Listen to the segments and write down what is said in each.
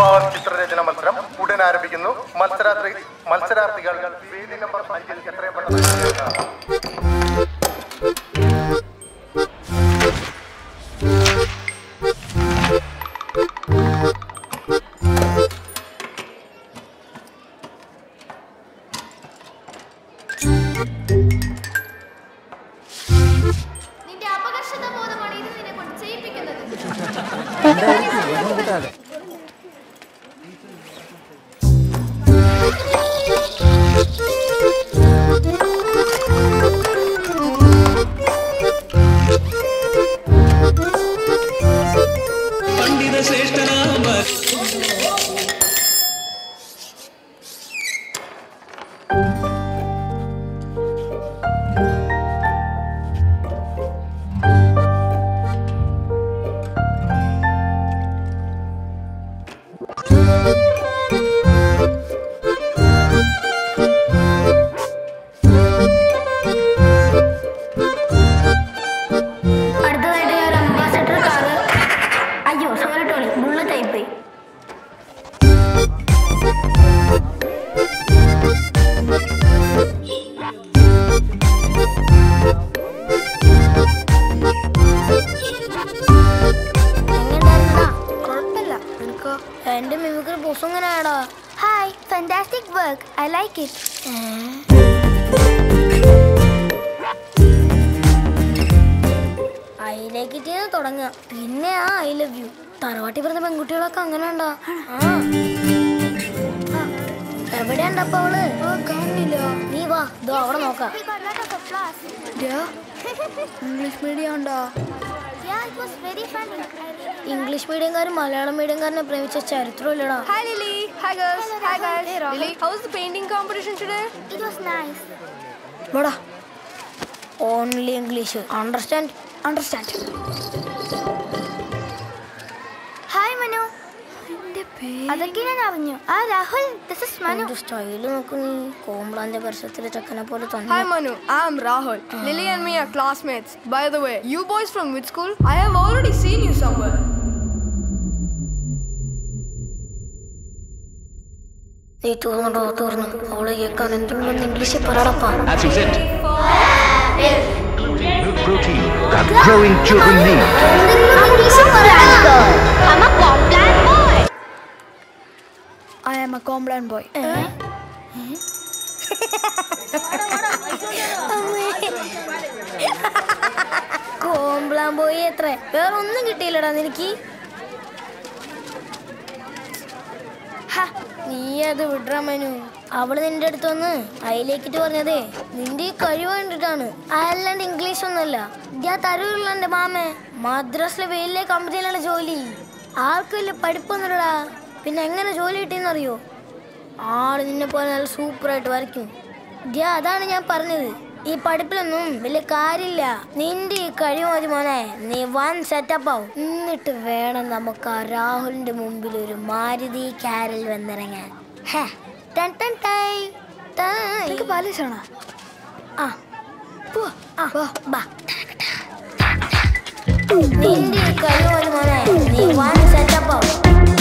വിഭാഗം ചിത്രരചന മത്സരം ഉടൻ ആരംഭിക്കുന്നു മത്സരാർത്ഥി മത്സരാർത്ഥികൾ വേദി നമ്പർ അഞ്ചിൽ എത്രയും പെട്ടെന്ന് ചേർക്കുക. നിന്റെ അപകർഷത ബോധമാണ് ഇത് നിന്നെ കൊണ്ട് ചെയ്യിപ്പിക്കുന്നത് പണ്ഡിത ശ്രേഷ്ഠനാമ അടുത്തതായിട്ട് ഞാൻ അംബാസഡർ കാറ് അയ്യോ സോറി ടോളി ബുള്ളറ്റ് ആയിപ്പോയി എന്റെ മിമിക്രി ബോസ് എങ്ങനെയാടാ hi fantastic work I like it ഐലേക്ക് ചെയ്ത് തുടങ്ങുക പിന്നെ ആ ഐ ലവ് യു തറവാട്ടി പറഞ്ഞ പെൺകുട്ടികളൊക്കെ അങ്ങനെ ഉണ്ടോ എവിടെയുണ്ടപ്പോ അവള് കാണില്ല നീ വാ ഇതോ അവിടെ നോക്കാം ഇംഗ്ലീഷ് മീഡിയം ഉണ്ടോ ഇംഗ്ലീഷ് മീഡിയംകാരും മലയാളം മീഡിയംകാരനെ പ്രേമിച്ച ചരിത്രമില്ലടാ Hi Lily. Hi girls. Hi guys. Lily, how's the painting competition today? It was nice. Boda. Only English understand understand hi Manu അതൊക്കെ ഞാൻ അറിഞ്ഞു ആ Rahul this is Manu style നോക്കൂ നീ കോംബ്ലാന്റെ പരിസരത്തിലെ ചെക്കനെ പോലെ Hi തന്നെ Manu. I'm Rahul. Lily and me are classmates. By the way, you boys from which school? I have already seen you somewhere. നീ തോന്നുന്നുണ്ടോ തോന്നുന്നു അവള് കേൾക്കാൻ എന്തെങ്കിലും ഇംഗ്ലീഷിൽ പറയടപ്പാ That's was it. protein that growing children need. I am a Comblan boy. കോംബ്ലാൻ പോയി എത്ര വേറെ ഒന്നും കിട്ടിയില്ലടാ നിനക്ക് ഹ, നീ അത് വിടറ മനു അവള് നിന്റെ അടുത്ത് വന്ന് അതിലേക്കിട്ട് പറഞ്ഞതേ നിന്റെ ഈ കഴിവ് കണ്ടിട്ടാണ് അല്ലാണ്ട് ഇംഗ്ലീഷ് ഒന്നുമല്ല ഞാൻ തരൂല്ല എന്റെ മാമേ മദ്രാസിലെ വലിയ കമ്പനിയിലുള്ള ജോലി ആർക്കും വലിയ പഠിപ്പൊന്നുമില്ലടാ പിന്നെ എങ്ങനെ ജോലി കിട്ടിയെന്നറിയോ ആള് നിന്നെ പോലെ നല്ല സൂപ്പറായിട്ട് വരയ്ക്കും ദ്യാ അതാണ് ഞാൻ പറഞ്ഞത് ഈ പഠിപ്പിലൊന്നും വലിയ കാര്യമില്ല നിന്റെ ഈ കഴിവ് മതി മോനെ നീ വൺ സെറ്റപ്പ് ആവും എന്നിട്ട് വേണം നമുക്ക് ആ രാഹുലിന്റെ മുമ്പിൽ ഒരു മാരുതി കാരൽ വന്നിറങ്ങാൻ ഹേ, ടൻ ടൻ ടൈ, ടൈ. നിനക്ക് പാലിഷാണോ ആ പോ, ആ, ബാ. നിന്റെ ഈ കഴിവ് മതി മോനെ നീ വൺ സെറ്റപ്പ് ആവും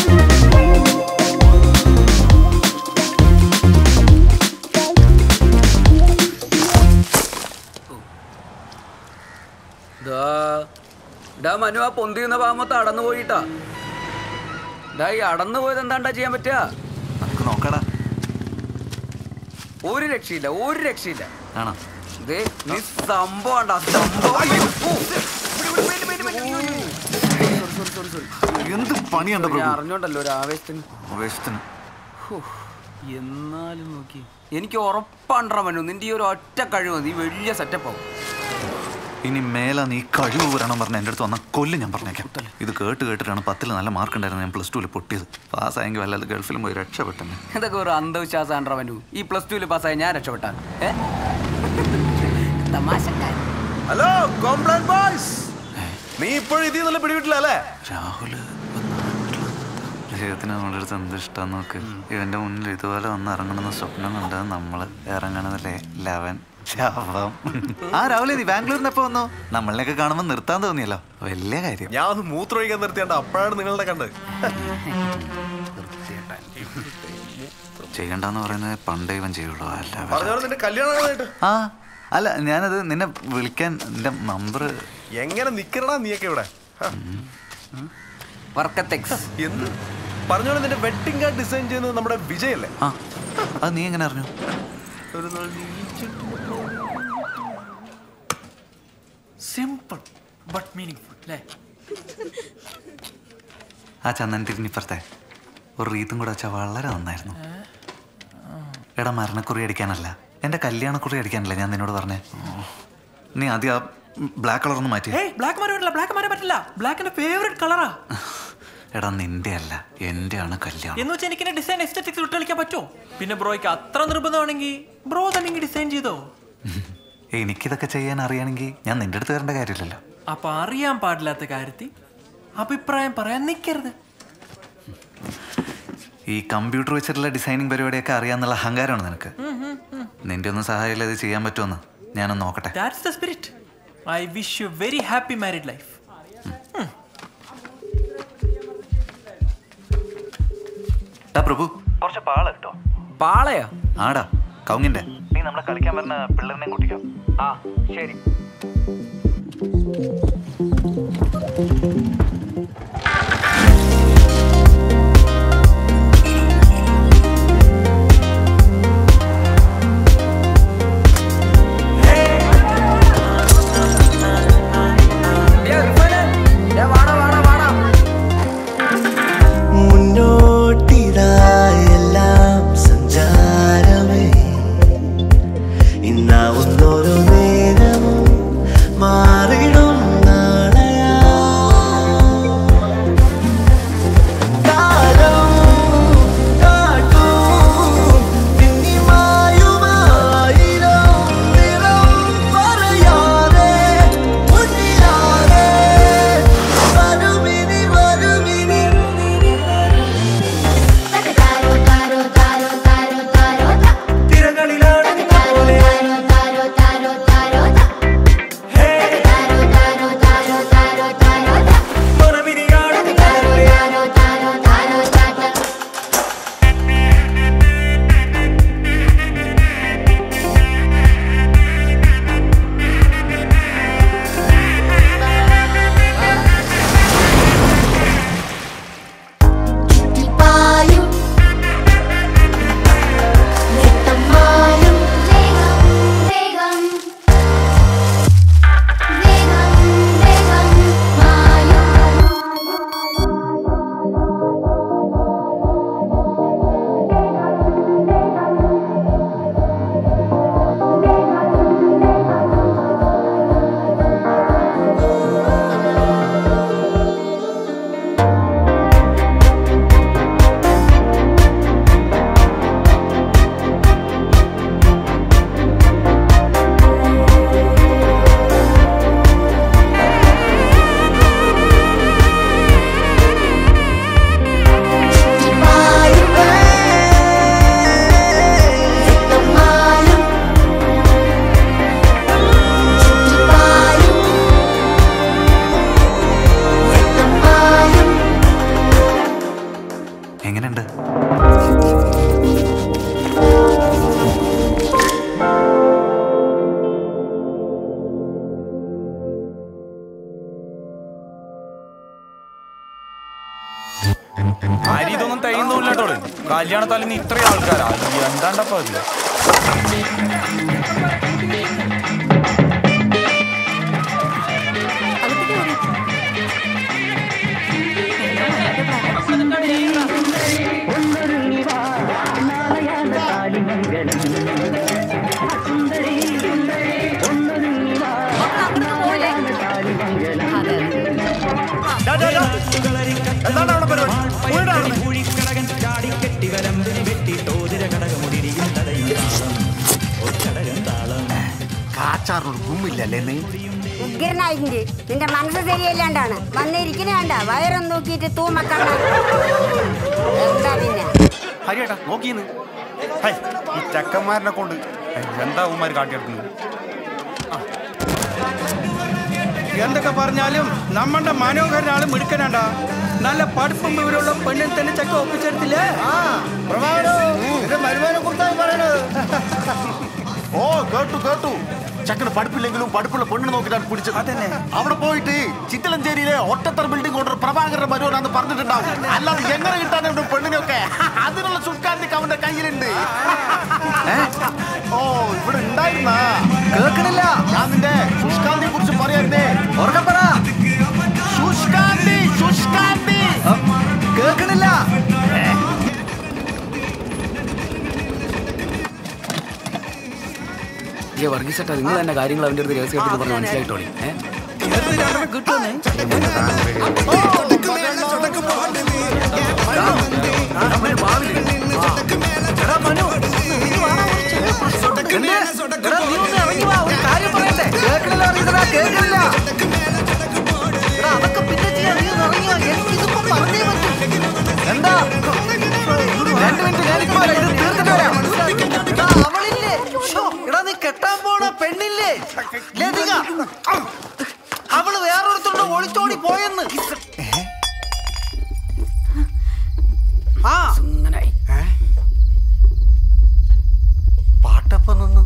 ദാ ഡാ മനു ആ പൊന്തിയുന്ന ഭാഗമൊത്ത് അടന്നു പോയിട്ടാ ഡാ ഈ അടന്നു പോയത് എന്താണ്ടാ ചെയ്യാൻ പറ്റുക നമുക്ക് നോക്കടാ ഒരു രക്ഷയില്ല ഒരു രക്ഷയില്ല ആണോ ദേ നീ സംഭവം ഉണ്ടാ സംഭവം അയ്യോ, ഓ, എന്ത് പണിയുണ്ട് ഞാൻ പ്രഭു അറിഞ്ഞോണ്ടല്ലോ ഒരു ആവേശത്തിന് ആവേശത്തിന് ഹോ, എന്നാലും നോക്കി എനിക്ക് ഉറപ്പാണ്ടാ മനു നിന്റെ ഈ ഒരു ഒറ്റ കഴിവ് നീ വലിയ സെറ്റപ്പ് ആവും ഇനി മേലെ നീ കഴിവ് വരണം പറഞ്ഞ എൻ്റെ അടുത്ത് വന്നാൽ കൊല്ലും ഞാൻ പറഞ്ഞേക്കാം ഇത് കേട്ട് കേട്ടിട്ടാണ് പത്തിൽ നല്ല മാർക്ക് ഉണ്ടായിരുന്നു ഞാൻ പ്ലസ് ടുവിൽ പൊട്ടിയത് പാസ്സായെങ്കിൽ വല്ലാതെ ഗൾഫിലും പോയി രക്ഷപ്പെട്ടെന്നെ ഇതൊക്കെ ഒരു അന്ധവിശ്വാസമാണ്ടാ മനു ഈ പ്ലസ് ടുവിൽ പാസ്സായ ഞാൻ രക്ഷപ്പെട്ടാ ഏ തമാശക്കാരൻ ഹലോ കോംപ്ലാൻ ബോയ്സ് നീ ഇപ്പോഴും ഇതിൽ നിന്നുള്ള പിടിവിട്ടില്ല രാഹുൽ ജീവിതത്തിന് നമ്മുടെ അടുത്ത് എന്ത് ഇഷ്ടം നോക്ക് ഇവന്റെ മുന്നിൽ ഇതുപോലെ വന്ന് ഇറങ്ങണമെന്ന് സ്വപ്നം കണ്ട് നമ്മൾ ഇറങ്ങണതല്ലേ ലെവൻ ശവം ആ രാഹുലെ നീ ബാംഗ്ലൂരിന് എപ്പോ വന്നു നമ്മളിനെയൊക്കെ കാണുമ്പോൾ നിർത്താൻ തോന്നിയല്ലോ വലിയ കാര്യം ഞാൻ ഒന്ന് മൂത്രമൊഴിക്കാൻ നിർത്തിയാണ്ട് അപ്പോഴാണ് നിങ്ങളുടെ കണ്ടത് ചെയ്യണ്ടെന്ന് പറയുന്നത് പണ്ടേ ഇവൻ ചെയ്യുള്ളൂ അല്ല വേറെ- പറഞ്ഞ പോലെ നിന്റെ കല്യാണം ആയിട്ട് ആ അല്ല ഞാനത് നിന്നെ വിളിക്കാൻ നിന്റെ നമ്പർ എങ്ങനെ നിക്കണടാ നീയൊക്കെ ഇവിടെ ഹ, വർക്കത്തെക്സ് എന്ത് പറഞ്ഞ പോലെ നിന്റെ വെഡിങ് കാർഡ് ഡിസൈൻ ചെയ്യുന്നത് നമ്മുടെ വിജയല്ലേ ആ അത് നീ എങ്ങനെ അറിഞ്ഞു ഒരു നാൾ നീ സിമ്പിൾ ബട്ട് മീനിങ് ഫുൾ അല്ലേ ആ ചന്ദൻ തിരിഞ്ഞിപ്പുറത്തെ ഒരു റീത്തും കൂടെ വെച്ചാൽ വളരെ നന്നായിരുന്നു എടാ മരണക്കുറി അടിക്കാനല്ല എൻ്റെ കല്യാണക്കുറി അടിക്കാനല്ല ഞാൻ നിന്നോട് പറഞ്ഞേ നീ ആദ്യം ആ ബ്ലാക്ക് കളർ ഒന്ന് മാറ്റി ഏയ് ബ്ലാക്ക് മാറി പറ്റില്ല ബ്ലാക്ക് മാറി പറ്റില്ല ബ്ലാക്കിന്റെ ഫേവറേറ്റ് കളറാ എടാ നിന്റെ അല്ല എൻ്റെ ആണ് കല്യാണം എന്ന് വെച്ചാൽ എനിക്ക് ഡിസൈൻ എസ്തെറ്റിക്സ് വിട്ട് കളിക്കാൻ പറ്റുമോ പിന്നെ ബ്രോയ്ക്ക് അത്ര നിർബന്ധമാണെങ്കിൽ ബ്രോ തന്നെ ഡിസൈൻ ചെയ്തോ എനിക്കിതൊക്കെ ചെയ്യാൻ അറിയണമെങ്കിൽ ഞാൻ നിന്റെ അടുത്ത് വരേണ്ട കാര്യമില്ലല്ലോ അപ്പൊ അറിയാൻ പാടില്ലാത്ത കാര്യത്തിൽ അഭിപ്രായം പറയാൻ നിൽക്കരുത് ഈ കമ്പ്യൂട്ടർ വെച്ചിട്ടുള്ള ഡിസൈനിങ് പരിപാടിയൊക്കെ അറിയാന്നുള്ള അഹങ്കാരമാണ് നിനക്ക് നിന്റെ ഒന്നും സഹായമില്ല ഇത് ചെയ്യാൻ പറ്റുമെന്ന് ഞാനൊന്ന് നോക്കട്ടെ that's the spirit I wish you very happy married life ടാ പ്രഭു കുറച്ച് പാള കേട്ടോ പാളയാ ആടാ കൗങ്ങിന്റെ നീ നമ്മളെ കളിക്കാൻ വരുന്ന പിള്ളേരിനെ കൂട്ടിക്കോ ആ ശരി മുന്നോട്ടിതായെല്ലാം സഞ്ചാരമേ ഇന്നാവുന്നൊരു നേരവും മാറിടും നാളെയാ കാലം കാട്ടും പിന്നിമായുമായിരം നിറം പറയാതെ മുന്നിലാകെ വരുമിനി വരുമിനി പായും രക്തമായും വേഗം വേഗം വേഗം വേഗം മായും പായും രക്തമായും പായും രക്തമായും എങ്ങനെയുണ്ട് അരി ഇതൊന്നും തയ്യുന്നില്ല കേട്ടോ കല്യാണത്താലും നീ ഇത്രയും ആൾക്കാരാ എന്താണ്ടപ്പോ അത് എന്താണ് അവിടെ പരിപാടി പോയിടാ അവിടുന്ന്. കാച്ചാറിനൊരു ഗുമ്മില്ലല്ലേ നീ ഉഗ്രനായിട്ടുണ്ട് നിന്റെ മനസ്സ് ശരിയല്ലാണ്ടാണ് വന്നിരിക്കുന്ന വേണ്ട വയറും നോക്കിയിട്ട് തൂമക്കണ്ട എന്താ പിന്നെ ഹരിയേട്ടാ നോക്കിയെന്ന് ഹൈ ഈ ചക്കന്മാരനെ കൊണ്ട് ഹൈ, എന്താ ഉമ്മാര് കാട്ടിയെടുക്കുന്നത് ആ. എന്തൊക്കെ പറഞ്ഞാലും നമ്മളുടെ മനോഹരനാള് മിടുക്കനാണ്ടാ നല്ല പഠിപ്പും വിവരമുള്ള പെണ്ണിനെ തന്നെ ചക്ക ഒപ്പിച്ചെടുത്തില്ലേ ഓ കേട്ടു കേട്ടു ചക്കന് പഠിപ്പില്ലെങ്കിലും പഠിപ്പുള്ള പെണ്ണ് നോക്കിട്ടാണ് പിടിച്ചത് അതന്നെ അവിടെ പോയിട്ട് ചിത്തലഞ്ചേരിയിലെ ഒറ്റത്തർ ബിൽഡിംഗ് കൊണ്ടൊരു പ്രഭാകരൻ വരുവാനാന്ന് പറഞ്ഞിട്ടുണ്ടാവും അല്ലാതെ എങ്ങനെ കിട്ടാനുണ്ട് പെണ്ണിനൊക്കെ അതിനുള്ള സുൽക്കാന്തിക്ക് അവന്റെ കയ്യിലുണ്ട് ഓ ഇവിടെ ഉണ്ടായിരുന്ന കേൾക്കണില്ല ഞാൻ നിന്റെ സുഷ്കാന്തിയെ കുറിച്ച് പറയായിരുന്നേ ഉറക്കപ്പറ സുഷ്കാന്തി സുഷ്കാന്തി കേൾക്കണില്ല ഏ വർഗീസേട്ടാ നിങ്ങൾ തന്നെ കാര്യങ്ങൾ അവന്റെ അടുത്ത് രഹസ്യമായിട്ട് പറഞ്ഞ് മനസ്സിലായിട്ടോളി ഏ എന്താ രണ്ട് മിനിറ്റ് ഞാനിപ്പോ വരാം. ഇത് തീർത്തിട്ട് വരാം എടാ, അവളില്ലേ ശ്ശോ, എടാ നീ കെട്ടാൻ പോണ പെണ്ണില്ലേ ലതിക അവള് വേറൊരുത്തോണ്ട് ഒളിച്ചോടി പോയെന്ന് ആ പാട്ടപ്പം നിന്നു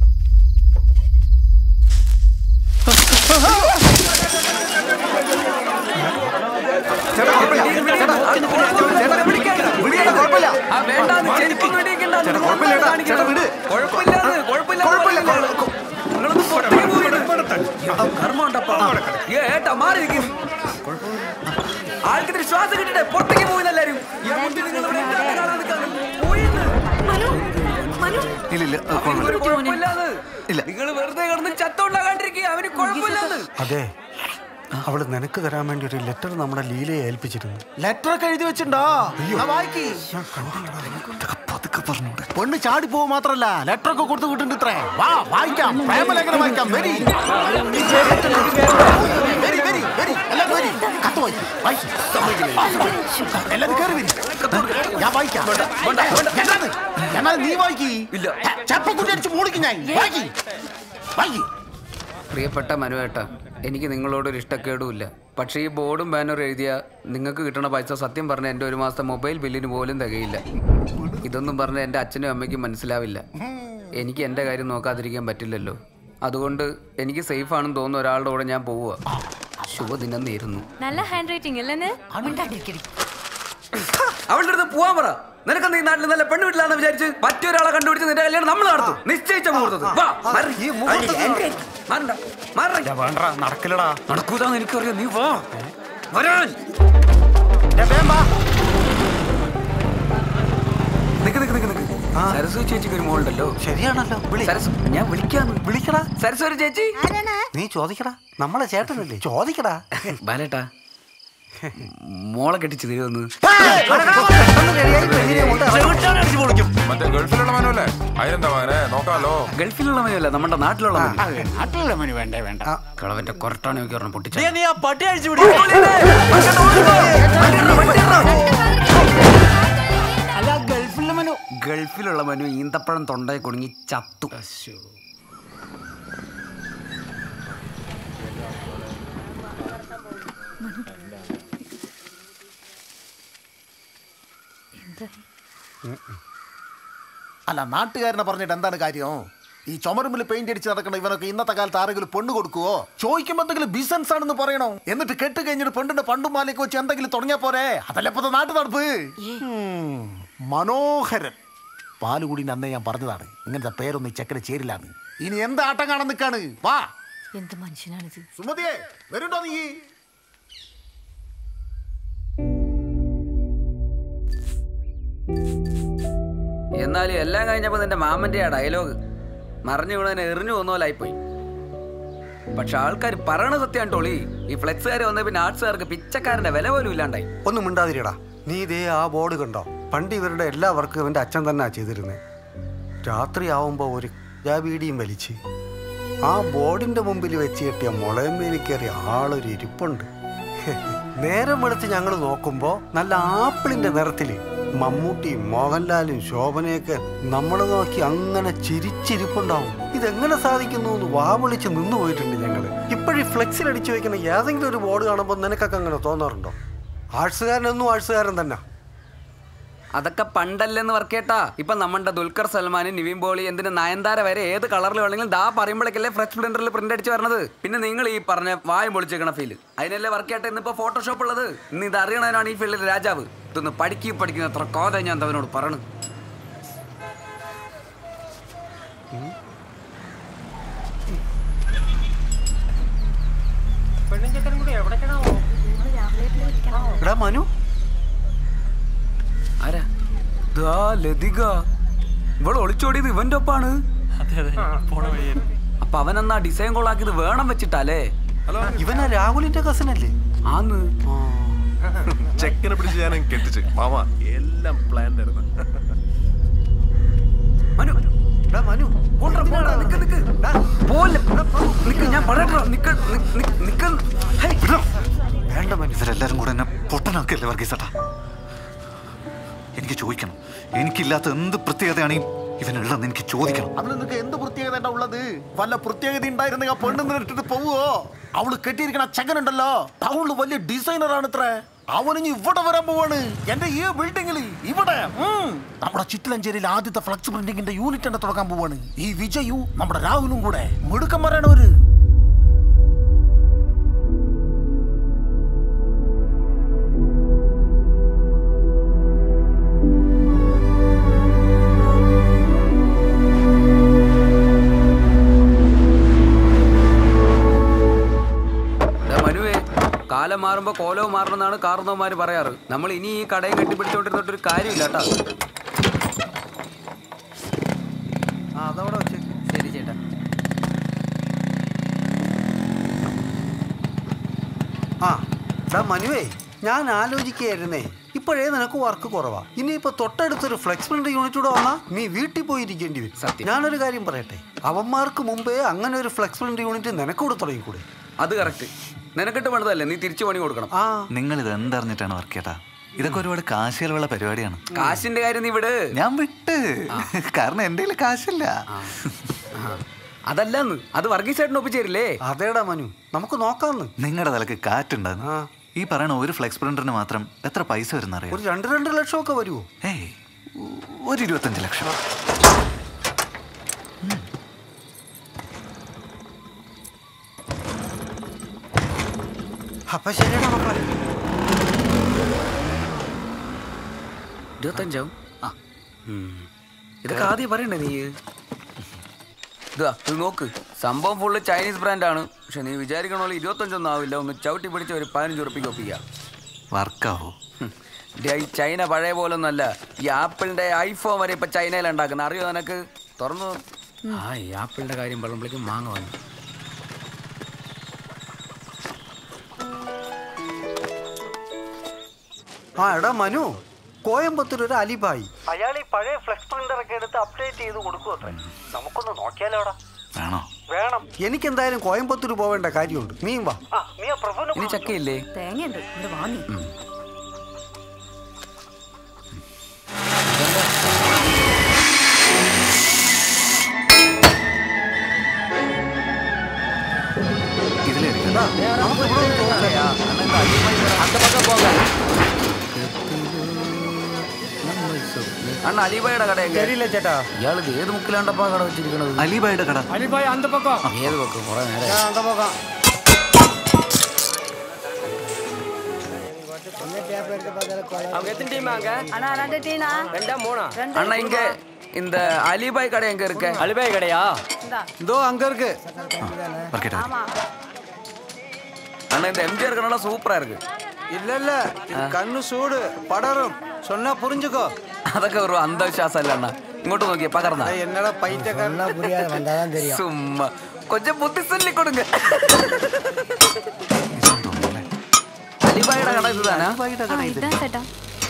ആ, വേണ്ടാന്ന്, ചെരുപ്പൊന്നും ഇടിയിക്കണ്ട, അത് നിങ്ങൾ കാണിക്കണം. കുഴപ്പമില്ലാന്ന്, കുഴപ്പമില്ലാന്ന് നിങ്ങളൊന്ന് പുറത്തേക്ക് പോയിട്ട്. കർമ്മം ഉണ്ടപ്പാ. ഏ, ഏട്ടാ, മാറി നിൽക്ക്. ആൾക്കിതിന് ശ്വാസം കിട്ടട്ടെ പുറത്തേക്ക് പോയിന്ന് എല്ലാരും എന്നിട്ട് നിങ്ങൾ ഇവിടെ എന്താ കാണാൻ നിൽക്കാണ്? പോയിന്ന്. ഇല്ല ഇല്ല അത് കുഴപ്പമില്ല ഒരു കുഴപ്പമില്ലാന്ന്. നിങ്ങൾ വെറുതെ കിടന്ന് ചത്തോണ്ടാകാണ്ടിരിക്കുക അവന് കുഴപ്പമില്ലാന്ന് അതെ അവള് നിനക്ക് തരാൻ വേണ്ടി ഒരു ലെറ്റർ നമ്മുടെ ലീലയെ ഏൽപ്പിച്ചിരുന്നു ലെറ്റർ ഒക്കെ എഴുതി വെച്ചിട്ടുണ്ടോ എന്നാ വായിക്ക് പെണ്ണ് ചാടി പോവുക മാത്രല്ല ലെറ്റർ ഒക്കെ കൊടുത്തു വിട്ടിട്ടുണ്ട് ഇത്രേ വാ വായിക്കാം പ്രേമലേഖനം വായിക്കാം വരി വരി വരി വരി എല്ലാവരും വരി കത്ത് വായിക്കും വായിക്കും എല്ലാവരും കയറി വരി ഞാൻ വായിക്കാം എന്നാത് എന്നാൽ നീ വായിക്കി ഇല്ല ചപ്പക്കുട്ടി അടിച്ച് മൂളിക്കും ഞാൻ വായിക്കി വായിക്കി പ്രിയപ്പെട്ട മനുവേട്ട എനിക്ക് നിങ്ങളോടൊരു ഇഷ്ടക്കേടുമില്ല പക്ഷേ ഈ ബോർഡും ബാനറും എഴുതിയ നിങ്ങൾക്ക് കിട്ടണ പൈസ സത്യം പറഞ്ഞ എൻ്റെ ഒരു മാസത്തെ മൊബൈൽ ബില്ലിന് പോലും തികയില്ല ഇതൊന്നും പറഞ്ഞ എൻ്റെ അച്ഛനും അമ്മയ്ക്കും മനസ്സിലാവില്ല എനിക്ക് എൻ്റെ കാര്യം നോക്കാതിരിക്കാൻ പറ്റില്ലല്ലോ അതുകൊണ്ട് എനിക്ക് സേഫ് ആണെന്ന് തോന്നുന്ന ഒരാളുടെ കൂടെ ഞാൻ പോവുക ശുഭദിനം നേരുന്നു നല്ല ഹാൻഡ് റൈറ്റിംഗ് അല്ലേ അവളുടെ അടുത്ത് പോവാൻ പറ നിനക്ക് നീ നാട്ടിൽ നല്ല പെണ്ണ് വീട്ടിലാണെന്ന് വിചാരിച്ച് മറ്റൊരാളെ കണ്ടുപിടിച്ച് നിന്റെ കല്യാണം നമ്മൾ നടത്തും നിശ്ചയിച്ച മുഹൂർത്തത്തിൽ വാ മാറ്. മാറണ്ട. മാറണ്ട. വേണ്ട നടക്കില്ലടാ നടക്കൂതാന്ന് എനിക്കറിയാം നീ വാ വരാൻ നിക്ക് നിക്ക് നിക്ക് നിക്ക് സരസ്വതി ചേച്ചിക്ക് ഒരു മോളുണ്ടല്ലോ ശരിയാണല്ലോ വിളി സരസ് ഞാൻ വിളിക്കാന്ന് വിളിക്കടാ സരസ്വതി ചേച്ചി നീ ചോദിക്കടാ നമ്മളെ ചേട്ടനല്ലേ ചോദിക്കടാ ബാലേട്ടാ മോളെ കെട്ടിച്ച് തരുമെന്ന് മറ്റേ ഗൾഫിലുള്ള മനല്ലേ അതിനെന്താ മോനെ നോക്കാലോ ഗൾഫിലുള്ള മനല്ല നമ്മുടെ നാട്ടിലുള്ള മനു. നാട്ടിലുള്ള മനു വേണ്ടേ വേണ്ട കളവന്റെ കൊരട്ടാണ് നോക്കി ഒരെണ്ണം പൊട്ടിച്ച നീ ആ പട്ടി അഴിച്ചു അല്ല ഗൾഫിലുള്ള മനു ഗൾഫിലുള്ള മനു ഈന്തപ്പഴം തൊണ്ടയെ കുടുങ്ങി ചത്തു അല്ല നാട്ടുകാരനെ പറഞ്ഞിട്ട് എന്താണ് കാര്യം ഈ ചുമരുമ്പിൽ പെയിന്റ് അടിച്ച് നടക്കണ ഇവനൊക്കെ ഇന്നത്തെ കാലത്ത് ആരെങ്കിലും പെണ്ണ് കൊടുക്കുവോ ചോദിക്കുമ്പോ എന്തെങ്കിലും ബിസിനസ് ആണെന്ന് പറയണോ എന്നിട്ട് കെട്ട് കഴിഞ്ഞിട്ട് പെണ്ണിന്റെ പണ്ടും മാലയൊക്കെ വെച്ച് എന്തെങ്കിലും തുടങ്ങിയാ പോരെ അതല്ല ഇപ്പത്തെ നാട്ടു നടപ്പ് ഉം, മനോഹരൻ പാലുകൂടി അന്നേ ഞാൻ പറഞ്ഞതാണ് ഇങ്ങനത്തെ പേരൊന്നും ഈ ചെക്കന് ചേരില്ലാന്ന് ഇനി എന്ത് ആട്ടം കാണാൻ നിൽക്കാണ് വാ എന്ത് മനുഷ്യനാണിത് സുമതിയെ വരുണ്ടോ നീ എന്നാലും എല്ലാം കഴിഞ്ഞപ്പോ നിന്റെ മാമന്റെ ആ ഡയലോഗ് മറിഞ്ഞു വീണതിനെ എറിഞ്ഞു വന്ന പോലെ ആയിപ്പോയി പക്ഷെ ആൾക്കാർ പറയണ സത്യമാണ് ടോളി ഈ ഫ്ലെക്സുകാർ വന്ന പിന്നെ ആർട്സുകാർക്ക് പിച്ചക്കാരന്റെ വില പോലും ഇല്ലാണ്ടായി ഒന്നും മിണ്ടാതിരിടാ നീ ഇതേ ആ ബോർഡ് കണ്ടോ പണ്ട് ഇവരുടെ എല്ലാ വർക്കും ഇവന്റെ അച്ഛൻ തന്നെ ചെയ്തിരുന്നത് രാത്രി ആവുമ്പോ ഒരു ബീഡിയും വലിച്ച് ആ ബോർഡിന്റെ മുമ്പിൽ വെച്ച് കെട്ടിയ മുളയമ്മേലി കയറിയ ആളൊരു ഇരിപ്പുണ്ട് നേരം വെളുത്ത് ഞങ്ങൾ നോക്കുമ്പോ നല്ല ആപ്പിളിന്റെ നിറത്തില് മമ്മൂട്ടിയും മോഹൻലാലും ശോഭനയൊക്കെ നമ്മളെ നോക്കി അങ്ങനെ ചിരിച്ചിരിപ്പുണ്ടാവും ഇതെങ്ങനെ സാധിക്കുന്നു എന്ന് വാ വിളിച്ച് നിന്നു പോയിട്ടുണ്ട് ഞങ്ങള് ഇപ്പോഴീ ഫ്ലെക്സിൽ അടിച്ചു വെക്കുന്ന ഏതെങ്കിലും ഒരു ബോർഡ് കാണുമ്പോൾ നിനക്കൊക്കെ അങ്ങനെ തോന്നാറുണ്ടോ ആർട്സുകാരനൊന്നും ആർട്സുകാരൻ തന്നെ അതൊക്കെ പണ്ടല്ലെന്ന് വർക്കേട്ടാ ഇപ്പൊ നമ്മുടെ ദുൽഖർ സൽമാൻ നിവിൻ പോളി എന്തിന് നയൻതാര വരെ ഏത് കളറിൽ വേണമെങ്കിലും ദാ പറയുമ്പോഴേക്കല്ലേ ഫ്രഷ് പ്രിന്ററിൽ പ്രിന്റ് അടിച്ച് വരണത് പിന്നെ നിങ്ങൾ ഈ പറഞ്ഞ വായും പൊളിച്ചേക്കണ ഫീൽ അതിനല്ലേ വർക്കേട്ട ഇന്നിപ്പോ ഫോട്ടോഷോപ്പ് ഉള്ളത് ഇന്ന് ഇത് അറിയണവനാണ് ഈ ഫീൽഡിൽ രാജാവ് ഇതൊന്ന് പഠിക്കി പഠിക്കുന്ന അത്ര കോത ഞാൻ അവനോട് പറയണു എടാ മനു ആരാ ദാ ലതിക ഇവൾ ഒളിച്ചോടിയത് ഇവന്റെ ഒപ്പാണ് അതെ അതെ പോണ വഴിയായിരുന്നു അപ്പൊ അവനെന്നാ ഡിസൈൻ കൊള്ളാക്കിയത് വേണം വെച്ചിട്ടാലേ ഇവനാ രാഹുലിന്റെ കസൻ അല്ലേ ആന്ന് ചെക്കനെ പിടിച്ച് ഞാൻ കെട്ടിച്ച് മാമ എല്ലാം പ്ലാൻ ആയിരുന്നു മനു എടാ മനു പോണ്ടാ, പോണ്ടാ, നിക്ക്, നിക്ക്. പോലെ. നിക്ക്, ഞാൻ പറയട്ടെ നിക്ക് നി- നി- നിക്ക് ഹേയ്. വേണ്ട മനു ഇവരെല്ലാരും കൂടെ എന്നെ പൊട്ടനാക്കല്ലേ വർഗീസേട്ടാ എനിക്ക് ചോദിക്കണം എനിക്കില്ലാത്ത എന്ത് പ്രത്യേകതയാണ് ഈ ഇവനുള്ളതെന്ന് എനിക്ക് ചോദിക്കണം അതിന് നിനക്ക് എന്ത് പ്രത്യേകത ഉള്ളത് വല്ല പ്രത്യേകത ഉണ്ടായിരുന്നെങ്കിൽ ആ പെണ്ണ് ഇട്ടിട്ട് പോവോ അവള് കെട്ടിയിരിക്കണ ചെക്കനുണ്ടല്ലോ ടൗണില് വലിയ ഡിസൈനർ ആണ് ഇത്ര അവനിഞ്ഞ് ഇവിടെ വരാൻ പോവാണ് എന്റെ ഈ ബിൽഡിംഗിൽ ഇവിടെ ഉം. നമ്മുടെ ചിറ്റിലഞ്ചേരിയിൽ ആദ്യത്തെ ഫ്ലക്സ് പ്രിന്റിംഗിന്റെ യൂണിറ്റ് തന്നെ തുടങ്ങാൻ പോവാണ് ഈ വിജയും നമ്മുടെ രാഹുലും കൂടെ മിടുക്കന്മാരാണ് അവര് ദാ മനുവേ കാലം മാറുമ്പോ കോലവും മാറണമെന്നാണ് കാർന്നവന്മാര് പറയാറ് നമ്മൾ ഇനി ഈ കടയും കെട്ടിപ്പിടിച്ചോണ്ടിരുന്നിട്ട് ഒരു കാര്യമില്ല കേട്ടോ ആ അതവിടെ വെച്ചേക്ക് ശരി ചേട്ടാ ആ എടാ മനുവേ ഞാൻ ആലോചിക്കുകയായിരുന്നേ ഇപ്പോഴേ നിനക്ക് വർക്ക് കുറവാ ഇനിയിപ്പോ തൊട്ടടുത്തൊരു ഫ്ലെക്സ് പ്രിന്റ് യൂണിറ്റ് കൂടെ വന്നാ നീ വീട്ടിൽ പോയിരിക്കേണ്ടി വരും സത്യം. ഞാനൊരു കാര്യം പറയട്ടെ അവന്മാർക്ക് മുമ്പേ അങ്ങനെ ഒരു ഫ്ലെക്സ് പ്രിന്റ് യൂണിറ്റ് നിനക്ക് കൂടെ തുടങ്ങിക്കൂടെ അത് കറക്റ്റ് നിനക്കിട്ട് പണിതല്ലേ നീ തിരിച്ചു പണി കൊടുക്കണം ആ നിങ്ങൾ ഇത് എന്തറിഞ്ഞിട്ടാണ് വർക്ക് ചേട്ടാ ഇതൊക്കെ ഒരുപാട് കാശ് ചെലവുള്ള പരിപാടിയാണ് കാശിന്റെ കാര്യം നീ വിട് ഞാൻ വിട്ട് കാരണം എന്റെ കയ്യിൽ കാശില്ല അതല്ലെന്ന് അത് വർഗീസേട്ടന് ഒപ്പിച്ചേരില്ലേ അതേടാ മനു നമുക്ക് നോക്കാന്ന് നിങ്ങളുടെ തലക്ക് കാറ്റുണ്ടെന്ന് ഈ പറയണ ഒരു ഫ്ലെക്സ് പ്രിന്ററിന് മാത്രം എത്ര പൈസ വരുന്ന അറിയാം ഒരു രണ്ട് രണ്ട് ലക്ഷം ഒക്കെ വരുമോ ഏയ് ഒരു ഇരുപത്തഞ്ച് ലക്ഷം അപ്പൊ ശരിയാടാ മക്കളെ ഇരുപത്തഞ്ചാവും ആ ഉം. ഇതൊക്കെ ആദ്യം പറയണ്ടേ നീ ഇതാ ഇത് നോക്ക് സംഭവം ഫുള്ള് ചൈനീസ് ബ്രാൻഡാണ് പക്ഷെ നീ വിചാരിക്കണ പോലെ ഇരുപത്തഞ്ചൊന്നും ആവില്ല ഒന്ന് ചവിട്ടി പിടിച്ച് ഒരു പതിനഞ്ച് ഉറപ്പിക്ക് ഒപ്പിക്കാം വർക്കാവോ ഡേ, ഈ ചൈന പഴയ പോലെ ഒന്നല്ല ഈ ആപ്പിളിന്റെ ഐഫോൺ വരെ ഇപ്പൊ ചൈനയിൽ ഉണ്ടാക്കുന്ന അറിയോ നിനക്ക് തുറന്നു നോ- ആ ഈ ആപ്പിളിന്റെ കാര്യം പറയുമ്പോഴേക്കും മാങ്ങ വന്നു ആ എടാ മനു കോയമ്പത്തൂർ ഒരു അലിബായി അയാൾ ഈ പഴയ ഫ്ലെക്സ് പ്രിന്റർ ഒക്കെ എടുത്ത് അപ്ഡേറ്റ് ചെയ്ത് കൊടുക്കും അത്രേ നമുക്കൊന്ന് നോക്കിയാലോടാ വേണോ വേണം എനിക്കെന്തായാലും കോയമ്പത്തൂർ പോവേണ്ട കാര്യമുണ്ട് നീയും വാ ആ നീ ആ പ്രഭുവിനെ ഇനി ചക്കയില്ലേ തേങ്ങയുണ്ട് ഇത് വാങ്ങി അണ്ണ അലിബായുടെ കട ശരിയില്ല ചേട്ടാ ഇയാൾ ഇത് ഏത് മുക്കിലാണ്ടപ്പാ കട വെച്ചിരിക്കണത് അലിബായുടെ കട അലിബായി അന്ത പക്കം ഏത് പക്കം കുറെ നേരം അന്ത പക്കം அண்ணா இங்க இந்த அலிபாய் கடை எங்க இருக்கு அலிபாய் கடையா இதோ அங்க இருக்கு വർക്കേട്ടാ அண்ணா இந்த எம்ஜிஆர் கடைனா சூப்பரா இருக்கு இல்ல இல்ல இது கண்ணு சூடு படரும் சொன்னா புரிஞ்சுக்கோ അതൊക്കെ ഒരു അന്ധവിശ്വാസം അല്ല അണ്ണാ ഇങ്ങോട്ട് നോക്കിയേ പകർന്ന ஏய், என்னடா பைத்தியக்காரனா புரியாது சும்மா கொஞ்சம் புத்தி சொல்லி கொடுங்க അലിബായുടെ കട ഇതാണ് ഇതാ ചേട്ടാ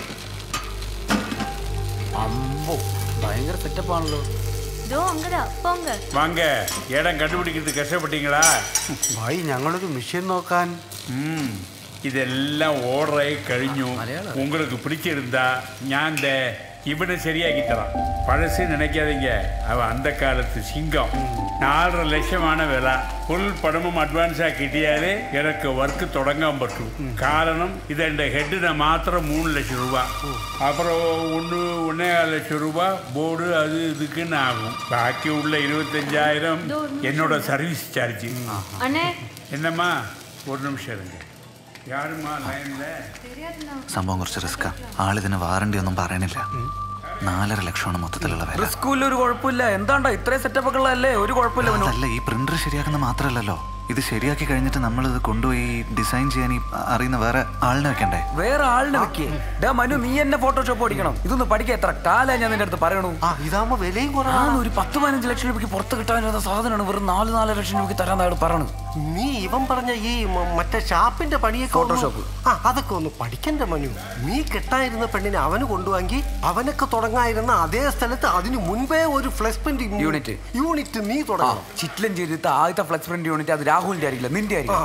അമ്പോ ഭയങ്കര സെറ്റപ്പ് ആണല്ലോ ദോ അങ്ങടാ പോങ്ക வாங்க இடம் கண்டுபிடிக்கிறது கஷ்டப்பட்டீங்களா ഭായി ഞങ്ങളൊരു മിഷൻ നോക്കാൻ ம் இதெல்லாம் ஓடுறாയി കഴിഞ്ഞു உங்களுக்கு பிடிச்சிருந்தா ഞാൻ ദേ இவனை சரியாக்கி தரான் பழசு நினைக்காதீங்க அவன் அந்த காலத்து சிங்கம் நாலரை லட்சமான விலை ஃபுல் பணமும் அட்வான்ஸாக കിട്ടിയാലേ எனக்கு ஒர்க்கு தொடங்காம பറ്റും കാരണം ഇതെൻ്റെ ഹെഡിന് മാത്രം മൂന്ന് ലക്ഷം രൂപ அப்புறம் ஒன்று ஒன்னேகால் லட்சம் ரூபா போர்டு அது இதுக்குன்னு ஆகும் பாக்கி உள்ள இருபத்தஞ்சாயிரம் என்னோட சர்வீஸ் சார்ஜ் அண்ணே என்னம்மா ஒரு நிமிஷம் இருங்க யாருமா லைன்ல സംഭവം കുറച്ച് റിസ്ക്കാ ആളിതിന് വാറണ്ടി ഒന്നും പറയണില്ല നാലര ലക്ഷമാണ് മൊത്തത്തിലുള്ള വില സ്കൂളിൽ ഒരു കുഴപ്പമില്ല എന്താണ്ടാ ഇത്രയും സെറ്റപ്പ് ഒക്കെ ഉള്ളതല്ലേ ഒരു കുഴപ്പമില്ല അവന്. അതല്ല ഈ പ്രിന്റർ ശരിയാക്കുന്ന മാത്രമല്ലല്ലോ ഇത് ശരിയാക്കി കഴിഞ്ഞിട്ട് നമ്മൾ ഇത് കൊണ്ടുപോയി ഡിസൈൻ ചെയ്യാൻ ഈ അറിയുന്ന വേറെ ആളിനെ വെക്കണ്ടേ വേറെ ആളിനെ വെക്കേ ഡാ മനു നീ എന്നെ ഫോട്ടോഷോപ്പ് പഠിക്കണം ഇതൊന്ന് പഠിക്കാൻ എത്ര കാലാ ഞാൻ നിന്റെ അടുത്ത് പറയണു ആ ഇതാകുമ്പോ വിലയും ആ ഒരു പത്ത് പതിനഞ്ച് ലക്ഷം രൂപയ്ക്ക് പുറത്ത് കിട്ടാനുള്ള സാധനമാണ് വെറും നാല് നാല് ലക്ഷം രൂപയ്ക്ക് തരാൻ അയാൾ പറയണു നീ ഇവൻ പറഞ്ഞ ഈ മ- മറ്റേ ഷാപ്പിന്റെ പണിയൊക്കെ ഒന്ന് Photoshop. ആ അതൊക്കെ ഒന്ന് പഠിക്കണ്ട മനു നീ കെട്ടായിരുന്ന പെണ്ണിനെ അവന് കൊണ്ടുവാങ്ങി അവനൊക്കെ തുടങ്ങായിരുന്ന അതേ സ്ഥലത്ത് അതിനു മുൻപേ ഒരു ഫ്ലക്സ് പ്രിന്റ് യൂണിറ്റ് യൂണിറ്റ് നീ തുടങ്ങണം ചിറ്റ്ലഞ്ചേരിത്തെ ആദ്യത്തെ ഫ്ലെക്സ് പ്രിന്റ് യൂണിറ്റ് അത് രാഹുലിന്റെ ആയിരിക്കില്ല നിന്റെ ആയിരിക്കും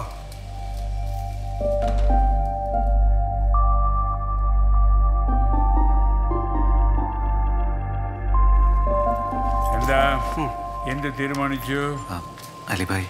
എന്താ എന്ത് തീരുമാനിച്ചു അലിബായ്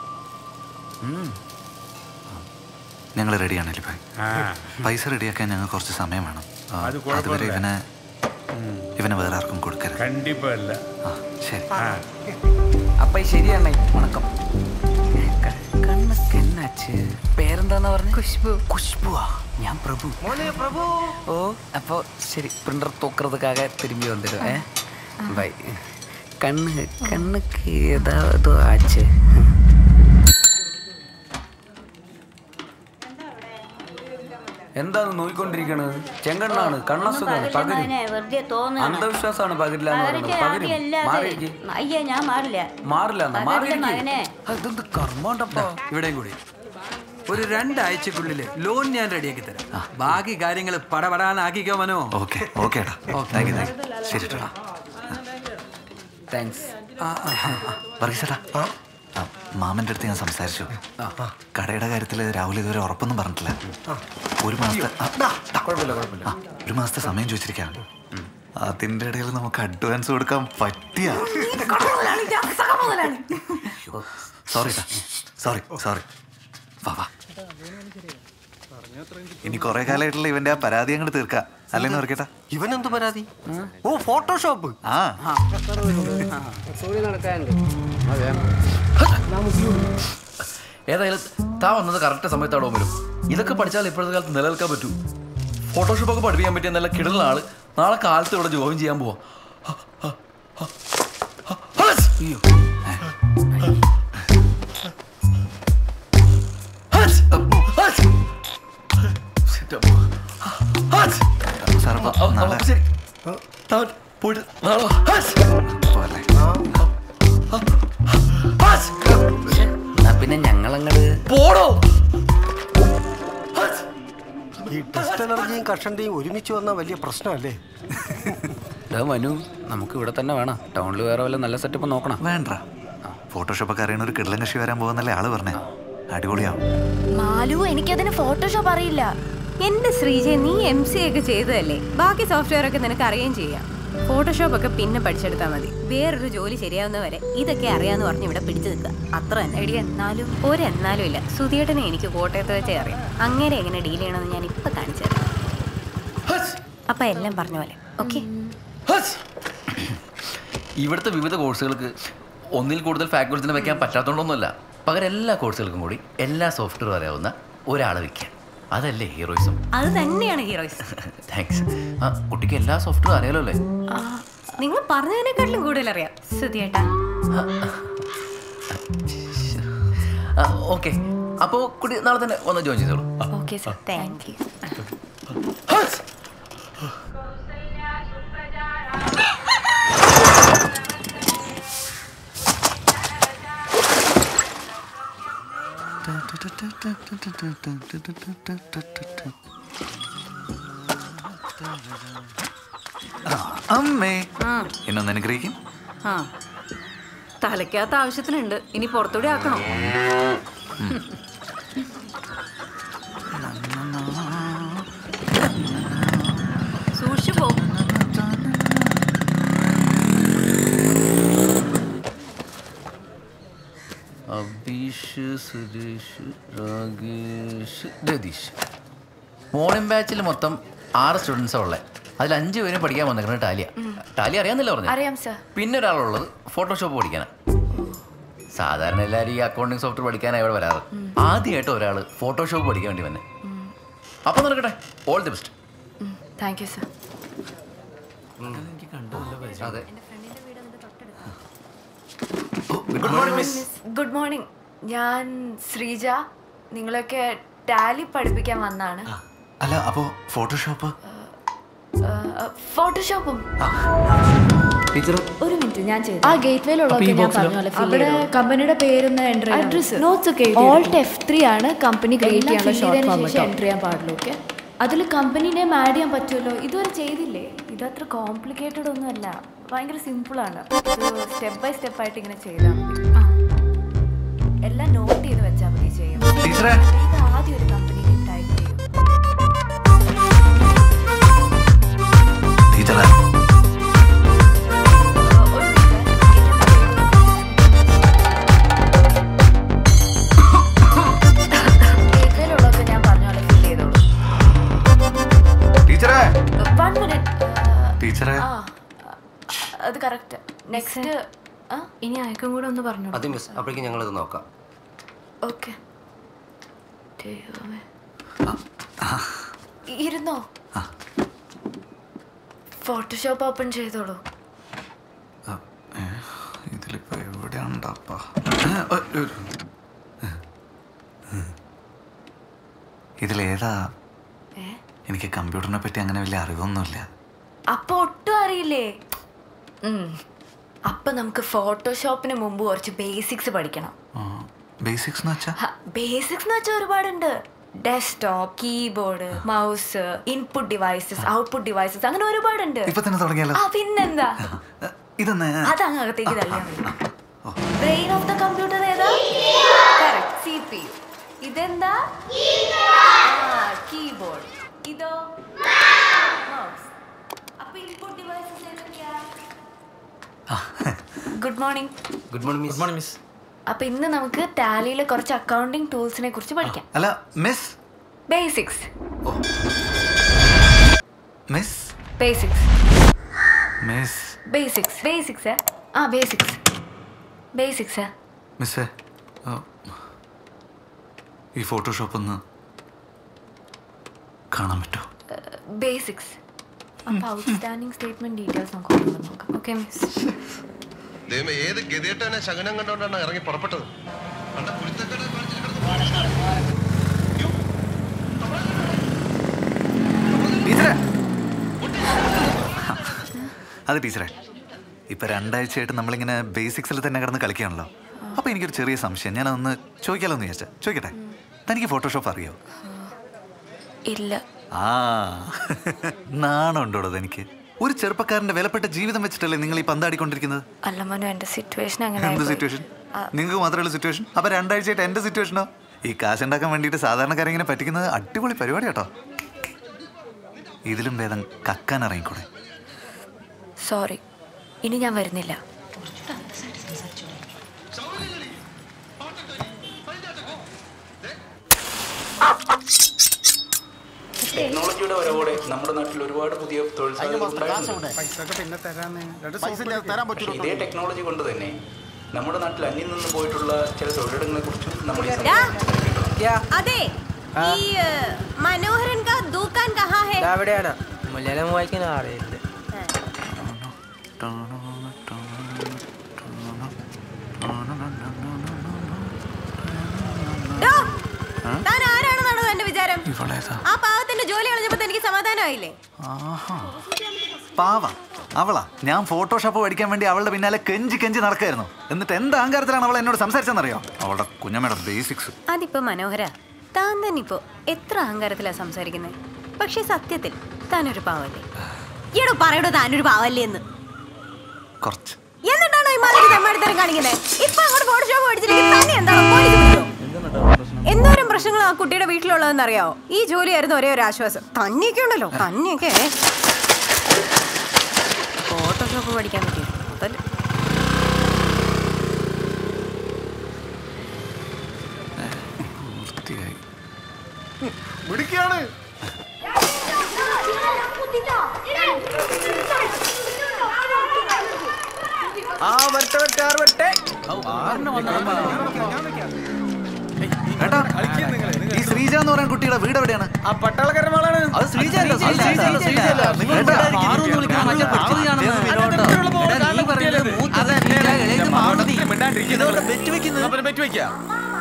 ഞങ്ങൾ റെഡിയാണ് അലിബായ് ആ. പൈസ റെഡിയാക്കാൻ ഞങ്ങൾ കുറച്ച് സമയം വേണം ആ, അത് അതുവരെ കുഴപ്പമില്ല. ഇവനെ ഇവനെ വേറെ ആർക്കും കൊടുക്കരുത് കണ്ടിപ്പാ അല്ല ശരി അപ്പൊ ശരിയാണേ വണക്കം കണ്ണൊക്കെ എന്നാച്ച് പേരെന്താന്നാ പറഞ്ഞു ഖുഷ്ബു ഖുഷ്ബുവാ ഞാൻ പ്രഭു മോനെ പ്രഭു ഓ അപ്പൊ ശരി പ്രിന്റർ തൂக்கிறதுக்காக திரும்பி வந்துடும் ഏ ബൈ കണ്ണ് കണ്ണുക്ക് ഏതാതോ ആച്ച് എന്താണ് നോയിക്കൊണ്ടിരിക്കണത് ചെങ്കണ്ണാണ് കണ്ണസുഖമാണ് പകരും വെറുതെ തോന്നുന്നു അന്ധവിശ്വാസമാണ് പകരില്ല എന്ന് പറയുന്നത് പകരും മാറിയിരിക്കും അയ്യ ഞാൻ മാറില്ല മാറില്ല എന്നാ പകരില്ല മാറിയിരിക്കും മകനെ ഇതെന്ത് കർമ്മണ്ടപ്പോ ഇവിടെയും കൂടി ഒരു രണ്ടാഴ്ചക്കുള്ളിൽ ലോൺ ഞാൻ റെഡിയാക്കി തരാം ബാക്കി കാര്യങ്ങൾ പടപടാനാക്കിക്കോ മനോ ഓക്കെ ഓക്കെ ഏട്ടാ താങ്ക് യു താങ്ക് യു ശരി ഏട്ടാ താങ്ക്സ് വർഗീസേട്ടാ ആ, മാമന്റെ അടുത്ത് ഞാൻ സംസാരിച്ചു കടയുടെ കാര്യത്തിൽ രാഹുൽ ഇതുവരെ ഉറപ്പൊന്നും പറഞ്ഞിട്ടില്ല ഒരു മാസത്തെ ആ, ആ, ഒരു മാസത്തെ സമയം ചോദിച്ചിരിക്കുകയാണ് അതിന്റെ ഇടയിൽ നമുക്ക് അഡ്വാൻസ് കൊടുക്കാൻ പറ്റിയ സോറി സോറി സോറി വാ വാ ഇനി കുറെ കാലമായിട്ടുള്ള ഇവന്റെ ആ പരാതി അങ്ങോട്ട് തീർക്കാം അല്ലെന്ന് ഓർക്കേട്ടാ ഇവനെന്ത് പരാതി ഓ ഫോട്ടോഷോപ്പ് ആ ഏതായാലും താ വന്നത് കറക്റ്റ് സമയത്താണോ വരും ഇതൊക്കെ പഠിച്ചാൽ ഇപ്പോഴത്തെ കാലത്ത് നിലനിൽക്കാൻ പറ്റൂ ഫോട്ടോഷോപ്പ് ഒക്കെ പഠിപ്പിക്കാൻ പറ്റിയ നല്ല കിടലുള്ള ആള് നാളെ കാലത്ത് ഇവിടെ ജോയിൻ ചെയ്യാൻ പോവാ അയ്യോ സാർ അപ്പൊ നാളെ ശരി താൻ പോയിട്ട് നാളെ പോലെ എന്നാ പിന്നെ ഞങ്ങളങ്ങട് പോടോ ഈ ടെസ്റ്റ് അലർജിയും കഷണ്ടിയും ഒരുമിച്ച് വന്ന വലിയ പ്രശ്നമല്ലേ ഡാ മനു നമുക്ക് ഇവിടെ തന്നെ വേണം ടൗണിൽ വേറെ വല്ല നല്ല സെറ്റപ്പ് നോക്കണം വേണ്ട ഫോട്ടോഷോപ്പ് ഒക്കെ അറിയണ ഒരു കിടലൻ കക്ഷി വരാൻ പോകുന്നല്ലേ ആള് പറഞ്ഞേ അടിപൊളിയാവും മാലു എനിക്കതിന് ഫോട്ടോഷോപ്പ് അറിയില്ല എന്റെ ശ്രീജയ നീ എം സി ഒക്കെ ചെയ്തതല്ലേ ബാക്കി സോഫ്റ്റ്വെയർ ഒക്കെ നിനക്ക് അറിയുകയും ചെയ്യാം ഫോട്ടോഷോപ്പ് ഒക്കെ പിന്നെ പഠിച്ചെടുത്താൽ മതി വേറൊരു ജോലി ശരിയാവുന്നവരെ ഇതൊക്കെ അറിയാന്ന് പറഞ്ഞ് ഇവിടെ പിടിച്ചു നിൽക്കുക അത്ര തന്നെ എടി എന്നാലും ഒരു എന്നാലും ഇല്ല സുധിയേട്ടനെ എനിക്ക് കോട്ടയത്ത് വെച്ചേ അറിയാം അങ്ങനെ എങ്ങനെ ഡീൽ ചെയ്യണമെന്ന് ഞാൻ ഇപ്പൊ കാണിച്ചു തരാം അപ്പൊ എല്ലാം പറഞ്ഞ പോലെ ഓക്കെ ഇവിടുത്തെ വിവിധ കോഴ്സുകൾക്ക് ഒന്നിൽ കൂടുതൽ ഫാക്കൽറ്റിനെ വെക്കാൻ പറ്റാത്തതുകൊണ്ടൊന്നുമല്ല പകരം എല്ലാ കോഴ്സുകൾക്കും കൂടി എല്ലാ സോഫ്റ്റ്വെയർ അറിയാവുന്ന ഒരാളെ വെക്കാൻ അതല്ലേ ഹീറോയിസം അത് തന്നെയാണ് ഹീറോയിസ് താങ്ക്സ് ആ കുട്ടിക്ക് എല്ലാ സോഫ്റ്റ്വെയർ അറിയാലോ അല്ലേ നിങ്ങൾ പറഞ്ഞതിനെക്കാട്ടിലും കൂടുതൽ അറിയാം സുധിയേട്ടാ ഓക്കെ അപ്പോൾ കുട്ടി നാളെ തന്നെ വന്ന് ജോയിൻ ചെയ്തോളൂ ഓക്കെ സർ താങ്ക് യു അമ്മേ എന്നൊന്ന് അനുഗ്രഹിക്കും ആ തലയ്ക്കകത്ത് ആവശ്യത്തിനുണ്ട് ഇനി പുറത്തൂടെ ആക്കണം സൂക്ഷിച്ചു പോ രതീഷ് സുരേഷ് രാകേഷ് രതീഷ് മോർണിംഗ് ബാച്ചിൽ മൊത്തം ആറ് സ്റ്റുഡൻസാണ് ഉള്ളത് അതിൽ അഞ്ച് പേരും പഠിക്കാൻ വന്നിരിക്കുന്നത് ടാലിയ ടാലി അറിയാമെന്നല്ല പറഞ്ഞു അറിയാം സർ പിന്നെ ഒരാളുള്ളത് ഫോട്ടോഷോപ്പ് പഠിക്കാനാണ് സാധാരണ എല്ലാവരും ഈ അക്കൗണ്ടിങ് സോഫ്റ്റ്വെയർ പഠിക്കാനാണ് ഇവിടെ വരാറ് ആദ്യമായിട്ട് ഒരാൾ ഫോട്ടോഷോപ്പ് പഠിക്കാൻ വേണ്ടി വന്നെ അപ്പം നടക്കട്ടെ all the best thank you sir അതെ good morning miss good morning ഞാൻ ശ്രീജ നിങ്ങളൊക്കെ ടാലി പഠിപ്പിക്കാൻ വന്നാണ് അല്ല അപ്പോ ഫോട്ടോഷോപ്പ് ഫോട്ടോഷോപ്പും ടീച്ചർ ഒരു മിനിറ്റ് ഞാൻ ചെയ്തു ആ ഗേറ്റ് വേയിലുള്ളതൊക്കെ ഞാൻ പറഞ്ഞ പോലെ fill അവിടെ ചെയ്തോളൂ. കമ്പനിയുടെ പേരൊന്ന് എൻ്റർ Address. നോട്ട്സ് ഒക്കെ Alt F3 ആണ് കമ്പനി ക്രിയേറ്റ് ചെയ്യാനുള്ള ഷോർട്ട് ഫോം എൻ്റർ കേട്ടോ ചെയ്യാൻ പാടുള്ളൂ ഓക്കെ അതിൽ കമ്പനി നെയിം ആഡ് ചെയ്യാൻ പറ്റുമല്ലോ ഇതുവരെ ചെയ്തില്ലേ ഇതത്ര കോംപ്ലിക്കേറ്റഡ് ഒന്നുമല്ല ഭയങ്കര സിമ്പിളാണ് ഇത് സ്റ്റെപ്പ് ബൈ സ്റ്റെപ്പ് ആയിട്ട് ഇങ്ങനെ ചെയ്താൽ മതി എല്ലാം നോട്ട് ചെയ്ത് വെച്ചാൽ മതി ചെയ്യും ടീച്ചറെ. ഇത് ആദ്യം ഒരു കമ്പനി നെയിം ടൈപ്പ് ചെയ്യും ടീച്ചറെ ഗേറ്റ് വേയിലുള്ളതൊക്കെ ഞാൻ പറഞ്ഞ പോലെ ഫിൽ ചെയ്തോളൂ ടീച്ചറെ വൺ മിനിറ്റ് ടീച്ചറെ ആ അത് കറക്റ്റ് നെക്സ്റ്റ് ഇനി അയക്കും കൂടെ ഒന്ന് പറഞ്ഞു അത് മിസ് അപ്പോഴേക്കും ഞങ്ങളത് നോക്കാം ഓക്കെ ഇരുന്നോ ഫോട്ടോഷോപ്പ് ഓപ്പൺ ചെയ്തോളൂ ഇതിലിപ്പോ എവിടെയാണ്ടാപ്പാ ഇതിലേതാ എനിക്ക് കമ്പ്യൂട്ടറിനെ പറ്റി അങ്ങനെ വലിയ അറിവൊന്നുമില്ല അപ്പൊ ഒട്ടും അറിയില്ലേ ഉം. അപ്പൊ നമുക്ക് ഫോട്ടോഷോപ്പിന് മുമ്പ് കുറച്ച് ബേസിക്സ് പഠിക്കണം ബേസിക്സ് എന്ന് വെച്ചാ ബേസിക്സ് എന്ന് വെച്ചാൽ ഒരുപാടുണ്ട് desktop keyboard mouse input devices output devices അങ്ങനെ ഒരുപാടുണ്ട് ഇപ്പൊ തന്നെ തുടങ്ങിയാലോ ആ പിന്നെന്താ ഇതെന്ന് അതങ്ങ് അകത്തേക്ക് തള്ളിയാൽ മതി ബ്രെയിൻ ഓഫ് ദ കമ്പ്യൂട്ടർ ഏതാ സി പി യു ഇതെന്താ കീബോർഡ് ഇതോ മൗസ് അപ്പൊ ഇൻപുട്ട് ഡിവൈസസ് ഏതൊക്കെയാ good morning good morning miss morning miss അപ്പൊ ഇന്ന് നമുക്ക് ടാലിയിലെ കുറച്ച് അക്കൗണ്ടിംഗ് ടൂൾസിനെ കുറിച്ച് പഠിക്കാം അല്ല miss basics miss basics miss basics basics ആ ബേസിക്സ് ബേസിക്സ് മിസ്സേ ആ, ഈ ഫോട്ടോഷോപ്പ് ഒന്ന് കാണാൻ പറ്റുമോ ബേസിക്സ് അപ്പൊ ഔട്ട്സ്റ്റാൻഡിംഗ് സ്റ്റേറ്റ്മെന്റ് ഡീറ്റെയിൽസ് നമുക്ക് ഒന്നുകൂടെ നോക്കാം ഓക്കെ മിസ് ദൈവമേ ഏത് ഗതികെട്ടാണ് ശകനം കണ്ടോണ്ടാണ് ഇറങ്ങി പുറപ്പെട്ടത് കണ്ട കുരുത്തക്കേട് കാണിച്ചിട്ട് കിടന്ന് ടീച്ചറെ അത് ടീച്ചറെ ഇപ്പൊ രണ്ടാഴ്ചയായിട്ട് നമ്മളിങ്ങനെ ബേസിക്സിൽ തന്നെ കിടന്ന് കളിക്കുകയാണല്ലോ അപ്പൊ എനിക്കൊരു ചെറിയ സംശയം ഞാൻ അതൊന്ന് ചോദിക്കാലോ എന്ന് വിചാരിച്ച ചോദിക്കട്ടെ തനിക്ക് ഫോട്ടോഷോപ്പ് അറിയോ ഇല്ല ആ നാണമുണ്ടോ എനിക്ക് ഒരു ചെറുപ്പക്കാരന്റെ വിലപ്പെട്ട ജീവിതം വെച്ചിട്ടല്ലേ നിങ്ങൾ ഈ പന്താടിക്കൊണ്ടിരിക്കുന്നത് അല്ല മനു എന്റെ സിറ്റുവേഷൻ അങ്ങനെ എന്ത് ആയിപ്പോയി. സിറ്റുവേഷൻ ആ, നിങ്ങൾക്ക് മാത്രമേ സിറ്റുവേഷൻ അപ്പൊ രണ്ടാഴ്ചയായിട്ട് എന്റെ സിറ്റുവേഷനോ ഈ കാശുണ്ടാക്കാൻ വേണ്ടിയിട്ട് സാധാരണക്കാരെ ഇങ്ങനെ പറ്റിക്കുന്നത് അടിപൊളി പരിപാടി കേട്ടോ ഇതിലും ഭേദം കക്കാൻ ഇറങ്ങിക്കൂടെ സോറി ഇനി ഞാൻ വരുന്നില്ല ടെക്നോളജിയുടെ വരവോടെ നമ്മുടെ നാട്ടിൽ ഒരുപാട് പുതിയ തൊഴിൽ സാധ്യതകൾ ഉണ്ടായിട്ടുണ്ട്. പിന്നെ തരാന്ന് പൈസ തരാൻ പക്ഷേ ഇതേ ടെക്നോളജി കൊണ്ട് തന്നെ നമ്മുടെ നാട്ടിൽ അന്യം നിന്ന് പോയിട്ടുള്ള ചില തൊഴിലിടങ്ങളെ കുറിച്ചും നമ്മൾ ഈ സമയത്ത് അതെ ഈ ഏഹ്, മനോഹരൻ കാ ദൂക്കാൻ കഹാ ഹേ അവിടെയാണ് മലയാളം വായിക്കാൻ അറിയില്ല ഡോ, താൻ ആരാണെന്നാണോ എന്റെ വിചാരം ഇവളേതാ ആ പാവത്തിന്റെ ജോലി കളഞ്ഞപ്പോ എനിക്ക് സമാധാനമായില്ലേ ആഹാ പാവ അവളാ ഞാൻ ഫോട്ടോഷോപ്പ് പഠിക്കാൻ വേണ്ടി അവളുടെ പിന്നാലെ കെഞ്ചി കെഞ്ചി നടക്കായിരുന്നു എന്നിട്ട് എന്ത് അഹങ്കാരത്തിലാണ് അവൾ എന്നോട് സംസാരിച്ചെന്നറിയോ അവളുടെ കുഞ്ഞമ്മയുടെ ബേസിക്സ് അതിപ്പോ മനോഹര താൻ തന്നെ ഇപ്പോ എത്ര അഹങ്കാരത്തിലാ സംസാരിക്കുന്നത് പക്ഷെ സത്യത്തിൽ താനൊരു പാവല്ലേ ഈടോ പറയടോ താനൊരു പാവല്ലേ എന്ന് കുറച്ച് എന്നിട്ടാണോ ഈ മാതിരി തെമ്മാടിത്തരം കാണിക്കുന്നത് ഇപ്പൊ അങ്ങോട്ട് ഫോട്ടോഷോപ്പ് പഠിച്ചില്ലെങ്കിൽ തന്നെ എന്താണോ പോലീസ് പിടിച്ചോ? എന്തോരം പ്രശ്നങ്ങൾ ആ കുട്ടിയുടെ വീട്ടിലുള്ളതെന്ന് അറിയാവോ ഈ ജോലിയായിരുന്നു ഒരേ ഒരു ആശ്വാസം തന്നെയൊക്കെ ഉണ്ടല്ലോ തന്നെയൊക്കെ ഫോട്ടോഷോപ്പ് പഠിക്കാൻ പറ്റിയ അതല്ലേ സെറ്റിയായി മിടുക്കിയാണ് ആ വരട്ടെ വരട്ടെ ആറ് വരട്ടെ ഏട്ടാ ഈ ശ്രീജ എന്ന് പറയുന്ന കുട്ടിയുടെ വീട് എവിടെയാണ് ആ പട്ടാളക്കാരൻ മകളാണ് അത് ശ്രീജ അല്ല, ശ്രീജ അല്ല, ശ്രീജ അല്ല. നിങ്ങൾ ഏട്ടാ, ഇവിടെ മാറു എന്ന് വിളിക്കുന്ന മറ്റേ പച്ചയാണെന്ന്. എടാ, നീ പറയുന്നത് മൂത്ത ശ്രീജ, ഇളയത് മാറുതി. ഇതോടെ ബെറ്റ് വെക്കുന്നത് ബെറ്റ് വെക്കാം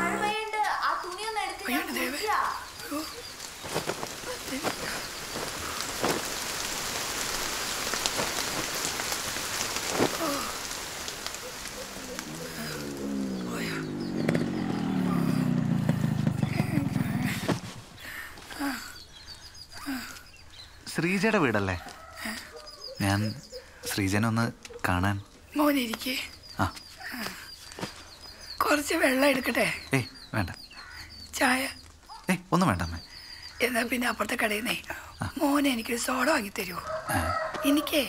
ശ്രീജയുടെ വീടല്ലേ ഞാൻ ശ്രീജനെ ഒന്ന് കാണാൻ മോനിരിക്കേ ആ. കുറച്ച് വെള്ളം എടുക്കട്ടെ ഏയ് വേണ്ട ചായ ഏയ് ഒന്നും വേണ്ട അമ്മേ എന്നാ പിന്നെ അപ്പുറത്തെ കടയിൽ നിന്നേ മോനെ എനിക്കൊരു സോഡ വാങ്ങി തരുമോ എനിക്കേ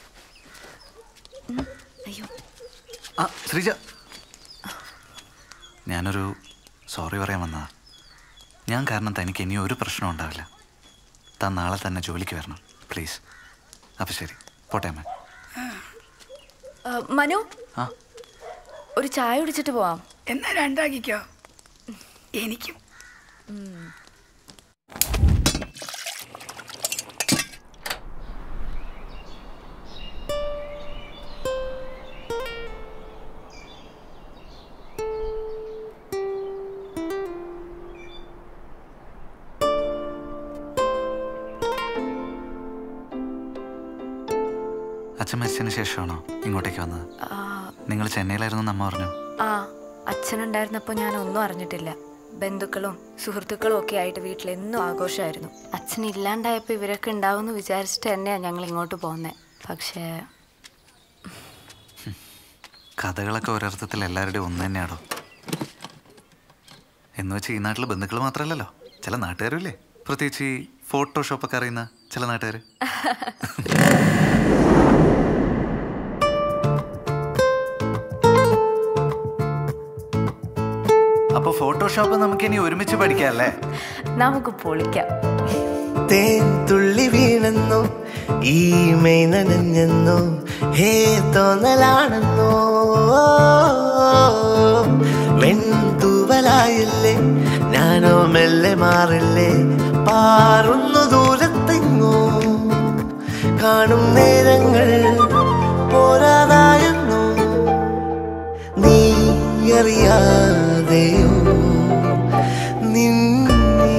ആ ശ്രീജ ഞാനൊരു സോറി പറയാൻ വന്നതാ ഞാൻ കാരണം തനിക്ക് ഇനി ഒരു പ്രശ്നം ഉണ്ടാവില്ല താൻ നാളെ തന്നെ ജോലിക്ക് വരണം പ്ലീസ് അപ്പം ശരി പോട്ടെ അമ്മ ആ, മനു ആ. ഒരു ചായ കുടിച്ചിട്ട് പോവാം എന്നാ രണ്ടാക്കിക്കോ എനിക്കും അച്ഛൻ മരിച്ചതിന് ശേഷമാണോ ഇങ്ങോട്ടേക്ക് വന്നത് ആ, നിങ്ങൾ ചെന്നൈയിലായിരുന്നു എന്ന് അമ്മ പറഞ്ഞു ആ അച്ഛനുണ്ടായിരുന്നപ്പോൾ ഞാൻ ഒന്നും അറിഞ്ഞിട്ടില്ല ബന്ധുക്കളും സുഹൃത്തുക്കളും ഒക്കെ ആയിട്ട് വീട്ടിൽ എന്നും ആഘോഷമായിരുന്നു അച്ഛൻ ഇല്ലാണ്ടായപ്പോൾ ഇവരൊക്കെ ഉണ്ടാവുമെന്ന് വിചാരിച്ചിട്ട് തന്നെയാണ് ഞങ്ങൾ ഇങ്ങോട്ട് പോകുന്നത് പക്ഷേ കഥകളൊക്കെ ഒരർത്ഥത്തിൽ എല്ലാവരുടെയും ഒന്ന് തന്നെയാണോ എന്ന് വെച്ച് ഈ നാട്ടിൽ ബന്ധുക്കൾ മാത്രമല്ലല്ലോ ചില നാട്ടുകാരും ഇല്ലേ പ്രത്യേകിച്ച് ഈ ഫോട്ടോഷോപ്പൊക്കെ അറിയുന്ന ചില നാട്ടുകാർ അപ്പൊ ഫോട്ടോഷോപ്പ് നമുക്ക് ഇനി ഒരുമിച്ച് പഠിക്കാം നമുക്ക് പൊളിക്കാം തേൻ തുള്ളി വീണെന്നോ ഈ മെയ് നനഞ്ഞെന്നോ ഹേ തോന്നലാണെന്നോ വെൺതൂവലായില്ലേ ഞാനോ മെല്ലെ മാറില്ലേ പാറുന്നു ദൂരത്തെങ്ങോ കാണും നേരങ്ങൾ പോരാതായെന്നോ നീ അറിയാതെയോ നിന്നെ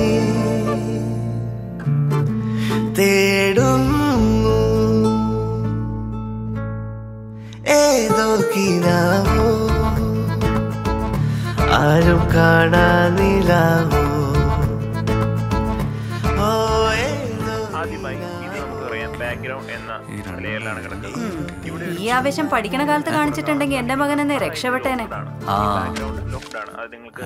തേടുന്നു ഏതോ കിനാവോ ആരും കാണാനിലാവോ ഓ ഏതോ ആദ്യമായി ഇത് നമുക്ക് പറയാം ബാക്ക്ഗ്രൗണ്ട് എന്ന നിലയിലാണ് കിടക്കുന്നത് ഈ ആവേശം പഠിക്കണ കാലത്ത് കാണിച്ചിട്ടുണ്ടെങ്കിൽ എന്റെ മകൻ എന്നെ രക്ഷപ്പെട്ടേനെ ബാക്ക്ഗ്രൗണ്ട് ലോക്ക്ഡാണ് അത് നിങ്ങൾക്ക്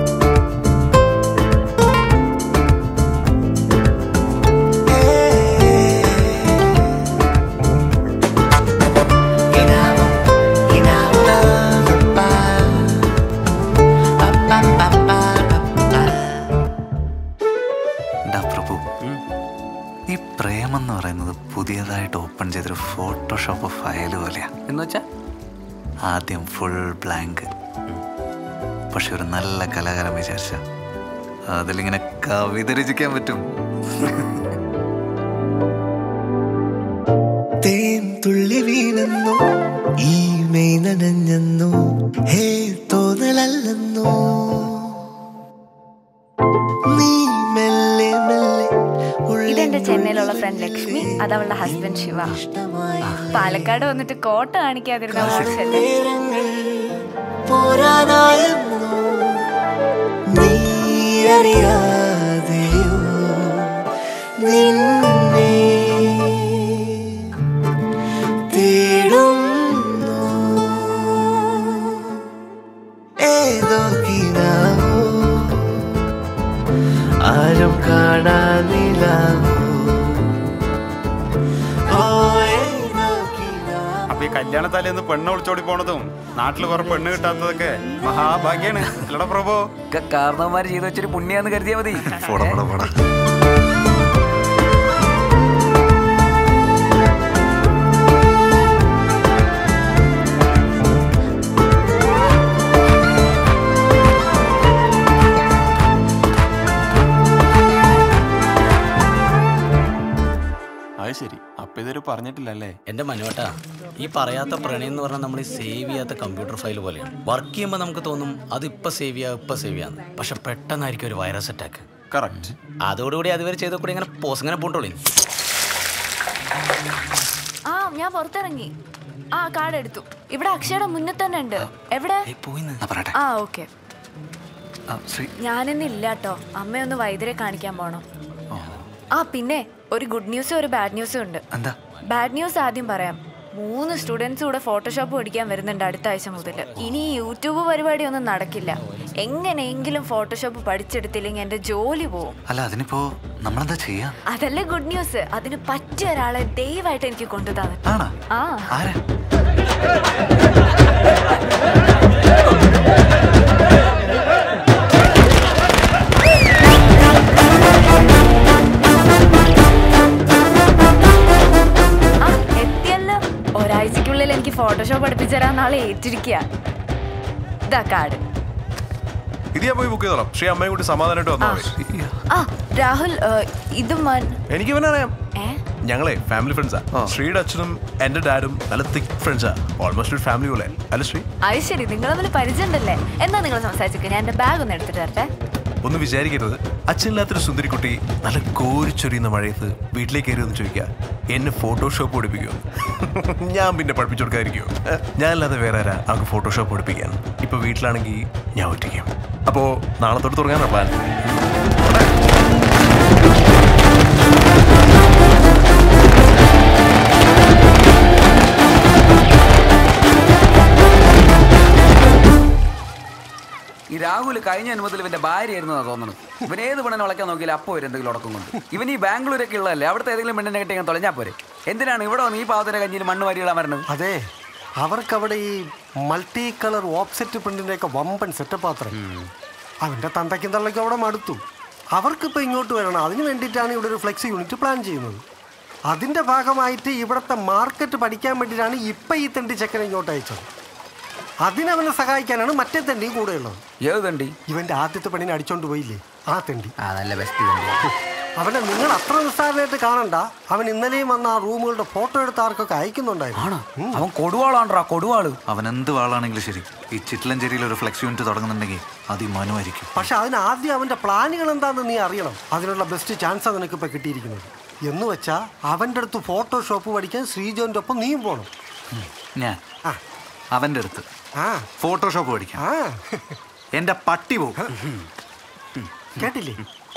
ഡാ പ്രഭു ഈ പ്രേമം എന്ന് പറയുന്നത് പുതിയതായിട്ട് ഓപ്പൺ ചെയ്തൊരു ഫോട്ടോഷോപ്പ് ഫയൽ പോലെയാ എന്ന് വെച്ചാ ആദ്യം ഫുൾ ബ്ലാങ്ക് പക്ഷെ ഒരു നല്ല കലാകാരൻ വിചാരിച്ച അതിലിങ്ങനെ കവിത രചിക്കാൻ പറ്റും തേൻ തുള്ളി വീണെന്നോ ഈ മെയ് നനഞ്ഞെന്നോ ഹേ തോന്നലല്ലെന്നോ നീ മെല്ലെ മെല്ലെ ഇതെന്റെ ചെന്നൈയിലുള്ള ഫ്രണ്ട് ലക്ഷ്മി അത് അവളുടെ ഹസ്ബൻഡ് ശിവ പാലക്കാട് വന്നിട്ട് കോട്ട കാണിക്കാതിരുന്ന മോശല്ലേ പോരാനായെന്നോ നീ അറിയാതെയോ നിന്നെ തേടുന്നു ഏതോ കിനാവോ ആരും കാണാനിലാവോ ഓ ഏതോ അപ്പൊ ഈ കല്യാണത്താലേന്ന് പെണ്ണ് ഒളിച്ചോടി പോണതും നാട്ടിൽ കുറെ പെണ്ണ് കിട്ടാത്തതൊക്കെ മഹാഭാഗ്യാണ് അല്ലടാ പ്രഭു കാരണവന്മാർ ചെയ്തു വെച്ചൊരു പുണ്യാന്ന് കരുതിയാ മതി പോടാ പോടാ പോടാ അത് ശരി അപ്പൊ ഇതൊരു പറഞ്ഞിട്ടില്ലല്ലേ എന്റെ മനുവേട്ടാ ഈ പറയാത്ത പ്രണയം എന്ന് പറഞ്ഞാൽ നമ്മൾ സേവ് ചെയ്യാത്ത കമ്പ്യൂട്ടർ ഫയൽ പോലെയാണ് വർക്ക് ചെയ്യുമ്പോൾ നമുക്ക് തോന്നും അത് ഇപ്പൊ സേവ് ചെയ്യാം ഇപ്പൊ സേവ് ചെയ്യാന്ന് പക്ഷെ പെട്ടെന്നായിരിക്കും ഒരു വൈറസ് അറ്റാക്ക് കറക്റ്റ് അതോടുകൂടി അതുവരെ ചെയ്ത കൂടി ഇങ്ങനെ പോസ് ഇങ്ങനെ പൂണ്ടോളി ആ ഞാൻ പുറത്തിറങ്ങി ആ കാർഡ് എടുത്തു ഇവിടെ അക്ഷയുടെ മുന്നിൽ തന്നെ ഉണ്ട് എവിടെ ആ ഓക്കെ ഞാനിന്ന് ഇല്ല കേട്ടോ അമ്മയൊന്ന് വൈദ്യരെ കാണിക്കാൻ പോണം ആ പിന്നെ ഒരു ഗുഡ് ന്യൂസും ഒരു ബാഡ് ന്യൂസും ഉണ്ട് എന്താ ബാഡ് ന്യൂസ് ആദ്യം പറയാം മൂന്ന് സ്റ്റുഡൻസ് കൂടെ ഫോട്ടോഷോപ്പ് പഠിക്കാൻ വരുന്നുണ്ട് അടുത്ത ആഴ്ച മുതൽ ഇനി ഈ യൂട്യൂബ് പരിപാടി ഒന്നും നടക്കില്ല എങ്ങനെയെങ്കിലും ഫോട്ടോഷോപ്പ് പഠിച്ചെടുത്തില്ലെങ്കിൽ എന്റെ ജോലി പോവും അല്ല അതിനിപ്പോ നമ്മളെന്താ ചെയ്യാ അതല്ലേ ഗുഡ് ന്യൂസ് അതിന് പറ്റിയ ഒരാളെ ദയവായിട്ട് എനിക്ക് കൊണ്ടു തന്നെ ആണോ ആ ആരാ ആ എത്തിയല്ലോ ഒരാഴ്ചക്കുള്ളിൽ എനിക്ക് ഫോട്ടോഷോപ്പ് പഠിപ്പിച്ചു തരാൻ നാളെ ഏറ്റിരിക്കുക ഇതാ കാർഡ് ഇത് ഞാൻ പോയി ബുക്ക് ചെയ്തോളാം ശ്രീ അമ്മയും കൂടി സമാധാനമായിട്ട് വന്നാൽ മതി ആ രാഹുൽ ഏ, ഇത് മൻ എനിക്ക് ഇവനെ അറിയാം ഏ ഞങ്ങളെ ഫാമിലി ഫ്രണ്ട്സാ ശ്രീയുടെ അച്ഛനും എന്റെ ഡാഡും നല്ല തിക് ഫ്രണ്ട്സാ ഓൾമോസ്റ്റ് ഒരു ഫാമിലി പോലെ അല്ല ശ്രീ അത് ശരി നിങ്ങൾ തമ്മിൽ പരിചയമുണ്ടല്ലേ എന്നാ നിങ്ങൾ സംസാരിച്ചിരിക്കുക ഞാൻ എന്റെ ബാഗ് ഒന്ന് എടുത്തിട്ട് തരട്ടെ ഒന്ന് വിചാരിക്കരുത് അച്ഛനില്ലാത്തൊരു സുന്ദരിക്കുട്ടി നല്ല കോരിച്ചൊരിയുന്ന മഴയത്ത് വീട്ടിലേക്ക് കയറി ഒന്ന് ചോദിക്കുക എന്നെ ഫോട്ടോഷോപ്പ് പഠിപ്പിക്കുമോ ഞാൻ പിന്നെ പഠിപ്പിച്ചു കൊടുക്കാതിരിക്കുമോ ഞാനല്ലാതെ വേറെ ആരാ അവർക്ക് ഫോട്ടോഷോപ്പ് പഠിപ്പിക്കാൻ ഇപ്പൊ വീട്ടിലാണെങ്കിൽ ഞാൻ ഒറ്റയ്ക്കും അപ്പോ നാളെ തൊട്ട് തുടങ്ങാനാ പ്ലാൻ ഈ രാഹുൽ കഴിഞ്ഞ അനുഭവത്തിൽ ഇവന്റെ ഭാര്യയായിരുന്നു എന്നാ തോന്നുന്നു ഇവൻ ഏത് പെണ്ണിനെ വളയ്ക്കാൻ നോക്കിയാലും അപ്പോൾ ഒരു എന്തെങ്കിലും ഉടക്കം കൊണ്ട് ഇവൻ ഈ ബാംഗ്ലൂരൊക്കെ ഉള്ളതല്ലേ അവിടുത്തെ ഏതെങ്കിലും പെണ്ണിനെ കെട്ടി ഇങ്ങനെ തൊലഞ്ഞാൽ പോരെ എന്തിനാണ് ഇവിടെ വന്ന് ഈ പാവത്തിന്റെ കഞ്ഞിയിൽ മണ്ണ് വാരികളാൻ വരണത് അതെ അവർക്കവിടെ ഈ മൾട്ടി കളർ ഓപ്സെറ്റ് പ്രിന്റിന്റെ ഒക്കെ വമ്പൻ സെറ്റപ്പ് അത്ര അവന്റെ തന്തയ്ക്കും തള്ളയ്ക്കും അവിടെ മടുത്തു അവർക്കിപ്പോൾ ഇങ്ങോട്ട് വരണം അതിന് വേണ്ടിയിട്ടാണ് ഇവിടെ ഒരു ഫ്ലെക്സ് യൂണിറ്റ് പ്ലാൻ ചെയ്യുന്നത് അതിന്റെ ഭാഗമായിട്ട് ഇവിടുത്തെ മാർക്കറ്റ് പഠിക്കാൻ വേണ്ടിയിട്ടാണ് ഇപ്പം ഈ തെണ്ടി ചെക്കനെ ഇങ്ങോട്ട് അയച്ചത് അതിനവനെ സഹായിക്കാനാണ് മറ്റേ തെണ്ടിയും കൂടെ ഉള്ളത് ഏത് തണ്ടി ഇവന്റെ ആദ്യത്തെ പെണ്ണിനെ അടിച്ചോണ്ട് പോയില്ലേ ആ തെണ്ടി ആ നല്ല ബെസ്റ്റ് അവനെ നിങ്ങൾ അത്ര നിസ്സാരമായിട്ട് കാണണ്ട അവൻ ഇന്നലെയും വന്ന ആ റൂമുകളുടെ ഫോട്ടോ എടുത്ത് ആർക്കൊക്കെ അയക്കുന്നുണ്ടായിരുന്നു അവൻ കൊടുവാളാണ്ടാ കൊടുവാള് അവൻ എന്ത് വാളാണെങ്കിലും ശരി ഈ ചിറ്റ്ലഞ്ചേരിയിൽ ഒരു ഫ്ലെക്സ് യൂണിറ്റ് തുടങ്ങുന്നുണ്ടെങ്കിൽ അത് ഈ മനുവായിരിക്കും പക്ഷെ അതിന് ആദ്യം അവന്റെ പ്ലാനുകൾ എന്താണെന്ന് നീ അറിയണം അതിനുള്ള ബെസ്റ്റ് ചാൻസാണ് നിനക്ക് ഇപ്പൊ കിട്ടിയിരിക്കുന്നത് എന്ന് വെച്ചാ അവന്റെ അടുത്ത് ഫോട്ടോഷോപ്പ് പഠിക്കാൻ ശ്രീജോന്റെ ഒപ്പം നീയും പോണം ഞാൻ അവന്റെ അടുത്ത് ഫോട്ടോഷോപ്പ് പഠിക്കാം എന്റെ പട്ടി പോകും കേട്ടില്ലേ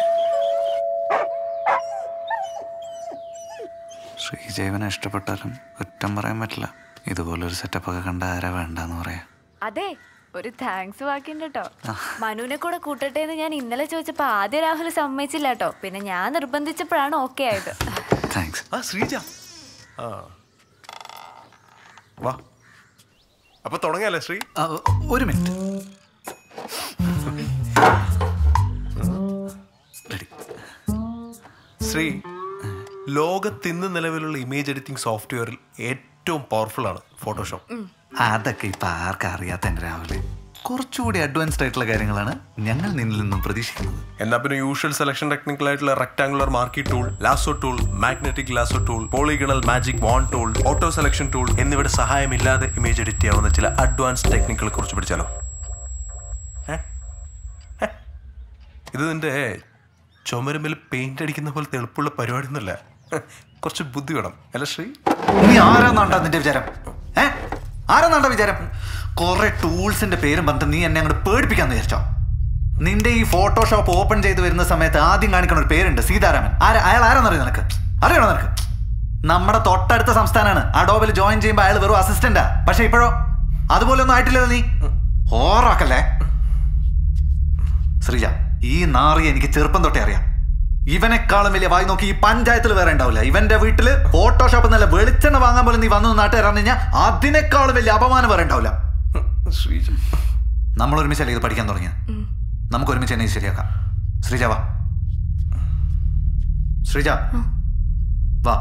ശ്രീജീവനെ ഇഷ്ടപ്പെട്ടാലും കുറ്റം പറയാൻ പറ്റില്ല ഇതുപോലൊരു സെറ്റപ്പൊക്കെ കണ്ട ആരാ വേണ്ടെന്ന് പറയാ അതെ ഒരു താങ്ക്സ് ബാക്കിയുണ്ട് കേട്ടോ മനുവിനെ കൂടെ കൂട്ടട്ടെ എന്ന് ഞാൻ ഇന്നലെ ചോദിച്ചപ്പോ ആദ്യ രാഹുൽ സമ്മതിച്ചില്ല കേട്ടോ പിന്നെ ഞാൻ നിർബന്ധിച്ചപ്പോഴാണ് ഓക്കെ ആയത് താങ്ക്സ് ആ ശ്രീജ ആ വാ അപ്പൊ തുടങ്ങിയല്ലേ ശ്രീ ഒരു മിനിറ്റ് ശ്രീ ലോകത്തിന്ന് നിലവിലുള്ള ഇമേജ് എഡിറ്റിംഗ് സോഫ്റ്റ്വെയറിൽ ഏറ്റവും പവർഫുൾ ആണ് ഫോട്ടോഷോപ്പ് അതൊക്കെ ഇപ്പൊ ആർക്കും അറിയാത്ത എൻ്റെ രാവിലെ കുറച്ചുകൂടി അഡ്വാൻസ്ഡ് ആയിട്ടുള്ള കാര്യങ്ങളാണ് ഞങ്ങൾ നിന്നിൽ നിന്നും പ്രതീക്ഷിക്കുന്നത് എന്നാ പിന്നെ യൂഷ്വൽ സെലക്ഷൻ ടെക്നിക്കൽ ആയിട്ടുള്ള rectangular marquee tool lasso tool magnetic lasso tool polygonal magic wand tool auto selection tool എന്നിവയുടെ സഹായമില്ലാതെ ഇമേജ് എഡിറ്റ് ചെയ്യാവുന്ന ചില അഡ്വാൻസ് ടെക്നിക്കുകളെ കുറിച്ച് പഠിച്ചാലോ ഏ? ഏ? ഇത് നിന്റെ ചുമരുമ്പിൽ പെയിന്റ് അടിക്കുന്ന പോലത്തെ എളുപ്പമുള്ള പരിപാടി ഒന്നുമല്ല കുറച്ച് ബുദ്ധി വേണം അല്ല ശ്രീ നീ ആരാന്നാണ്ടാ നിന്റെ വിചാരം ഏ ആരാന്നാണ്ടാ വിചാരം കുറെ ടൂൾസിന്റെ പേരും പറഞ്ഞിട്ട് നീ എന്നെ അങ്ങോട്ട് പേടിപ്പിക്കാന്ന് വിചാരിച്ചോ നിന്റെ ഈ ഫോട്ടോഷോപ്പ് ഓപ്പൺ ചെയ്ത് വരുന്ന സമയത്ത് ആദ്യം കാണിക്കുന്ന ഒരു പേരുണ്ട് സീതാരാമൻ ആരാ അയാൾ ആരാന്നറിയോ നിനക്ക് അറിയണോ നിനക്ക് നമ്മുടെ തൊട്ടടുത്ത സംസ്ഥാനമാണ് അഡോബിൽ ജോയിൻ ചെയ്യുമ്പോൾ അയാൾ വെറും അസിസ്റ്റന്റാ പക്ഷെ ഇപ്പോഴോ അതുപോലെ ഒന്നും ആയിട്ടില്ലല്ലോ നീ ഓറാക്കല്ലേ ശ്രീജ ഈ നാറി എനിക്ക് ചെറുപ്പം തൊട്ടേ അറിയാം ഇവനെക്കാളും വലിയ വായി നോക്കി ഈ പഞ്ചായത്തിൽ വേറെ ഉണ്ടാവില്ല ഇവന്റെ വീട്ടില് ഫോട്ടോഷോപ്പ് നല്ല വെളിച്ചെണ്ണ വാങ്ങാൻ പോലും നീ വന്നു നാട്ടുകാർ കഴിഞ്ഞാൽ അതിനേക്കാളും വലിയ അപമാനം വേറെ ഉണ്ടാവില്ല നമ്മൾ ഒരുമിച്ചല്ലേ ഇത് പഠിക്കാൻ തുടങ്ങിയത് നമുക്ക് ഒരുമിച്ച് തന്നെ ഇത് ശരിയാക്കാം ശ്രീജ വാ ശ്രീജ വാ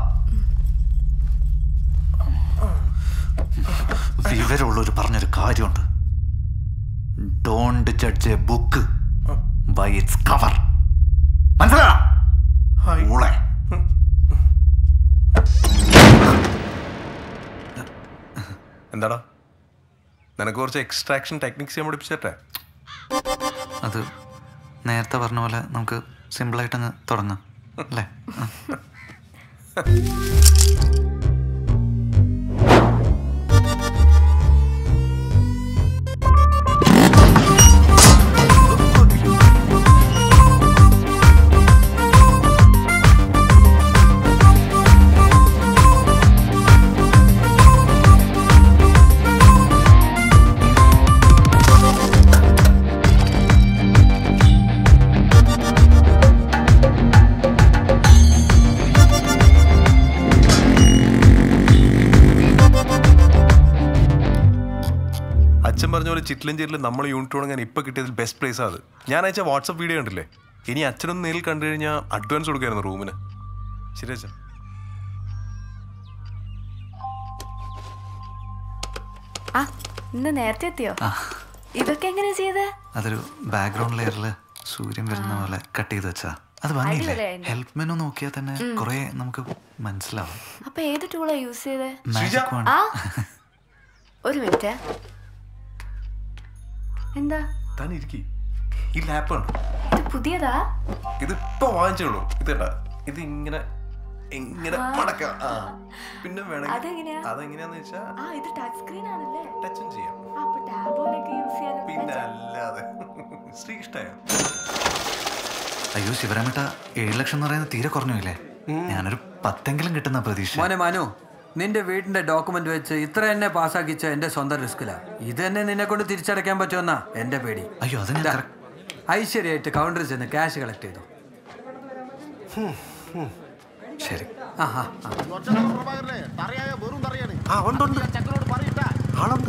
വിവരമുള്ളൊരു പറഞ്ഞൊരു കാര്യമുണ്ട് don't judge a book by its cover മനസ്സിലാ ഊളെ എന്താടാ നിനക്ക് കുറച്ച് എക്സ്ട്രാക്ഷൻ ടെക്നിക്സ് ഞാൻ പഠിപ്പിച്ചേ അത് നേരത്തെ പറഞ്ഞ പോലെ നമുക്ക് സിമ്പിളായിട്ട് അങ്ങ് തുടങ്ങാം അല്ലേ ആ. അച്ഛൻ പറഞ്ഞ പോലെ ചിറ്റ്ലഞ്ചേരിയിൽ നമ്മൾ യൂണിറ്റ് തുടങ്ങാൻ ഇപ്പൊ കിട്ടിയതിൽ ബെസ്റ്റ് പ്ലേസ് അത് ഞാൻ അയച്ച വാട്സപ്പ് വീഡിയോ കണ്ടില്ലേ ഇനി അച്ഛനൊന്ന് നേരിൽ കണ്ടു കഴിഞ്ഞാൽ അഡ്വാൻസ് കൊടുക്കായിരുന്നു റൂമിന് ശരി അച്ഛൻ ആ ഇന്ന് നേരത്തെ എത്തിയോ ഇതൊക്കെ എങ്ങനെ ചെയ്തേ അതൊരു ബാക്ക്ഗ്രൗണ്ട് ലെയറിൽ സൂര്യൻ വരുന്ന പോലെ കട്ട് ചെയ്ത് വെച്ചാ അത് ഭംഗിയില്ലേ അടിപൊളിയായിരുന്നു. ഹെൽപ്പ് മെനു നോക്കിയാൽ തന്നെ ഉം. കുറെ നമുക്ക് മനസ്സിലാവും അപ്പൊ ഏത് ടൂളാ യൂസ് ചെയ്തേ മാജിക് വൺ ആ ഒരു മിനിറ്റ് എന്താ താൻ ഇരിക്കി ഈ ലാപ്പ് ഉണ്ട് ഇത് പുതിയതാ ഇത് ഇപ്പൊ വാങ്ങിച്ചോളൂ ഇത് കേട്ടാ ഇത് ഇങ്ങനെ ഇങ്ങനെ ആ. മടക്കാം ആ പിന്നെ വേണമെങ്കിൽ അതെങ്ങനെയാ? അതെങ്ങനെയാന്ന് വെച്ചാ ആ ഇത് ടച്ച് സ്ക്രീൻ ആണല്ലേ ടച്ചും ചെയ്യാം ആ, അപ്പൊ ടാബോലൊക്കെ യൂസ് ചെയ്യാൻ പിന്നെ അല്ലാതെ ശ്രീ ഇഷ്ടയോ അയ്യോ ശിവരാമേട്ട ഏഴ് ലക്ഷം എന്ന് പറയുന്നത് തീരെ കുറഞ്ഞില്ലേ ഞാനൊരു പത്തെങ്കിലും കിട്ടുന്ന പ്രതീക്ഷ മോനെ മനു നിന്റെ വീടിന്റെ ഡോക്യുമെന്റ് വെച്ച് ഇത്ര എന്നെ പാസ്സാക്കിച്ച എന്റെ സ്വന്തം റിസ്കിലാ ഇത് തന്നെ നിന്നെ കൊണ്ട് തിരിച്ചടയ്ക്കാൻ പറ്റുമെന്നാ എന്റെ പേടി അയ്യോ അത് ദാ, ഐശ്വര്യമായിട്ട് കൗണ്ടറിൽ ചെന്ന് ക്യാഷ് കളക്ട് ചെയ്തു ശരി ആ ആ ആ. ആ ഉണ്ട് ഉണ്ട് ആളുണ്ട്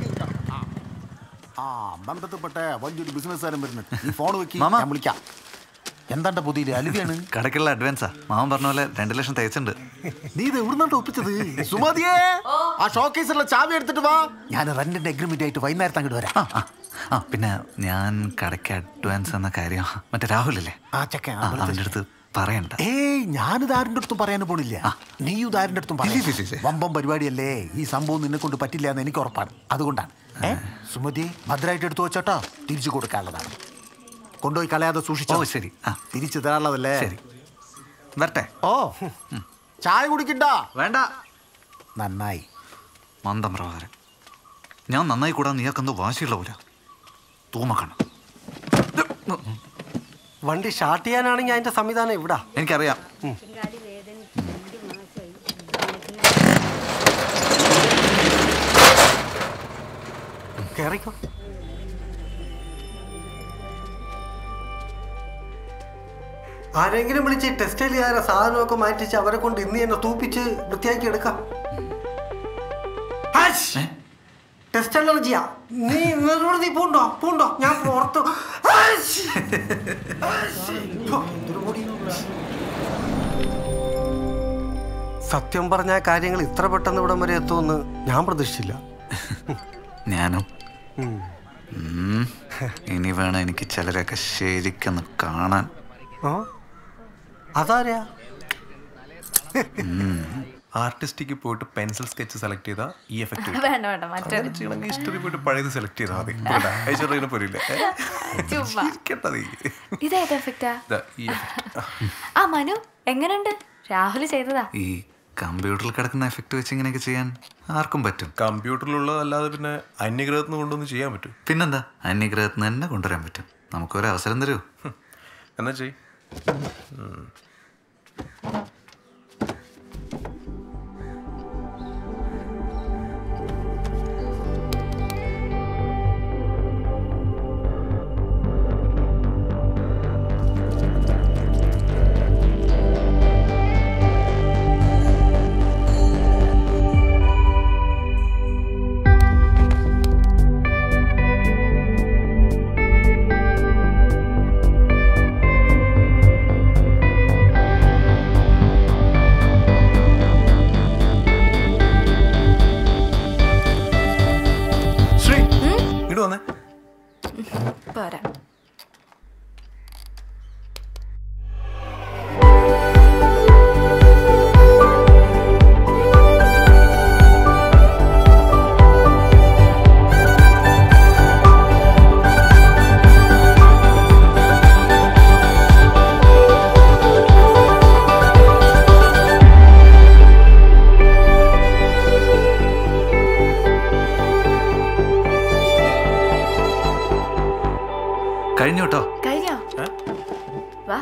ആ ബന്ധത്തിൽപ്പെട്ട വലിയൊരു ബിസിനസ്സുകാരൻ വരുന്നുണ്ട് ഈ ഫോൺ വെക്കി മാമാ. ഞാൻ വിളിക്കാം എന്താണ്ട പുതിയ അലുവിയാണ് കടക്കുള്ള അഡ്വാൻസാ മാമൻ പറഞ്ഞ പോലെ രണ്ട് ലക്ഷം തയ്ച്ചിട്ടുണ്ട് നീ ഇത് എവിടുന്നാണ്ട് ഒപ്പിച്ചത് സുമതിയേ ആ ഷോക്കേസിലുള്ള ചാവി എടുത്തിട്ട് വാ ഞാൻ റെന്റിന്റെ അഗ്രിമെന്റ് ആയിട്ട് വൈകുന്നേരത്ത് അങ്ങോട്ട് വരാം ആ പിന്നെ ഞാൻ കടയ്ക്ക് അഡ്വാൻസ് എന്ന കാര്യം മറ്റേ രാഹുലല്ലേ ആ ചെക്കൻ ആ, അവൻ്റെ അടുത്ത് പറയണ്ട ഏയ് ഞാനിത് ആരുടെ അടുത്തും പറയാൻ പോണില്ല നീ ഇത് ആരുടെ അടുത്തും പറയാം വമ്പം പരിപാടിയല്ലേ ഈ സംഭവം നിന്നെ കൊണ്ട് പറ്റില്ല എന്ന് എനിക്ക് ഉറപ്പാണ് അതുകൊണ്ടാണ് ഏ സുമതി ഭദ്രമായിട്ട് എടുത്തു വെച്ചോട്ടോ തിരിച്ചു കൊടുക്കാനുള്ളതാണ് കൊണ്ടുപോയി കളയാതെ സൂക്ഷിച്ചോ ഓ, ശരി. ആ. തിരിച്ചു തരാനുള്ളതല്ലേ ശരി വരട്ടെ ഓ ചായ കുടിക്കണ്ട വേണ്ട നന്നായി മന്ദം പ്രകാരം ഞാൻ നന്നായി കൂടാൻ നീയാക്കെന്തോ വാശിയുള്ള പോലെ തൂമക്കണം വണ്ടി സ്റ്റാർട്ട് ചെയ്യാനാണെങ്കിൽ അതിന്റെ സംവിധാനം ഇവിടാ എനിക്കറിയാം കേറിക്കോ ആരെങ്കിലും വിളിച്ച് ടെസ്റ്റ് ചെയ്യാതെ സാധനമൊക്കെ മാറ്റിച്ച് അവരെ കൊണ്ട് ഇന്ന് തന്നെ തൂപ്പിച്ച് വൃത്തിയാക്കി എടുക്കാം ടെസ്റ്റ് അലർജിയാ നീ ഇന്നോട് നീ പൂണ്ടോ പൂണ്ടോ ഞാൻ പുറത്തു ആശ്! ആശ്! ഹോ, എന്തൊരു പൊടി. സത്യം പറഞ്ഞ കാര്യങ്ങൾ ഇത്ര പെട്ടെന്ന് ഇവിടം വരെ എത്തുമെന്ന് ഞാൻ പ്രതീക്ഷിച്ചില്ല ഞാനും ഉം. ഇനി വേണം എനിക്ക് ചിലരൊക്കെ ശരിക്കൊന്ന് കാണാൻ ആ? അതാരാ ആർട്ടിസ്റ്റിക്ക് പോയിട്ട് പെൻസിൽ സ്കെച്ച് സെലക്ട് ചെയ്താൽ ഈ എഫക്റ്റ് വേണ്ട വേണ്ട മറ്റൊരു ചെയ്യണമെങ്കിൽ ഹിസ്റ്ററി പോയിട്ട് പഴയത് സെലക്ട് ചെയ്താൽ മതി പോട്ടെ, ഐശ്വര്യനെ പോരില്ല ചുമ്മാ കേട്ടാ നീ ഇതേത് എഫക്റ്റാ ദാ, ഈ effect. ആ മനു എങ്ങനുണ്ട് രാഹുൽ ചെയ്തതാ ഈ കമ്പ്യൂട്ടറിൽ കിടക്കുന്ന എഫക്റ്റ് വെച്ച് ഇങ്ങനെയൊക്കെ ചെയ്യാൻ ആർക്കും പറ്റും കമ്പ്യൂട്ടറിലുള്ളതല്ലാതെ പിന്നെ അന്യഗ്രഹത്തിൽ നിന്ന് കൊണ്ടൊന്നും ചെയ്യാൻ പറ്റും പിന്നെന്താ അന്യഗ്രഹത്തിൽ നിന്ന് തന്നെ കൊണ്ടുവരാൻ പറ്റും നമുക്കൊരു അവസരം തരൂ എന്നാ ചെയ് വാ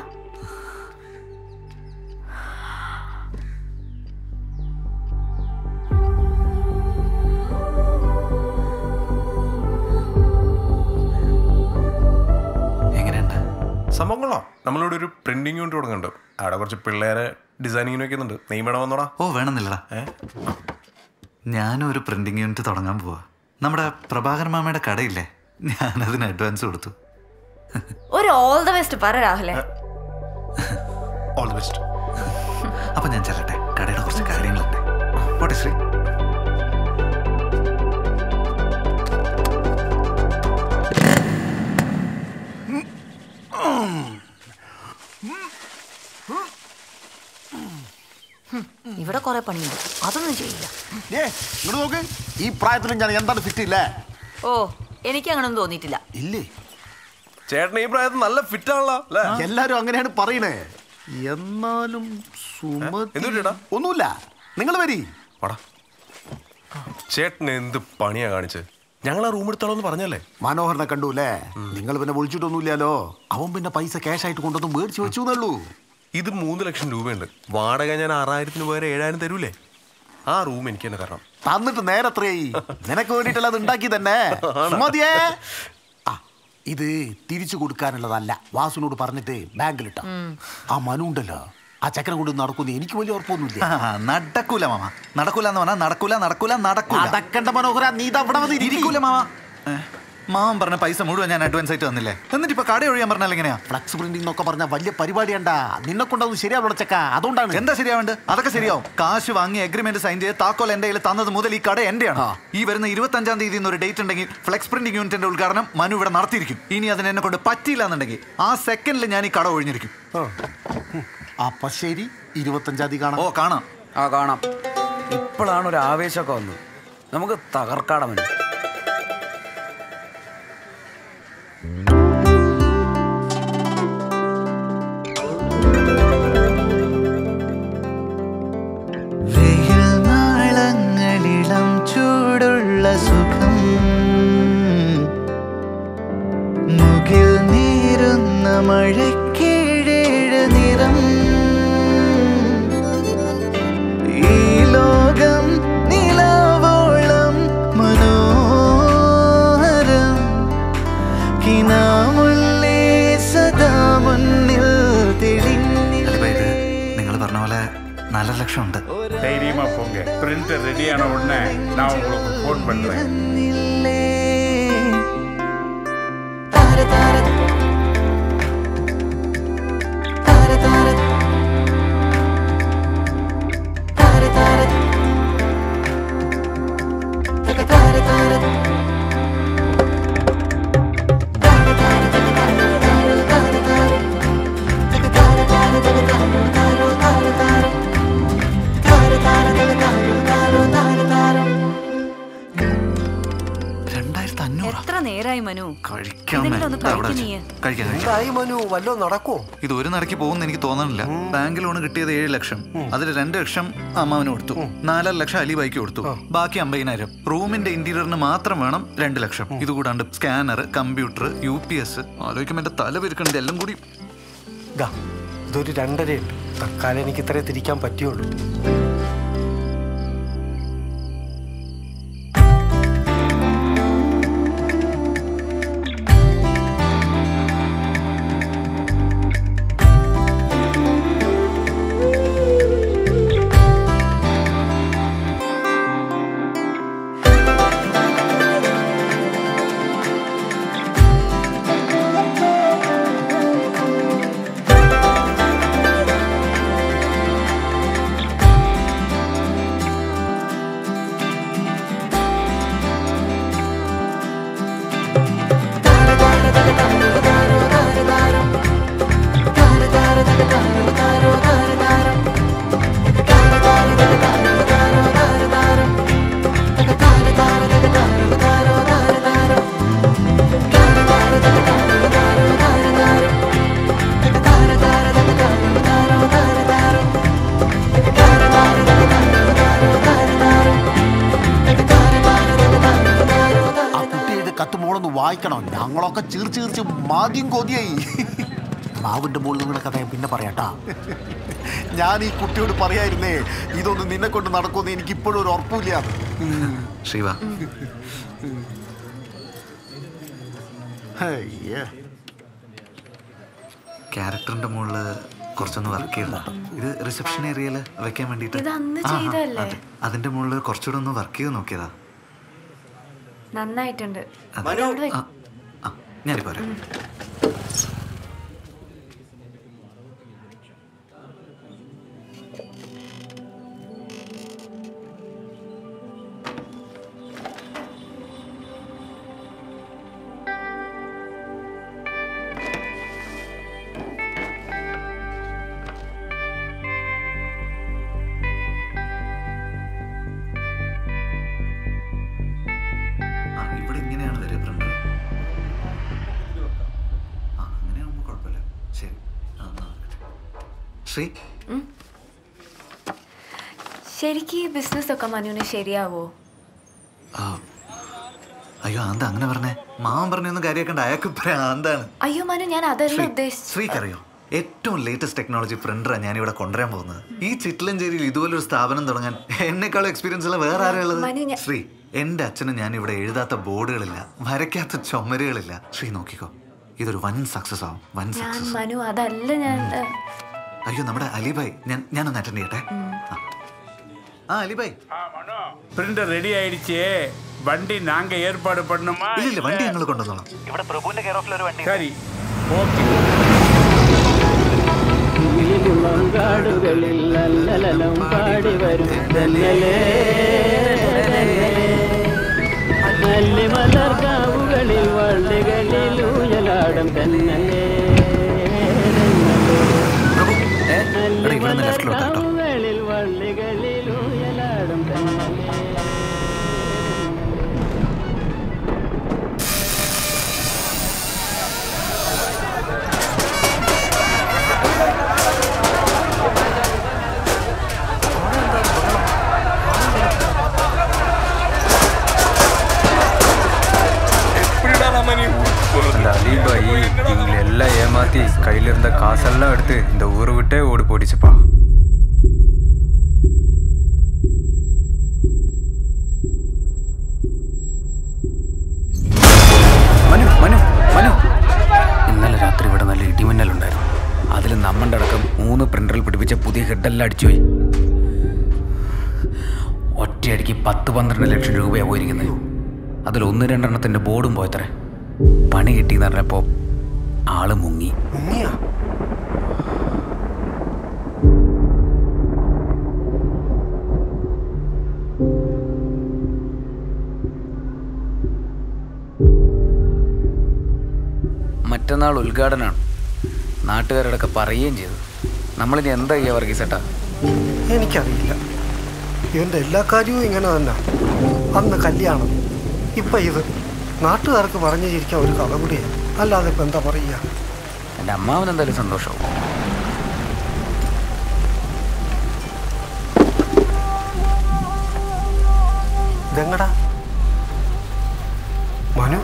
എങ്ങനെയുണ്ട് സംഭവം കൊള്ളാം നമ്മളിവിടെ ഒരു പ്രിന്റിംഗ് യൂണിറ്റ് തുടങ്ങുന്നുണ്ട് അവിടെ കുറച്ച് പിള്ളേരെ ഡിസൈനിങ്ങിന് വെക്കുന്നുണ്ട് നീ മേடம் വന്നോടാ ഓ വേണമെന്നില്ലടാ ഞാനും ഒരു പ്രിന്റിംഗ് യൂണിറ്റ് തുടങ്ങാൻ പോവാ നമ്മുടെ പ്രഭാകർ മാമയുടെ കടയില്ലേ ഞാനതിന് അഡ്വാൻസ് കൊടുത്തു ഒരു ഓൾ ദ ബെസ്റ്റ് പറ രാഹുലെ ഓൾ ദി ബെസ്റ്റ് അപ്പൊ ഞാൻ ചെല്ലട്ടെ കടയുടെ കുറച്ച് കാര്യങ്ങളുണ്ട് പോട്ടെ ശ്രീ ഇവിടെ കുറെ പണിയുണ്ട് അതൊന്നും ചെയ്യില്ല ഏ ഇങ്ങോട്ട് നോക്ക് ഈ പ്രായത്തിലും ഞാൻ എന്താണ് ഫിറ്റ് ഇല്ലേ ഓ എനിക്ക് അങ്ങനൊന്നും തോന്നിയിട്ടില്ല ഇല്ലേ ചേട്ടൻ ഈ പ്രായത്തിൽ നല്ല ഫിറ്റ് ആണല്ലോ അല്ലേ എല്ലാരും അങ്ങനെയാണ് പറയണേ എന്നാലും സുമതി ഒന്നുമില്ല നിങ്ങൾ വരി ചേട്ടൻ എന്ത് പണിയാ കാണിച്ചത് ഞങ്ങൾ ആ റൂം എടുത്തോളാം എന്ന് പറഞ്ഞല്ലേ മനോഹരനെ കണ്ടൂല്ലേ നിങ്ങൾ പിന്നെ വിളിച്ചിട്ടൊന്നുമില്ലല്ലോ അവൻ പിന്നെ പൈസ ക്യാഷ് ആയിട്ട് കൊണ്ടൊന്നും മേടിച്ചു വെച്ചു എന്നുള്ളൂ ഇത് മൂന്ന് ലക്ഷം രൂപയുണ്ട് വാടക ഞാൻ ആറായിരത്തിന് പകരം ഏഴായിരം തരൂലേ ആ റൂം എനിക്ക് തന്നെ തരണം തന്നിട്ട് നേരെ എത്രയായി നിനക്ക് വേണ്ടിയിട്ടല്ല അത് ഉണ്ടാക്കി തന്നെ സുമതിയേ ആ ഇത് തിരിച്ചു കൊടുക്കാനുള്ളതല്ല വാസുനോട് പറഞ്ഞിട്ട് ബാങ്കിലിട്ട ആ മനു ഉണ്ടല്ലോ ആ ചക്കരം കൊണ്ട് നടക്കുന്നു എനിക്ക് വലിയ ഉറപ്പൊന്നുമില്ല ആ, നടക്കൂല മാമ നടക്കൂല എന്ന് പറഞ്ഞാൽ നടക്കൂല നടക്കൂല നടക്കൂല നടക്കണ്ട മനോഹര നീ ഇത് അവിടെ വന്ന് ഇരിക്ക്. ഇരിക്കൂല മാമ ഏ, മാമൻ പറഞ്ഞ പൈസ മുഴുവൻ ഞാൻ അഡ്വാൻസ് ആയിട്ട് തന്നില്ലേ എന്നിട്ട് ഇപ്പൊ കട ഒഴിയാൻ പറഞ്ഞാൽ എങ്ങനെയാ ഫ്ലക്സ് പ്രിന്റിംഗ് എന്നൊക്കെ പറഞ്ഞ വലിയ പരിപാടിയണ്ടാ നിന്നെ കൊണ്ടൊന്നും ശരിയാവുള്ള ചക്ക അതുകൊണ്ടാണ് എന്താ ശരിയാവേണ്ടത് അതൊക്കെ ശരിയാവും കാശ് വാങ്ങി അഗ്രിമെന്റ് സൈൻ ചെയ്ത് താക്കോൽ എന്റെ കയ്യിൽ തന്നത് മുതൽ ഈ കട എന്റെയാണ് ഈ വരുന്ന ഇരുപത്തി അഞ്ചാം തീയതി ഒരു ഡേറ്റ് ഉണ്ടെങ്കിൽ ഫ്ലെക്സ് പ്രിന്റിംഗ് യൂണിറ്റിന്റെ ഉദ്ഘാടനം മനു ഇവിടെ നടത്തിയിരിക്കും ഇനി അതിന് എന്നെ കൊണ്ട് പറ്റിയില്ല എന്നുണ്ടെങ്കിൽ ആ സെക്കൻഡിൽ ഞാൻ ഈ കട ഒഴിഞ്ഞിരിക്കും അപ്പൊ ശരി ഇരുപത്തഞ്ചാം തീയതി കാണാം ഓ കാണാം ആ കാണാം ഇപ്പോഴാണ് ഒരു ആവേശമൊക്കെ വന്നത് നമുക്ക് തകർക്കാടമന് വെയിൽ നാളങ്ങളിളം ചൂടുള്ള സുഖം മുകിൽ നീരുന്ന മഴക്കീഴേഴ് നിറം ഈ ലോകം നിലാവോളം മനോഹരം കിനാമുള്ളേ സദാ മുന്നിൽ തെളിഞ്ഞില്ലേ നിങ്ങൾ പറഞ്ഞ പോലെ നാലര ലക്ഷം ഉണ്ട് தைரியமா போங்க பிரிண்டர் ரெடியான உடனே நான் உங்களுக்கு ஃபோன் பண்றேன் രണ്ടായിരത്തി അഞ്ഞൂറ് എത്ര നേരായി മനു കഴിക്കാൻ ഇതെങ്കിലും ഒന്ന് ദാ അവിടെ കഴിക്ക് വെച്ച്. നീ. കഴിക്കാം കഴിക്കാം എന്തായി മനു വല്ലോ നടക്കോ ഇത് ഒരു നടക്ക് പോകുന്ന എനിക്ക് തോന്നണില്ല ബാങ്ക് ലോൺ കിട്ടിയത് ഏഴ് ലക്ഷം അതിൽ രണ്ട് ലക്ഷം അമ്മാവന് കൊടുത്തു നാലര ലക്ഷം അലിബായിക്ക് കൊടുത്തു ബാക്കി അമ്പതിനായിരം റൂമിന്റെ ഇന്റീരിയറിന് മാത്രം വേണം രണ്ട് ലക്ഷം ഇത് കൂടാണ്ട് scanner computer U P S ആലോചിക്കുമ്പോൾ എന്റെ തല പെരുക്കണത് എല്ലാം കൂടി ദാ, ഇതൊരു രണ്ടരയുണ്ട് തൽക്കാലം എനിക്ക് ഇത്രേ തിരിക്കാൻ പറ്റിയുള്ളൂ ആ കുട്ടി ഇത് കത്ത് മോളൊന്ന് വായിക്കണം ഞങ്ങളൊക്കെ ചീർച്ച് ചീർച്ച് മാദ്യം കൊതിയായി മാവിന്റെ മുകളിൽ നിന്നുള്ള കഥ ഞാൻ പിന്നെ പറയാട്ടാ ഞാൻ ഈ കുട്ടിയോട് പറയായിരുന്നേ ഇതൊന്നും നിന്നെ കൊണ്ട് നടക്കുമെന്ന് എനിക്ക് ഇപ്പോഴും ഒരു ഉറപ്പില്ല ശിവ ക്യാരക്ടറിന്റെ മുകളിൽ കുറച്ചൊന്ന് വർക്ക് ചെയ്യുന്നുണ്ട് ഇത് റിസപ്ഷൻ ഏരിയയിൽ വെക്കാൻ വേണ്ടിയിട്ട് ഇത് അന്ന് ആ, ആ, ചെയ്തതല്ലേ? അതെ. അതിന്റെ മുകളിൽ കുറച്ചുകൂടെ ഒന്ന് വർക്ക് ചെയ്ത് നോക്കിയതാ നന്നായിട്ടുണ്ട് അതെ. അവിടെ വെക്ക്. ആ, ആ, ഞാനിപ്പോ വരാം ആ ഇവിടെ ഇങ്ങനെയാണ് വരിക പ്രിന്റർ ആ അങ്ങനെയാകുമ്പോൾ കുഴപ്പമില്ല ശരി ആ, ആ. ശ്രീ ശരിക്കും ഈ ബിസിനസ് ഒക്കെ മനുവിന് ശരിയാവോ ആ, അയ്യോ എന്താ അങ്ങനെ പറഞ്ഞേ മാമൻ പറഞ്ഞൊന്നും കാര്യമാക്കണ്ട അയാൾക്ക് ഭ്രാന്താണ് അയ്യോ മനു ഞാൻ അതല്ല ശ്രീ ഉദ്ദേശിച്ചത് ശ്രീക്കറിയോ ഏറ്റവും ലേറ്റസ്റ്റ് ടെക്നോളജി പ്രിന്ററാണ് ഞാൻ ഇവിടെ കൊണ്ടുവരാൻ പോകുന്നത് ഈ ചിറ്റ്ലഞ്ചേരിയിൽ ഇതുപോലൊരു സ്ഥാപനം തുടങ്ങാൻ എന്നെക്കാളും എക്സ്പീരിയൻസ് ഉള്ള വേറെ ആരാ ഉള്ളത് മനു, ഞാൻ- ശ്രീ എന്റെ അച്ഛനും ഞാൻ ഇവിടെ എഴുതാത്ത ബോർഡുകളില്ല വരയ്ക്കാത്ത ചുമരുകളില്ല ശ്രീ നോക്കിക്കോ ഇതൊരു വൻ സക്സസ് ആവും വൻ ഞാൻ സക്സസ് മനു അതല്ല ഞാൻ ഏ, അയ്യോ നമ്മുടെ അലിബായ് ഞാൻ ഞാനൊന്ന് അറ്റൻഡ് ചെയ്യട്ടെ ആ. ആ അലിബായ് பிரிண்டர் ரெடி ஆயிடுச்சு வண்டி நாங்க ஏற்பாடு பண்ணணுமா ഇല്ല ഇല്ല വണ്ടി ഞങ്ങൾ കൊണ്ടുവന്നോളാം ഇവിടെ പ്രഭുവിന്റെ കെയർ ഓഫിൽ ഒരു വണ്ടി சரி ஓகே കാടുകളിൽ നല്ലലം പാടി വരും തെന്നലേ മലർകാവുകളിൽ വള്ളികളിൽ ഊയലാടും തെന്നലേ കാവുകളിൽ വള്ളികളിൽ ഊയലാടും തെന്നലേ இந்த அலிபாய் இவங்களை எல்லாம் ஏமாத்தி கையில இருந்த காசெல்லாம் எடுத்து இந்த ஊரை விட்டே ஓடி போயிடுச்சுப்பா മനു മനു മനു ഇന്നലെ രാത്രി ഇവിടെ നല്ല ഇടിമിന്നലുണ്ടായിരുന്നു അതിൽ നമ്മളുടെ അടക്കം മൂന്ന് പ്രിന്ററിൽ പിടിപ്പിച്ച പുതിയ ഹെഡെല്ലാം അടിച്ചുപോയി ഒറ്റയടിക്ക് പത്ത് പന്ത്രണ്ട് ലക്ഷം രൂപയാണ് പോയിരിക്കുന്നത് അതിൽ ഒന്ന് രണ്ടെണ്ണത്തിന്റെ ബോർഡും പോയത്രേ പണി കിട്ടിയെന്ന് പറഞ്ഞപ്പോൾ ആള് മുങ്ങി മുങ്ങിയാ മറ്റന്നാൾ ഉദ്ഘാടനമാണ് നാട്ടുകാരോടൊക്കെ പറയുകയും ചെയ്തു നമ്മളിനി എന്താ ചെയ്യാ വർഗീസേട്ടാ എനിക്കറിയില്ല ഇവന്റെ എല്ലാ കാര്യവും ഇങ്ങനെ തന്നെ അന്ന് കല്യാണം ഇപ്പൊ ഇത് നാട്ടുകാർക്ക് പറഞ്ഞു ചിരിക്കാൻ ഒരു കഥ കൂടിയാണ് അല്ലാതെ ഇപ്പൊ എന്താ പറയുക എൻ്റെ അമ്മാവൻ എന്തായാലും സന്തോഷവും ഇതെങ്ങടാ മനു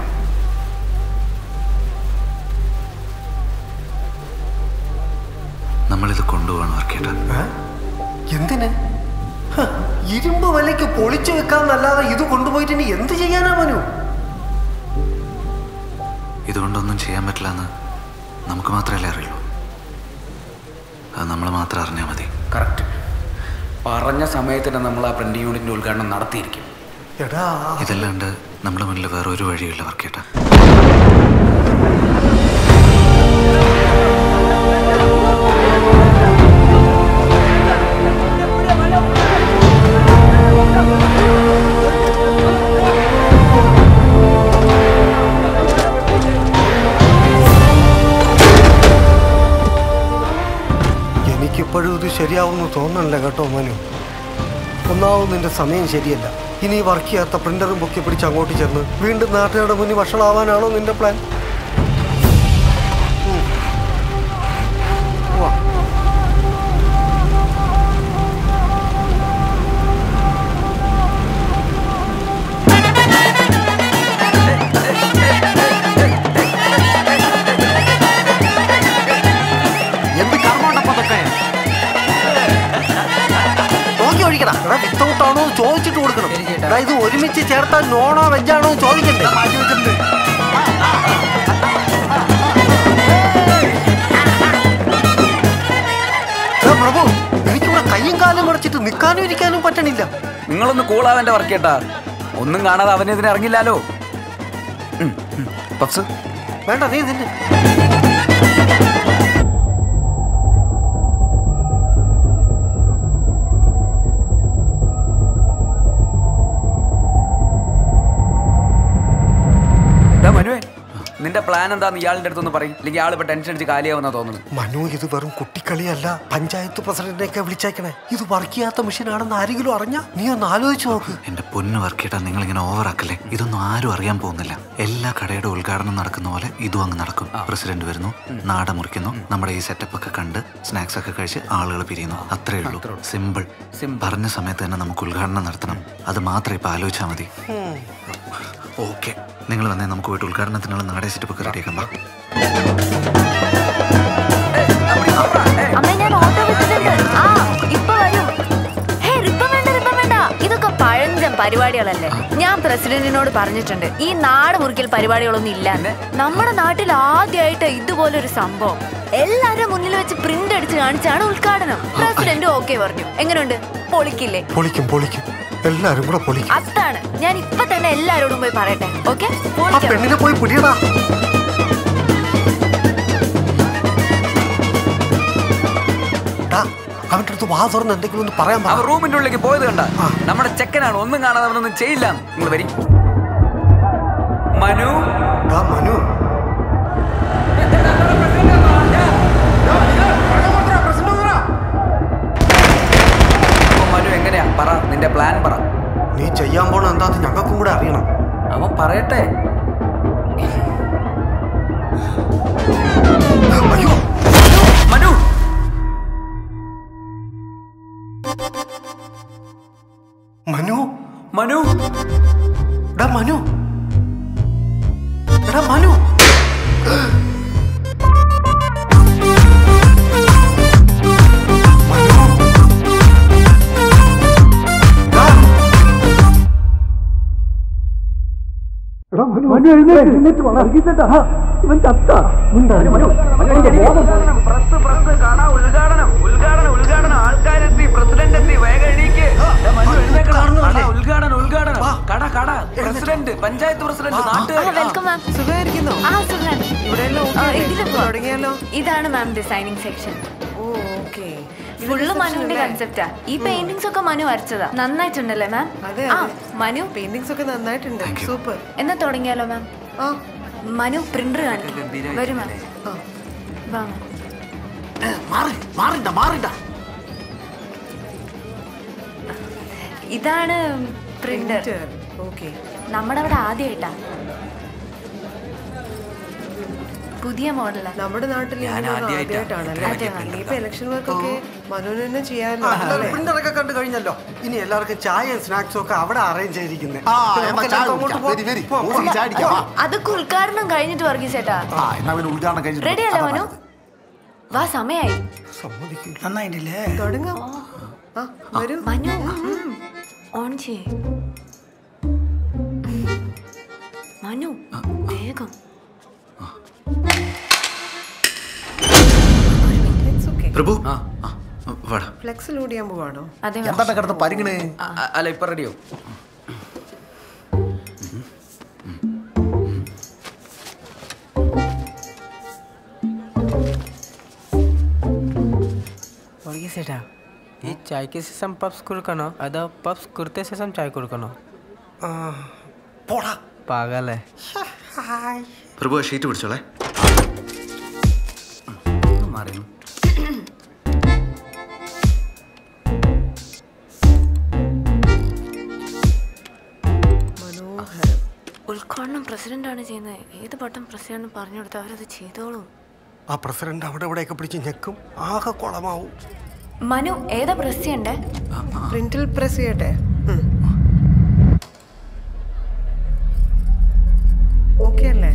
നമ്മളിത് കൊണ്ടുപോകണം വർക്കേട്ടാ ഏ? എന്തിന് ഹ, ഇരുമ്പ് വിലയ്ക്ക് പൊളിച്ചു വെക്കാന്നല്ലാതെ ഇത് കൊണ്ടുപോയിട്ട് ഇനി എന്ത് ചെയ്യാനാ മനു ഇതുകൊണ്ടൊന്നും ചെയ്യാൻ പറ്റില്ല എന്ന് നമുക്ക് മാത്രമല്ലേ അറിയുള്ളൂ അത് നമ്മൾ മാത്രം അറിഞ്ഞാൽ മതി കറക്റ്റ് പറഞ്ഞ സമയത്തിന് നമ്മൾ ആ പ്രിന്റ് യൂണിറ്റിന്റെ ഉദ്ഘാടനം നടത്തിയിരിക്കും എടാ ഇതല്ലാണ്ട് നമ്മുടെ മുന്നിൽ വേറെ ഒരു വഴിയില്ല വർക്കേട്ടാ എനിക്കിപ്പോഴും ഇത് ശരിയാവുമെന്ന് തോന്നണില്ല കേട്ടോ മനു ഒന്നാവും നിന്റെ സമയം ശരിയല്ല ഇനി വർക്ക് ചെയ്യാത്ത പ്രിന്ററും പൊക്കി പിടിച്ച് അങ്ങോട്ട് ചെന്ന് വീണ്ടും നാട്ടുകാരുടെ മുന്നിൽ വഷളാവാനാണോ നിന്റെ പ്ലാൻ ഉം. വാ. ചോദിക്കണം എടാ വിത്തൗട്ട് ആണോ എന്ന് ചോദിച്ചിട്ട് കൊടുക്കണം എടാ ഇത് ഒരുമിച്ച് ചേർത്താൽ നോണോ വെജാണോ എന്ന് ചോദിക്കണ്ടേ എടാ പ്രഭു എനിക്കിവിടെ കയ്യും കാലും മടച്ചിട്ട് നിൽക്കാനും ഇരിക്കാനും പറ്റണില്ല നിങ്ങളൊന്ന് കൂളാവന്റെ വർക്ക് കേട്ടാ ഒന്നും കാണാതെ അവനെതിരെ ഇറങ്ങില്ലാലോ ഉം, ഉം. പപ്സ് വേണ്ട നീ നിന്നെ ഡാ മനുവേ നിന്റെ പ്ലാൻ എന്താന്ന് ഇയാളുടെ അടുത്തൊന്ന് പറയും അല്ലെങ്കിൽ ആൾ ഇപ്പൊ ടെൻഷൻ അടിച്ച് കാലിയാവുന്ന തോന്നുന്നു മനു ഇത് വെറും കുട്ടിക്കളിയല്ല പഞ്ചായത്ത് പ്രസിഡന്റിനെയൊക്കെ വിളിച്ചേക്കണേ ഇത് വർക്ക് ചെയ്യാത്ത മെഷീനാണെന്ന് ആരെങ്കിലും അറിഞ്ഞാ നീ ഒന്ന് ആലോചിച്ച് നോക്ക് എന്റെ പൊന്ന് വർക്കിട്ടാ നിങ്ങൾ ഇങ്ങനെ ഓവറാക്കല്ലേ ഇതൊന്നും ആരും അറിയാൻ പോകുന്നില്ല എല്ലാ കടയുടെ ഉദ്ഘാടനം നടക്കുന്ന പോലെ ഇതും അങ്ങ് നടക്കും പ്രസിഡന്റ് വരുന്നു നാട മുറിക്കുന്നു നമ്മുടെ ഈ സെറ്റപ്പ് ഒക്കെ കണ്ട് സ്നാക്സ് ഒക്കെ കഴിച്ച് ആളുകൾ പിരിയുന്നു അത്രേ ഉള്ളൂ സിമ്പിൾ പറഞ്ഞ സമയത്ത് തന്നെ നമുക്ക് ഉദ്ഘാടനം നടത്തണം അത് മാത്രം ഇപ്പൊ ആലോചിച്ചാൽ മതി ഓക്കെ നിങ്ങൾ വന്നേ നമുക്ക് പോയിട്ട് ഉദ്ഘാടനത്തിനുള്ള നാടേ സെറ്റപ്പ് ഒക്കെ റെഡിയാക്കാം വാ. അമ്മ ഞാൻ ഓട്ടോ വിട്ടിട്ടുണ്ട് ആ ഇപ്പൊ വരും ഹേ റിപ്പം വേണ്ട റിപ്പം വേണ്ട ഇതൊക്കെ പഴഞ്ചൻ പരിപാടികളല്ലേ ഞാൻ പ്രസിഡന്റിനോട് പറഞ്ഞിട്ടുണ്ട് ഈ നാട് മുറിക്കൽ പരിപാടികളൊന്നും ഇല്ലാന്ന് നമ്മുടെ നാട്ടിൽ ആദ്യമായിട്ട് ഇതുപോലൊരു സംഭവം എല്ലാവരുടെ മുന്നിൽ വെച്ച് പ്രിന്റ് അടിച്ച് കാണിച്ചാണ് ഉദ്ഘാടനം പ്രസിഡന്റ് ഓക്കെ പറഞ്ഞു എങ്ങനെയുണ്ട് പൊളിക്കില്ലേ പൊളിക്കും പൊളിക്കും എല്ലാരും കൂടെ പൊളിക്കും അതാണ് ഞാൻ ഇപ്പൊ തന്നെ എല്ലാരോടും പോയി പറയട്ടെ ഓക്കെ ആ പെണ്ണിനെ പോയി പിടിയടാ ടാ, അവന്റെ അടുത്ത് വാ തുറന്ന് എന്തെങ്കിലും ഒന്ന് പറയാൻ അവൻ റൂമിന്റെ ഉള്ളിലേക്ക് പോയത് കണ്ട നമ്മുടെ ചെക്കനാണ് ഒന്നും കാണാതെ അവനൊന്നും ചെയ്യില്ല നിങ്ങൾ വരി മനു മനു അപ്പൊ മനു എങ്ങനെയാ പറ നിന്റെ പ്ലാൻ പറ നീ ചെയ്യാൻ പോണ എന്താന്ന് ഞങ്ങൾക്കും കൂടെ അറിയണം അവൻ പറയട്ടെ മനു മനു മനു എടാ മനു എടാ മനു മനു എഴുന്നേറ്റ് എഴുന്നേറ്റ് വാ. വർഗീസേട്ടാ, ഇവൻ ചത്ത ഉദ്ഘാടനം ഉദ്ഘാടനം കട കട പ്രസിഡന്റ് പഞ്ചായത്ത് പ്രസിഡന്റ് നാട്ടുകാർ വെൽക്കം മാം സുഖമായിരിക്കുന്നോ ആ സുഖം ഇവിടെയെല്ലാം okay ആ, അല്ലേ? ഇതില് പോവാം. തുടങ്ങിയാലോ ഇതാണ് ma'am designing section oh okay full മനുവിന്റെ കൺസെപ്റ്റാ ഈ പെയിന്റിങ്സ് ഒക്കെ മനു വരച്ചതാ നന്നായിട്ടുണ്ടല്ലേ മാം അതെ ആ അതെ മനു പെയിന്റിങ്സ് ഒക്കെ നന്നായിട്ടുണ്ട് സൂപ്പർ എന്നാ തുടങ്ങിയാലോ മാം ആ മനു പ്രിന്റർ കാണിക്കും വരും മാം വാ മാം മാറി മാറിണ്ട മാറിണ്ട ഇതാണ് പ്രിന്റർ ഓക്കെ നമ്മുടെ അവിടെ ആദ്യമായിട്ടാ പുതിയ മോഡലാ നമ്മുടെ നാട്ടിൽ ഞാൻ ഇങ്ങനെയൊന്നും ആദ്യായിട്ടാ. ആദ്യമായിട്ടാണല്ലേ അതെ, അതെ. ഇനിയിപ്പോ ഇലക്ഷൻ വർക്ക് ഒക്കെ മനുവിന് തന്നെ ചെയ്യാമല്ലോ അല്ലേ? പ്രിന്ററൊക്കെ കണ്ടു കഴിഞ്ഞല്ലോ ഇനി എല്ലാവർക്കും ചായയും സ്നാക്സും ഒക്കെ അവിടെ അറേഞ്ച് ചെയ്തിരിക്കുന്നത് ആ, എന്നാ ചായ കുടിക്കാം. വരി, വരി. മൂസിക്ക് ചായ അടിക്കാം, വാ. അതൊക്കെ ഉദ്ഘാടനം കഴിഞ്ഞിട്ട് വർഗീസേട്ടാ ആ എന്നാ പിന്നെ ഉദ്ഘാടനം കഴിഞ്ഞിട്ട് റെഡി അല്ലേ മനു വാ സമയായി നന്നായിട്ടില്ലേ തുടങ്ങാം ആ വരൂ മനു ഓൺ ചെയ്യേ മനു വേഗം പ്രഭു വാടാ ഫ്ലെക്സ് ലോഡ് ചെയ്യാൻ പോവാണോ അതെ എന്താണ് കിടന്ന് പരിങ്ങണേ അല്ല ഇപ്പൊ റെഡിയോ വർഗീസേട്ടാ ഈ ചായക്ക് ശേഷം പപ്സ് കൊടുക്കണോ അതോ പപ്സ് കുർത്ത ശേഷം ചായ കൊടുക്കണോ പോടാ പാകല്ലേ പ്രഭു ആ ഷീറ്റ് പിടിച്ചോളേ മാറിയോ ഉദ്ഘാടനം പ്രസിഡന്റ് ആണ് ചെയ്യുന്നത് ഏത് ബട്ടൺ പ്രസ് ചെയ്യാന്ന് പറഞ്ഞു കൊടുത്താൽ അവരത് ചെയ്തോളും ആ പ്രസിഡന്റ് അവിടെ ഇവിടെയൊക്കെ പിടിച്ച് ഞെക്കും ആകെ കുളമാവും മനു ഏതാ പ്രസ് ചെയ്യണ്ടേ പ്രിന്റിൽ പ്രസ് ചെയ്യട്ടെ ഓക്കെ അല്ലേ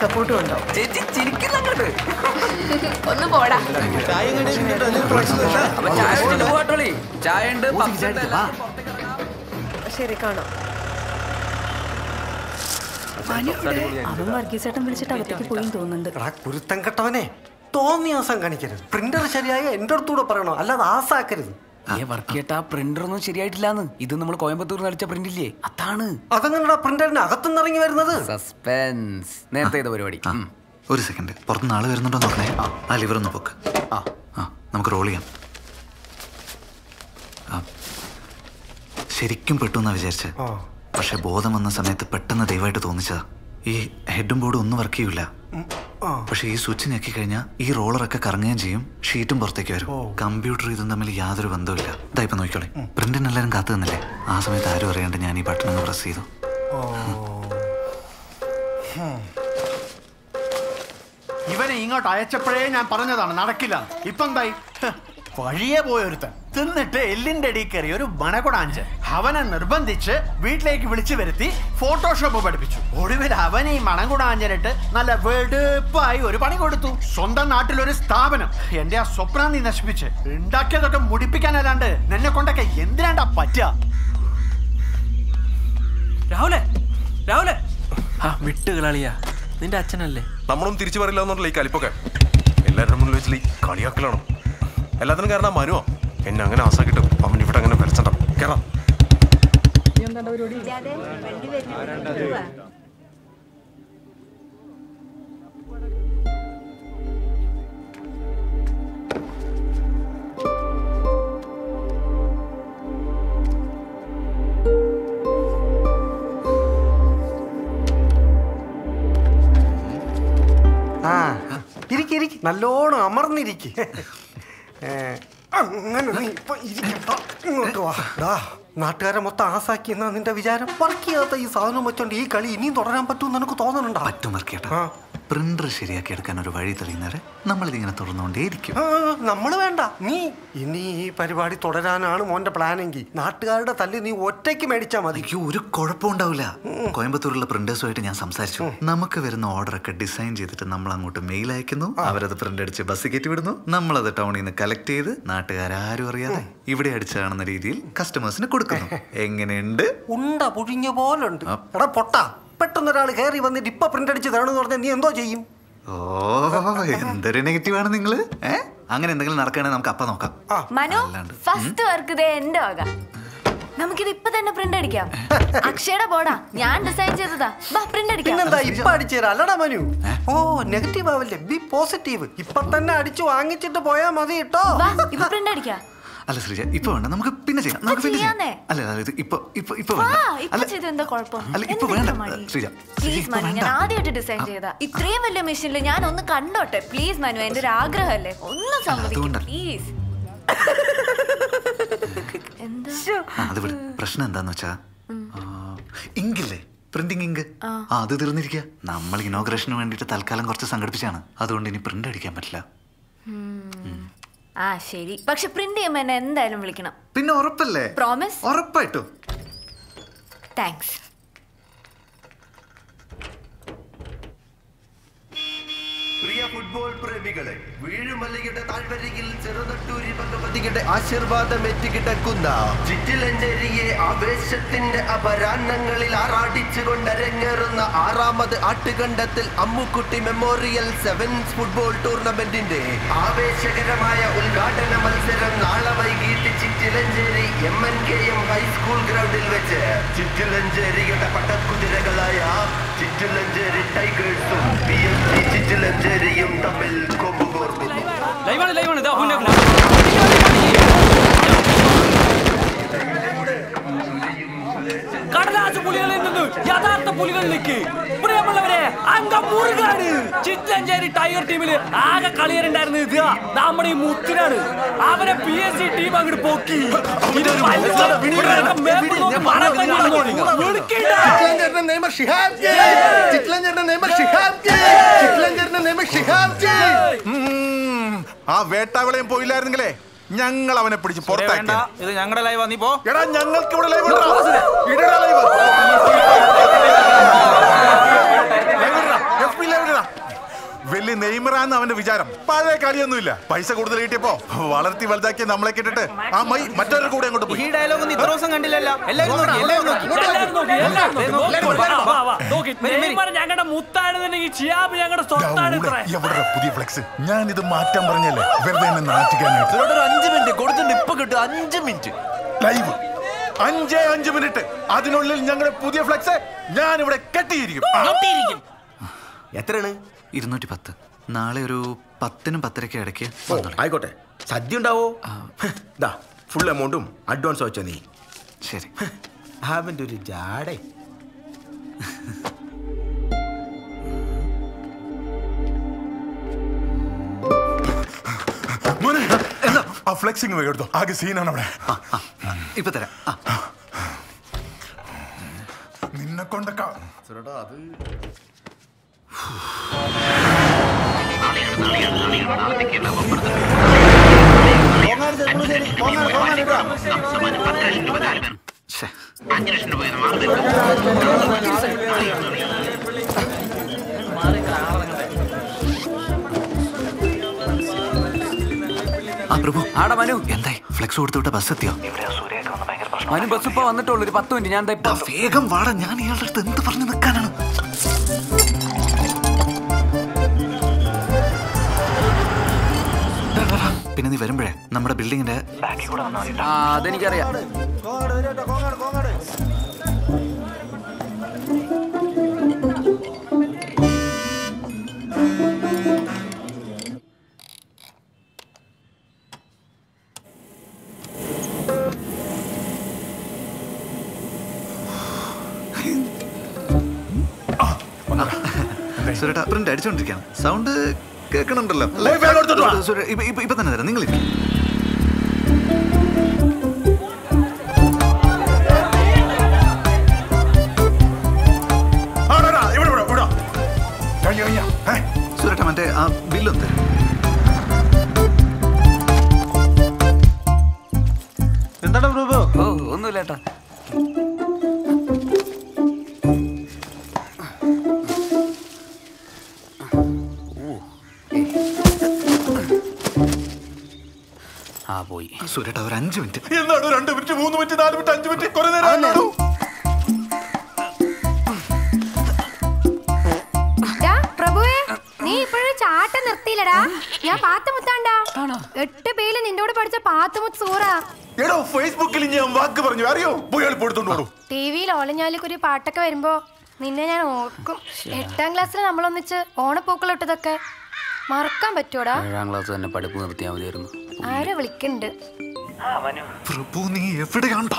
സപ്പോർട്ടും ഉണ്ടാവും ചേച്ചി ചിരിക്കുന്നങ്ങോട്ട് ഒന്ന് പോടാ അപ്പൊ ചായ കുടിച്ചിട്ട് പോകട്ടോളി ചായ ഉണ്ട് പപ്സ് ഉണ്ട് എല്ലാം ശരി കാണാം അവൻ വർഗീസേട്ടൻ വിളിച്ചിട്ട് അകത്തേക്ക് പോയി തോന്നുന്നുണ്ട് എടാ കുരുത്തം കെട്ടവനെ തോന്നിയാസം കാണിക്കരുത് പ്രിന്റർ ശരിയായ എൻ്റെ അടുത്തൂടെ പറയണോ അല്ലാതെ ആസാക്കരുത് ഏ വർക്ക് ചെയ്യട്ടാ പ്രിന്റർ ഒന്നും ശരിയായിട്ടില്ലാന്ന് ഇത് നമ്മൾ കോയമ്പത്തൂർ നടിച്ച പ്രിന്റ് ഇല്ലേ അതാണ് അതങ്ങനെ പ്രിന്ററിന് അകത്തുനിന്ന് ഇറങ്ങി വരുന്നത് സസ്പെൻസ് നേരത്തെ ചെയ്ത പരിപാടി ആ, ഒരു സെക്കൻഡ് പുറത്തുനിന്ന് ആള് വരുന്നുണ്ടോ നോക്കണേ ആ ലിവർ ഒന്ന് പൊക്ക് ആ നമുക്ക് റോൾ ചെയ്യാം ആ, ശരിക്കും പെട്ടു എന്നാ വിചാരിച്ചേ പക്ഷെ ബോധം വന്ന സമയത്ത് പെട്ടെന്ന് ദയവായിട്ട് തോന്നിച്ചതാ ഈ ഹെഡും ബോർഡും ഒന്നും വർക്ക് ചെയ്യൂല പക്ഷെ ഈ സ്വിച്ച് ഞെക്കി കഴിഞ്ഞാൽ ഈ റോളറൊക്കെ കറങ്ങുകയും ചെയ്യും ഷീറ്റും പുറത്തേക്ക് വരും കമ്പ്യൂട്ടർ ഇതും തമ്മിൽ യാതൊരു ബന്ധവുമില്ല ഇതാ ഇപ്പൊ നോക്കിക്കോളെ പ്രിന്റിന് എല്ലാവരും കാത്തു നിന്നില്ലേ ആ സമയത്ത് ആരും അറിയാണ്ട് ഞാൻ ഈ ബട്ടൺ ഒന്ന് പ്രസ് ചെയ്തു ഇവനെ ഇങ്ങോട്ട് അയച്ചപ്പോഴേ ഞാൻ പറഞ്ഞതാണ് നടക്കില്ല ഇപ്പൊ എന്തായി ഹ്, വഴിയെ പോയൊരുത്തൻ തിന്നിട്ട് എല്ലിന്റെ അടി കയറി ഒരു മണകുടാഞ്ച് അവനെ നിർബന്ധിച്ച് വീട്ടിലേക്ക് വിളിച്ചു വരുത്തി ഫോട്ടോഷോപ്പ് പഠിപ്പിച്ചു ഒടുവിൽ അവൻ ഈ മണകുടാഞ്ചനിട്ട് നല്ല വെടുപ്പായി ഒരു പണി കൊടുത്തു സ്വന്തം നാട്ടിൽ ഒരു സ്ഥാപനം എന്റെ ആ സ്വപ്നം നീ നശിപ്പിച്ച് ഉണ്ടാക്കിയതൊക്കെ മുടിപ്പിക്കാനല്ലാണ്ട് നിന്നെ കൊണ്ടൊക്കെ എന്തിനാണ്ടാ പറ്റുക രാഹുലെ രാഹുലെ ആ വിട്ട് കളളിയാ നിന്റെ അച്ഛനല്ലേ നമ്മളൊന്നും തിരിച്ചു പറയില്ല എന്നുള്ള ഈ കലിപ്പൊക്കെ എല്ലാവരുടെ മുന്നിൽ വെച്ചിൽ ഈ കളിയാക്കലാണോ എല്ലാത്തിനും കാരണം ആ മനുവോ എന്നെ അങ്ങനെ ആസാക്കിട്ടും അവൻ ഇവിടെ അങ്ങനെ വരച്ചണ്ട കേറാം ആ ഇരിക്കി ഇരിക്കി നല്ലോണം അമർന്നിരിക്കി അങ്ങനെ നീ ഇപ്പൊ ഇരിക്കണ്ട ഇങ്ങോട്ട് വാ ഡാ നാട്ടുകാരെ മൊത്തം ആസാക്കി എന്നാ നിന്റെ വിചാരം വർക്ക് ചെയ്യാത്ത ഈ സാധനം വെച്ചോണ്ട് ഈ കളി ഇനിയും തുടരാൻ പറ്റും നിനക്ക് തോന്നുന്നുണ്ടോ പറ്റും വർക്കേട്ടാ പ്രിന്റർ ശരിയാക്കി എടുക്കാൻ ഒരു വഴി തെളിയുന്നവരെ നമ്മളിതിങ്ങനെ തുറന്നുകൊണ്ടേയിരിക്കും ആ, നമ്മള് വേണ്ട നീ ഇനി ഈ പരിപാടി തുടരാനാണ് മോന്റെ പ്ലാനെങ്കിൽ നാട്ടുകാരുടെ തല്ല് നീ ഒറ്റയ്ക്ക് മേടിച്ചാ മതി ഒരു കുഴപ്പമുണ്ടാവില്ല കോയമ്പത്തൂരുള്ള പ്രിന്റേഴ്സുമായിട്ട് ഞാൻ സംസാരിച്ചു നമുക്ക് വരുന്ന ഓർഡർ ഒക്കെ ഡിസൈൻ ചെയ്തിട്ട് നമ്മൾ അങ്ങോട്ട് മെയിൽ അയക്കുന്നു അവരത് പ്രിന്റ് അടിച്ച് ബസ് കയറ്റി വിടുന്നു നമ്മളത് ടൗണിൽ നിന്ന് കളക്ട് ചെയ്ത് നാട്ടുകാരും അറിയാതെ ഇവിടെ അടിച്ചാണെന്ന രീതിയിൽ കസ്റ്റമേഴ്സിന് കൊടുക്കുന്നു എങ്ങനെയുണ്ട് ഉണ്ട പുഴിഞ്ഞ പോലെ ഉണ്ട് എടാ പൊട്ട പെട്ടെന്ന് ഒരാൾ കയറി വന്നിട്ട് ഇപ്പൊ പ്രിന്റ് അടിച്ച് തരണമെന്ന് പറഞ്ഞാൽ നീ എന്തോ ചെയ്യും ഓ എന്തൊരു നെഗറ്റീവ് ആണ് നിങ്ങള് ഏ അങ്ങനെ എന്തെങ്കിലും നടക്കുകയാണെങ്കിൽ നമുക്ക് അപ്പ നോക്കാം മനു ഫസ്റ്റ് വർക്ക് ഇതേ എന്റെ വക നമുക്കിത് ഇപ്പൊ തന്നെ പ്രിന്റ് അടിക്കാം അക്ഷയുടെ ബോർഡാ ഞാൻ ഡിസൈൻ ചെയ്തതാ ബാ പ്രിന്റ് അടിക്കാം പിന്നെന്താ ഇപ്പൊ അടിച്ചു തരാം അല്ലടാ മനു ഓ നെഗറ്റീവ് ആവല്ലേ ബി പോസിറ്റീവ് ഇപ്പൊ തന്നെ അടിച്ചു വാങ്ങിച്ചിട്ട് പോയാ മതി കേട്ടോ ഇപ്പൊ പ്രിന്റ് അടിക്കാം അല്ല ശ്രീജ ഇപ്പൊ വേണ്ട നമുക്ക് പിന്നെ ചെയ്യാം നമുക്ക് പിന്നെ ചെയ്യാം ചെയ്യാന്നേ. അല്ല അല്ല, ഇത് ഇപ്പൊ ഇപ്പൊ ഇപ്പൊ വാ വേണ്ട ഇപ്പൊ അല്ല ചെയ്ത് എന്താ കുഴപ്പം അല്ല ഇപ്പൊ എന്തിനാ വേണ്ട മടി? ശ്രീജ പ്ലീസ് മനു ഞാൻ ആദ്യമായിട്ട് ഡിസൈൻ ചെയ്താ ഇത്രയും വലിയ മെഷീനിൽ ഞാൻ ഒന്ന് കണ്ടോട്ടെ പ്ലീസ് മനു എന്റെ ഒരു ആഗ്രഹമല്ലേ ഒന്ന് സമ്മതിക്കും പ്ലീസ് ആ, അത് വിട് പ്രശ്നം എന്താന്ന് വെച്ചാ ഇങ്കില്ലേ പ്രിന്റിംഗ് ഇങ്ക് ആ. ആ അത് തീർന്നിരിക്കുക നമ്മൾ ഇനോഗ്രേഷന് വേണ്ടിയിട്ട് തൽക്കാലം കുറച്ച് സംഘടിപ്പിച്ചാണ് അതുകൊണ്ട് ഇനി പ്രിന്റ് അടിക്കാൻ പറ്റില്ല ആ ശരി പക്ഷെ പ്രിന്റ് ചെയ്യുമ്പോ എന്നെ എന്തായാലും വിളിക്കണം പിന്നെ ഉറപ്പല്ലേ പ്രോമിസ് ഉറപ്പായിട്ടും താങ്ക്സ് പ്രിയ ഫുട്ബോൾ പ്രേമികളെ വീഴുമല്ലിയുടെ താഴ്വരയിൽ ചെറുതട്ടൂരി ഭഗവതിയുടെ ആശീർവാദം എത്തിക്കിടക്കുന്ന ചിറ്റിലഞ്ചേരിയെ ആവേശത്തിന്റെ അപരാഹ്നങ്ങളിൽ ആറാടിച്ചുകൊണ്ട് അരങ്ങേറുന്ന ആറാമത് ആട്ടുകണ്ടത്തിൽ അമ്മുക്കുട്ടി മെമ്മോറിയൽ സെവൻസ് ഫുട്ബോൾ ടൂർണമെന്റിന്റെ ആവേശകരമായ ഉദ്ഘാടന മത്സരം നാളെ വൈകിട്ട് Chittilanchery M N K M high school ഗ്രൗണ്ടിൽ വെച്ച് ചിറ്റിലഞ്ചേരിയുടെ പട്ടക്കുതിരകളായ ചിറ്റിലഞ്ചേരി ടൈഗേഴ്സും പി എസ് ജി ചിറ്റിലഞ്ചേരിയും തമ്മിൽ കൊമ്പുകോർക്കുന്നു ലൈവാണ് ലൈവാണ് ഇതാ മുന്നേ കടലാസ് പുലികളിൽ നിന്ന് യഥാർത്ഥ പുലികളിലേക്ക് പ്രിയമുള്ളവരെ അംഗം മുറുകാണ് ചിറ്റഞ്ചേരി ടൈഗർ ടീമില് ആകെ കളിയരുണ്ടായിരുന്നത് ഇതാ നമ്മുടെ ഈ മുത്തിനാണ് അവരെ പി എസ് സി ടീം അങ്ങോട്ട് പൊക്കി ഇത് വലുതാണ്. ഇവിടെയൊക്കെ മേപ്പിൽ നോക്കി മറത്തങ്ങ് ഇരുന്നോളി. വിളിക്കണ്ട. ചിറ്റ്ലഞ്ചേരിന്റെ നെയ്മർ ഷിഹാബ് ജി ചിറ്റ്ലഞ്ചേരിന്റെ നെയ്മർ ഷിഹാബ് ജി ചിറ്റ്ലഞ്ചേരിന്റെ നെയ്മർ ഷിഹാബ് ജി ഉം. ആ വേട്ടാവിളയും പോയില്ലായിരുന്നെങ്കിലേ ഞങ്ങൾ അവനെ പിടിച്ച് പുറത്താക്കി ഇത് ഞങ്ങളുടെ ലൈവാ നീ പോ എടാ ഞങ്ങൾക്ക് ഇവിടെ ലൈവ് ഇടടാ ലൈവ് എഫ് പി ലൈവ് ഇടടാ വലിയ നെയ്മറാന്ന് അവന്റെ വിചാരം പഴയ കളിയൊന്നുമില്ല പൈസ കൂടുതൽ കിട്ടിയപ്പോ വളർത്തി വലുതാക്കി നമ്മളെ കിട്ടിട്ട് ആ മൈ മറ്റൊരു കൂടെ അങ്ങോട്ട് പോയി ഈ ഡയലോഗ് ഒന്നും ഇത്ര ദിവസം കണ്ടില്ലല്ലോ എല്ലാവരും നോക്കി എല്ലാവരും നോക്കി എല്ലാവരും നോക്കി, എല്ലാവരും നോക്കി, നോക്കി, എല്ലാവരും വാ, നോക്കി. വാ, വാ, നോക്കി. വരി, വരി. നെയ്മർ ഞങ്ങളുടെ മുത്താണെന്നുണ്ടെങ്കിൽ ചിയാബ് ഞങ്ങളുടെ സ്വത്താണ് ഇത്ര എവിടെ പുതിയ ഫ്ലെക്സ് ഞാൻ ഇത് മാറ്റാൻ പറഞ്ഞല്ലേ വെറുതെ എന്നെ നാറ്റിക്കാനായിട്ട് ഒരു അഞ്ച് മിനിറ്റ് കൊടുത്തിട്ട് ഇപ്പൊ കിട്ടും അഞ്ച് മിനിറ്റ് ലൈവ് അഞ്ചേ അഞ്ച് മിനിറ്റ് അതിനുള്ളിൽ ഞങ്ങളുടെ പുതിയ ഫ്ലെക്സ് ഞാൻ ഇവിടെ കെട്ടിയിരിക്കും എത്രയാണ് ഇരുന്നൂറ്റി പത്ത് നാളെ ഒരു പത്തിനും പത്തരയ്ക്ക് ഇടയ്ക്ക് ഓ ആയിക്കോട്ടെ സദ്യ ഉണ്ടാവോ ദാ ഫുൾ എമൗണ്ടും അഡ്വാൻസ് വെച്ചോ നീ ശരി അവൻ്റെ ഒരു ജാടേ മോനെ, ആ ഫ്ലെക്സിങ് പോയി എടുത്തോ ആകെ സീനാണ് അവിടെ ഇപ്പൊ തരാം നിന്നെ കൊണ്ടൊക്കെ അത് ആ പ്രഭു ആടാ മനു എന്തായി ഫ്ലെക്സ് കൊടുത്തു വിട്ട ബസ് എത്തിയോ മനു ബസ് ഇപ്പൊ വന്നിട്ടുള്ളൂ ഒരു പത്ത് മിനിറ്റ് ഞാൻ ദാ ഇപ്പൊ വേഗം വാടാ ഞാൻ ഇയാളുടെ അടുത്ത് എന്ത് പറഞ്ഞു നിൽക്കാനാണ് പിന്നെ നീ വരുമ്പോഴേ നമ്മുടെ ബിൽഡിങ്ങിന്റെ ആ അതെനിക്കറിയാം സുരേട്ടാ പ്രിന്റ് അടിച്ചോണ്ടിരിക്കുകയാണ് സൗണ്ട് കേൾക്കണുണ്ടല്ലോ പോയി വേഗം എടുത്തോണ്ട് വാ. സുരേ- ഇപ്പൊ- ഇപ്പൊ- ഇപ്പൊ തന്നെ തരാം നിങ്ങൾ ആടാ ഇവിടെ ഇവിടെ ഇവിടെ കഴിഞ്ഞ കഴിഞ്ഞ സുരേട്ടാ മറ്റേ ആ ബില്ലൊന്ന് തരും എന്താണ് പ്രഭു ഓ ഒന്നുമില്ല ഏട്ടാ ആ പോയി സുരേട്ടാ ഒരു അഞ്ച് മിനിറ്റ് എന്താണ് രണ്ട് മിനിറ്റ് മൂന്ന് മിനിറ്റ് നാല് മിനിറ്റ് അഞ്ച് മിനിറ്റ് കുറെ നേരം ആയല്ലോ. ഡാ, പ്രഭുവേ നീ ഇപ്പോഴും ചാട്ടം നിർത്തിയില്ലടാ ഞാൻ പാത്തുമുത്താണ്ടാ എട്ട് പേര് നിന്നോട് പഠിച്ച പാത്തുമുത്ത് സൂറാ എടോ ഫേസ്ബുക്കിൽ ഞാൻ വാക്ക് പറഞ്ഞു അറിയോ പോയി എളുപ്പെടുത്തോണ്ട് പോടും ടി വിയിൽ ഓലഞ്ഞാലിക്കുരി പാട്ടൊക്കെ വരുമ്പോ നിന്നെ ഞാൻ ഓർക്കും എട്ടാം ക്ലാസ്സിൽ നമ്മളൊന്നിച്ച് ഓണപ്പൂക്കൾ ഇട്ടതൊക്കെ മറക്കാൻ പറ്റൂടാ ഏഴാം ക്ലാസ് തന്നെ പഠിപ്പ് നിർത്തിയാൽ മതിയായിരുന്നു ആരെ വിളിക്കണ്ട് പ്രഭു നീ എവിടെയാണ്ടാ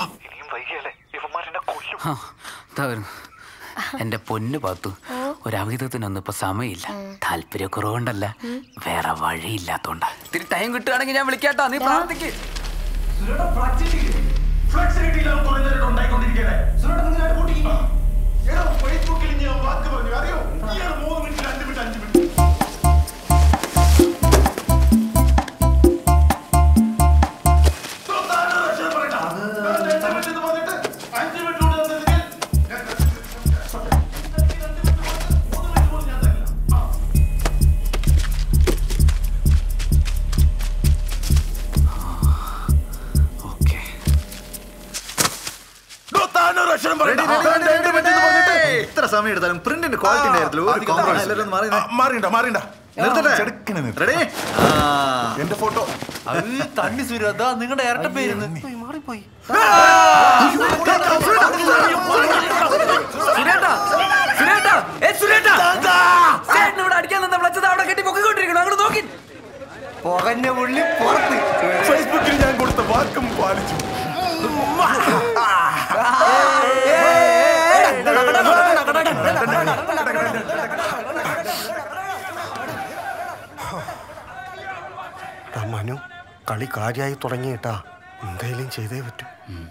ആ, ദാ വരുന്നു എന്റെ പൊന്ന് പാത്തു ഒരു അമിതത്തിനൊന്നും ഇപ്പൊ സമയമില്ല താല്പര്യക്കുറവുകൊണ്ടല്ല വേറെ വഴിയില്ലാത്തോണ്ടാ ഇത്തിരി ടൈം കിട്ടുകയാണെങ്കിൽ ഞാൻ വിളിക്കാട്ടോ നീ പ്രാർത്ഥിക്ക് ഫേസ്ബുക്കിൽ ഞാൻ വാക്ക് പറഞ്ഞു അറിയോ ഇയാൾ മൂന്ന് മിനിറ്റ് അഞ്ച് മിനിറ്റ് അഞ്ച് മിനിറ്റ് ഇത്ര സമയം എടുത്താലും പ്രിന്റിന്റെ ക്വാളിറ്റി ഉണ്ടായിരുന്നല്ലോ ഒരു compromise. എല്ലാവരും ഒന്ന് മാറി നിന്നേ. മാറിണ്ട മാറിണ്ട നിർത്തട്ടെ? ചെടുക്കനെ നിർത്ത്. Ready? എന്റെ ഫോട്ടോ അത് തണ്ണി സൂര്യ അതാ നിങ്ങളുടെ ഇരട്ട പേരുന്ന് മാറിപ്പോയി സുരേട്ടാ സുരേട്ടാ ഏ സുരേട്ടാ ചേട്ടൻ ഇവിടെ അടിക്കാൻ നിന്ന വിളച്ചത് അവിടെ കെട്ടി പൊക്കിക്കൊണ്ടിരിക്കണം അങ്ങോട്ട് നോക്കി പുകഞ്ഞ പുള്ളി പുറത്ത് ഫേസ്ബുക്കിൽ ഞാൻ കൊടുത്ത വാക്കും പാലിച്ചു എടാ മനു കളി കാര്യമായി തുടങ്ങിയിട്ടാ എന്തായാലും ചെയ്തേ പറ്റൂ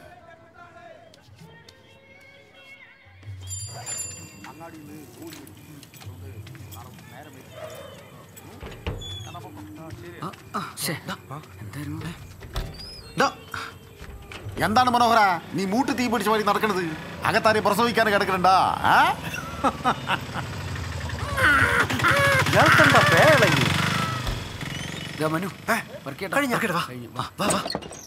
എന്താണ് മനോഹര നീ മൂട്ട് തീ പിടിച്ച വഴി നടക്കണത് അകത്താരെ പ്രസവിക്കാൻ കിടക്കണ്ടാ ഞാൻ കണ്ട ഇതാ മനു വർക്ക് ചെയ്യട്ടെ? കഴിഞ്ഞു. വാ.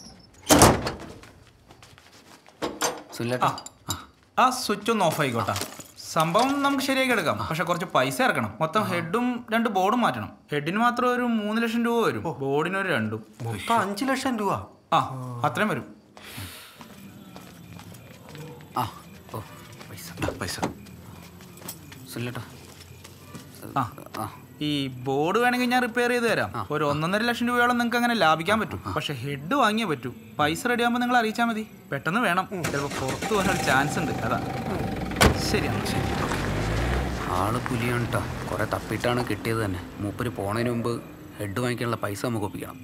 സുനിലേട്ടാ ആ സ്വിച്ച് ഒന്ന് ഓഫ് ആയിക്കോട്ടെ സംഭവം നമുക്ക് ശരിയാക്കി എടുക്കാം പക്ഷെ കുറച്ച് പൈസ ഇറക്കണം മൊത്തം ഹെഡും രണ്ട് ബോർഡും മാറ്റണം ഹെഡിന് മാത്രം ഒരു മൂന്ന് ലക്ഷം രൂപ വരും ബോർഡിന് ഒരു രണ്ടും അഞ്ചു ലക്ഷം രൂപ ആ അത്രയും വരും ആ ഓ പൈസ പൈസ സുനിലേട്ടാ ആ ഈ ബോർഡ് വേണമെങ്കിൽ ഞാൻ റിപ്പയർ ചെയ്ത് തരാം ഒരു ഒന്നൊന്നര ലക്ഷം രൂപയോളം നിങ്ങൾക്ക് അങ്ങനെ ലാഭിക്കാൻ പറ്റും പക്ഷെ ഹെഡ് വാങ്ങിയേ പറ്റൂ പൈസ റെഡി ആകുമ്പോൾ നിങ്ങൾ അറിയിച്ചാൽ മതി പെട്ടെന്ന് വേണം ചിലപ്പോൾ പുറത്ത് പോകാൻ ഒരു ചാൻസ് ഉണ്ട് അതാ ശരിയാണ് ശരി ആള് പുലിയാണ് കേട്ടോ കുറെ തപ്പിയിട്ടാണ് കിട്ടിയത് തന്നെ മൂപ്പര് പോണതിന് മുമ്പ് ഹെഡ് വാങ്ങിക്കാനുള്ള പൈസ നമുക്ക് ഒപ്പിക്കണം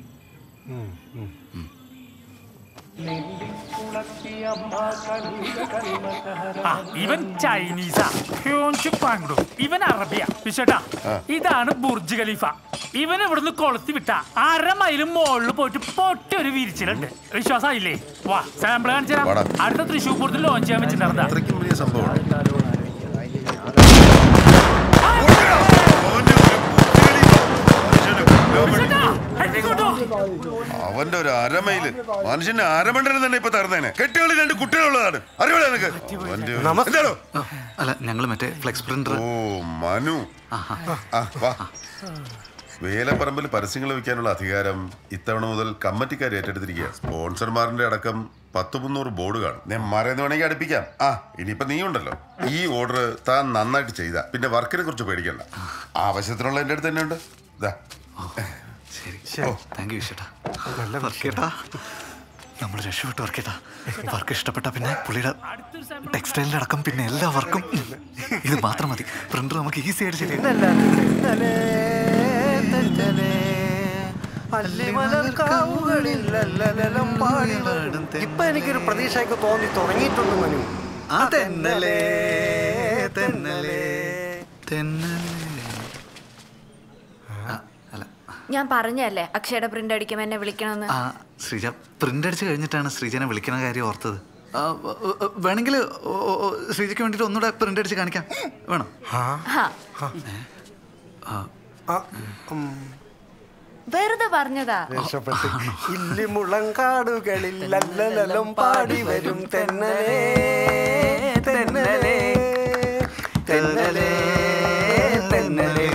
ആ, ഇവൻ ചൈനീസാ ഹ്യോൻചു പാങ്ഡു ഇവൻ അറബിയ വിശ്വട്ടാ ഇതാണ് ബുർജ് ഖലീഫ ഇവൻ ഇവിടുന്ന് കൊളുത്തി വിട്ട അര മൈലും മുകളിൽ പോയിട്ട് പൊട്ടി ഒരു വിരിച്ചിലുണ്ട് വിശ്വാസമായില്ലേ വാ സാമ്പിൾ കാണിച്ചു തരാം വാടാ. അടുത്ത തൃശ്ശൂർ പൂരത്തിൽ ലോഞ്ച് ചെയ്യാൻ വെച്ചിട്ടുണ്ടാ അത്രയ്ക്കും വലിയ സംഭവമാണ് അവന്റെ ഒരു അരമയില് മനുഷ്യന്റെ അരമണ്ടനം തന്നെ ഇപ്പൊ തരുന്നേനെ കെട്ടിയോളി രണ്ട് കുട്ടികളുള്ളതാണ് അറിയാലോ നിനക്ക് അവന്റെ ഒരു- എന്താണോ അല്ല ഞങ്ങൾ മറ്റേ ഫ്ലെക്സ് പ്രിന്റർ ഓ മനു ആ, വാ വേലപ്പറമ്പിൽ പരസ്യങ്ങൾ വെക്കാനുള്ള അധികാരം ഇത്തവണ മുതൽ കമ്മിറ്റിക്കാർ ഏറ്റെടുത്തിരിക്കുക സ്പോൺസർമാരുടെ അടക്കം പത്ത് മുന്നൂറ് ബോർഡ് കാണും ഞാൻ മറയുന്ന വേണമെങ്കിൽ അടുപ്പിക്കാം ആ ഇനിയിപ്പോ നീ ഉണ്ടല്ലോ ഈ ഓർഡർ താൻ നന്നായിട്ട് ചെയ്ത പിന്നെ വർക്കിനെ കുറിച്ച് പേടിക്കണ്ട ആവശ്യത്തിനുള്ള എൻ്റെ അടുത്ത് തന്നെ ഉണ്ട് ഇതാ ശരി താങ്ക് യു ചേട്ടാ നല്ല വർക്കേട്ടാ നമ്മൾ രക്ഷപ്പെട്ടു വർക്കേട്ടാ വർക്ക് ഇഷ്ടപ്പെട്ട പിന്നെ പുള്ളിയുടെ ടെക്സ്റ്റൈലിന്റെ അടക്കം പിന്നെ എല്ലാ വർക്കും ഇത് മാത്രം മതി പ്രിന്റർ നമുക്ക് ഈസി ആയിട്ട് ശരിയാക്കാം ഇപ്പൊ എനിക്കൊരു പ്രതീക്ഷയൊക്കെ തോന്നി തുടങ്ങിയിട്ടുണ്ട് മനു അതെന്നലേ തെന്നലേ ഞാൻ പറഞ്ഞല്ലേ അക്ഷയുടെ പ്രിന്റ് അടിക്കുമ്പോൾ എന്നെ വിളിക്കണമെന്ന് ആ ശ്രീജ പ്രിന്റ് അടിച്ച് കഴിഞ്ഞിട്ടാണ് ശ്രീജനെ വിളിക്കുന്ന കാര്യം ഓർത്തത് ആ, വ- വ- വേണമെങ്കിൽ ഓ- ഓ- ഓ, ശ്രീജയ്ക്ക് വേണ്ടിയിട്ട് ഒന്നുകൂടെ പ്രിന്റ് അടിച്ച് കാണിക്കാം വേണം ഹാ, ആ, വെറുതെ പറഞ്ഞതാ രക്ഷപ്പെട്ട് ഇല്ലിമുളങ്കാടുകളിൽ ലല്ലലലം പാടി വരും തെന്നലേ തെന്നലേ തെന്നലേ തെന്നലേ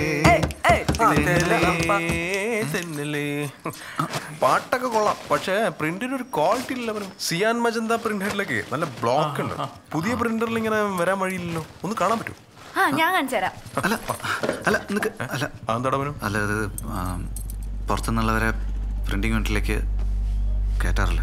തെന്നലേ പാട്ടൊക്കെ കൊള്ളാം പക്ഷേ പ്രിന്റിന് ഒരു ക്വാളിറ്റി ഇല്ല അവനും സിയാൻ മജന്ത പ്രിന്ററിലൊക്കെ നല്ല ബ്ലോക്ക് ഉണ്ട് പുതിയ പ്രിന്ററിൽ ഇങ്ങനെ വരാൻ വഴിയില്ലല്ലോ ഒന്ന് കാണാൻ പറ്റും ആ ഞാൻ കാണിച്ചു തരാം അല്ല നിനക്ക് അല്ല അതെന്താടാ അല്ല അത് ആ, പുറത്തുനിന്നുള്ളവരെ പ്രിന്റിംഗ് യൂണിറ്റിലേക്ക് കയറ്റാറില്ല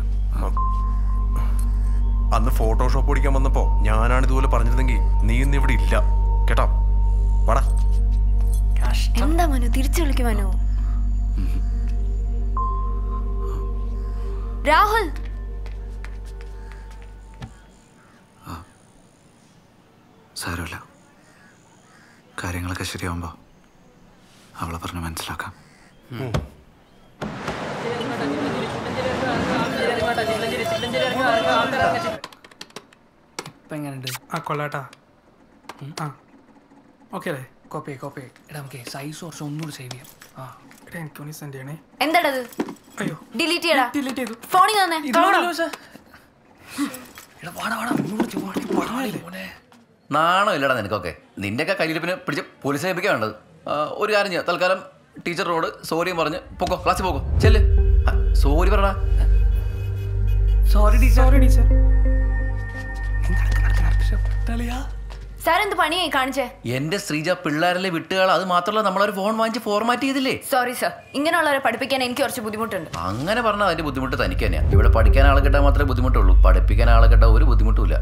അന്ന് ഫോട്ടോഷോപ്പ് ഓടിക്കാൻ വന്നപ്പോ ഞാനാണ് ഇതുപോലെ പറഞ്ഞിരുന്നെങ്കിൽ നീ ഇന്ന് ഇവിടെ ഇല്ല കേട്ടോ വാടാ എന്താ മനു തിരിച്ചു വിളിക്കും മനു രാഹുൽ സാരമില്ല കാര്യങ്ങളൊക്കെ ശരിയാവുമ്പോൾ അവളെ പറഞ്ഞ് മനസ്സിലാക്കാം ഇപ്പൊ എങ്ങനെയുണ്ട് ആ കൊള്ളാട്ടാ ആ ഓക്കെ അല്ലേ കോപ്പി കോപ്പി എടാ നമുക്ക് സൈസ് കുറച്ച് ഒന്നുകൂടി സേവ് ചെയ്യാം ആ എടാ എനിക്ക് ഒന്ന് സെൻഡ് ചെയ്യണേ എന്താടത് അയ്യോ ഡിലീറ്റ് ചെയ്യടാ ഡിലീറ്റ് ചെയ്തു ഫോണിൽ തന്നെ ഇതിലൂടെ പക്ഷേ എടാ വാടാ വാടാ ഒന്നുകൂടി പറഞ്ഞില്ലേ നാണോ ഇല്ലടാ നിനക്കൊക്കെ നിന്റെയൊക്കെ കയ്യിലിപ്പിന് പിടിച്ച് പോലീസ് ഏൽപ്പിക്കാൻ വേണ്ടത് ആ, ഒരു കാര്യം ചെയ്യാം തൽക്കാലം ടീച്ചറിനോട് സോറിയും പറഞ്ഞ് പോക്കോ ക്ലാസ്സിൽ പോകോ ചെല്ല് സോറി പറടാ sorry teacher sorry teacher sir എന്ത് പണിയായി കാണിച്ചേ എന്റെ ശ്രീജ പിള്ളേരല്ലേ വിട്ടുകൾ അത് മാത്രമല്ല നമ്മളൊരു ഫോൺ വാങ്ങിച്ച് ഫോർമാറ്റ് ചെയ്തില്ലേ സോറി സർ ഇങ്ങനെയുള്ളവരെ പഠിപ്പിക്കാൻ എനിക്ക് കുറച്ച് ബുദ്ധിമുട്ടുണ്ട് അങ്ങനെ പറഞ്ഞാൽ അതിന്റെ ബുദ്ധിമുട്ട് തനിക്ക് തന്നെയാണ് ഇവിടെ പഠിക്കാൻ ആളെ കിട്ടാൻ മാത്രമേ ബുദ്ധിമുട്ടുള്ളൂ പഠിപ്പിക്കാൻ ആളെ കിട്ടാൻ ഒരു ബുദ്ധിമുട്ടുമില്ല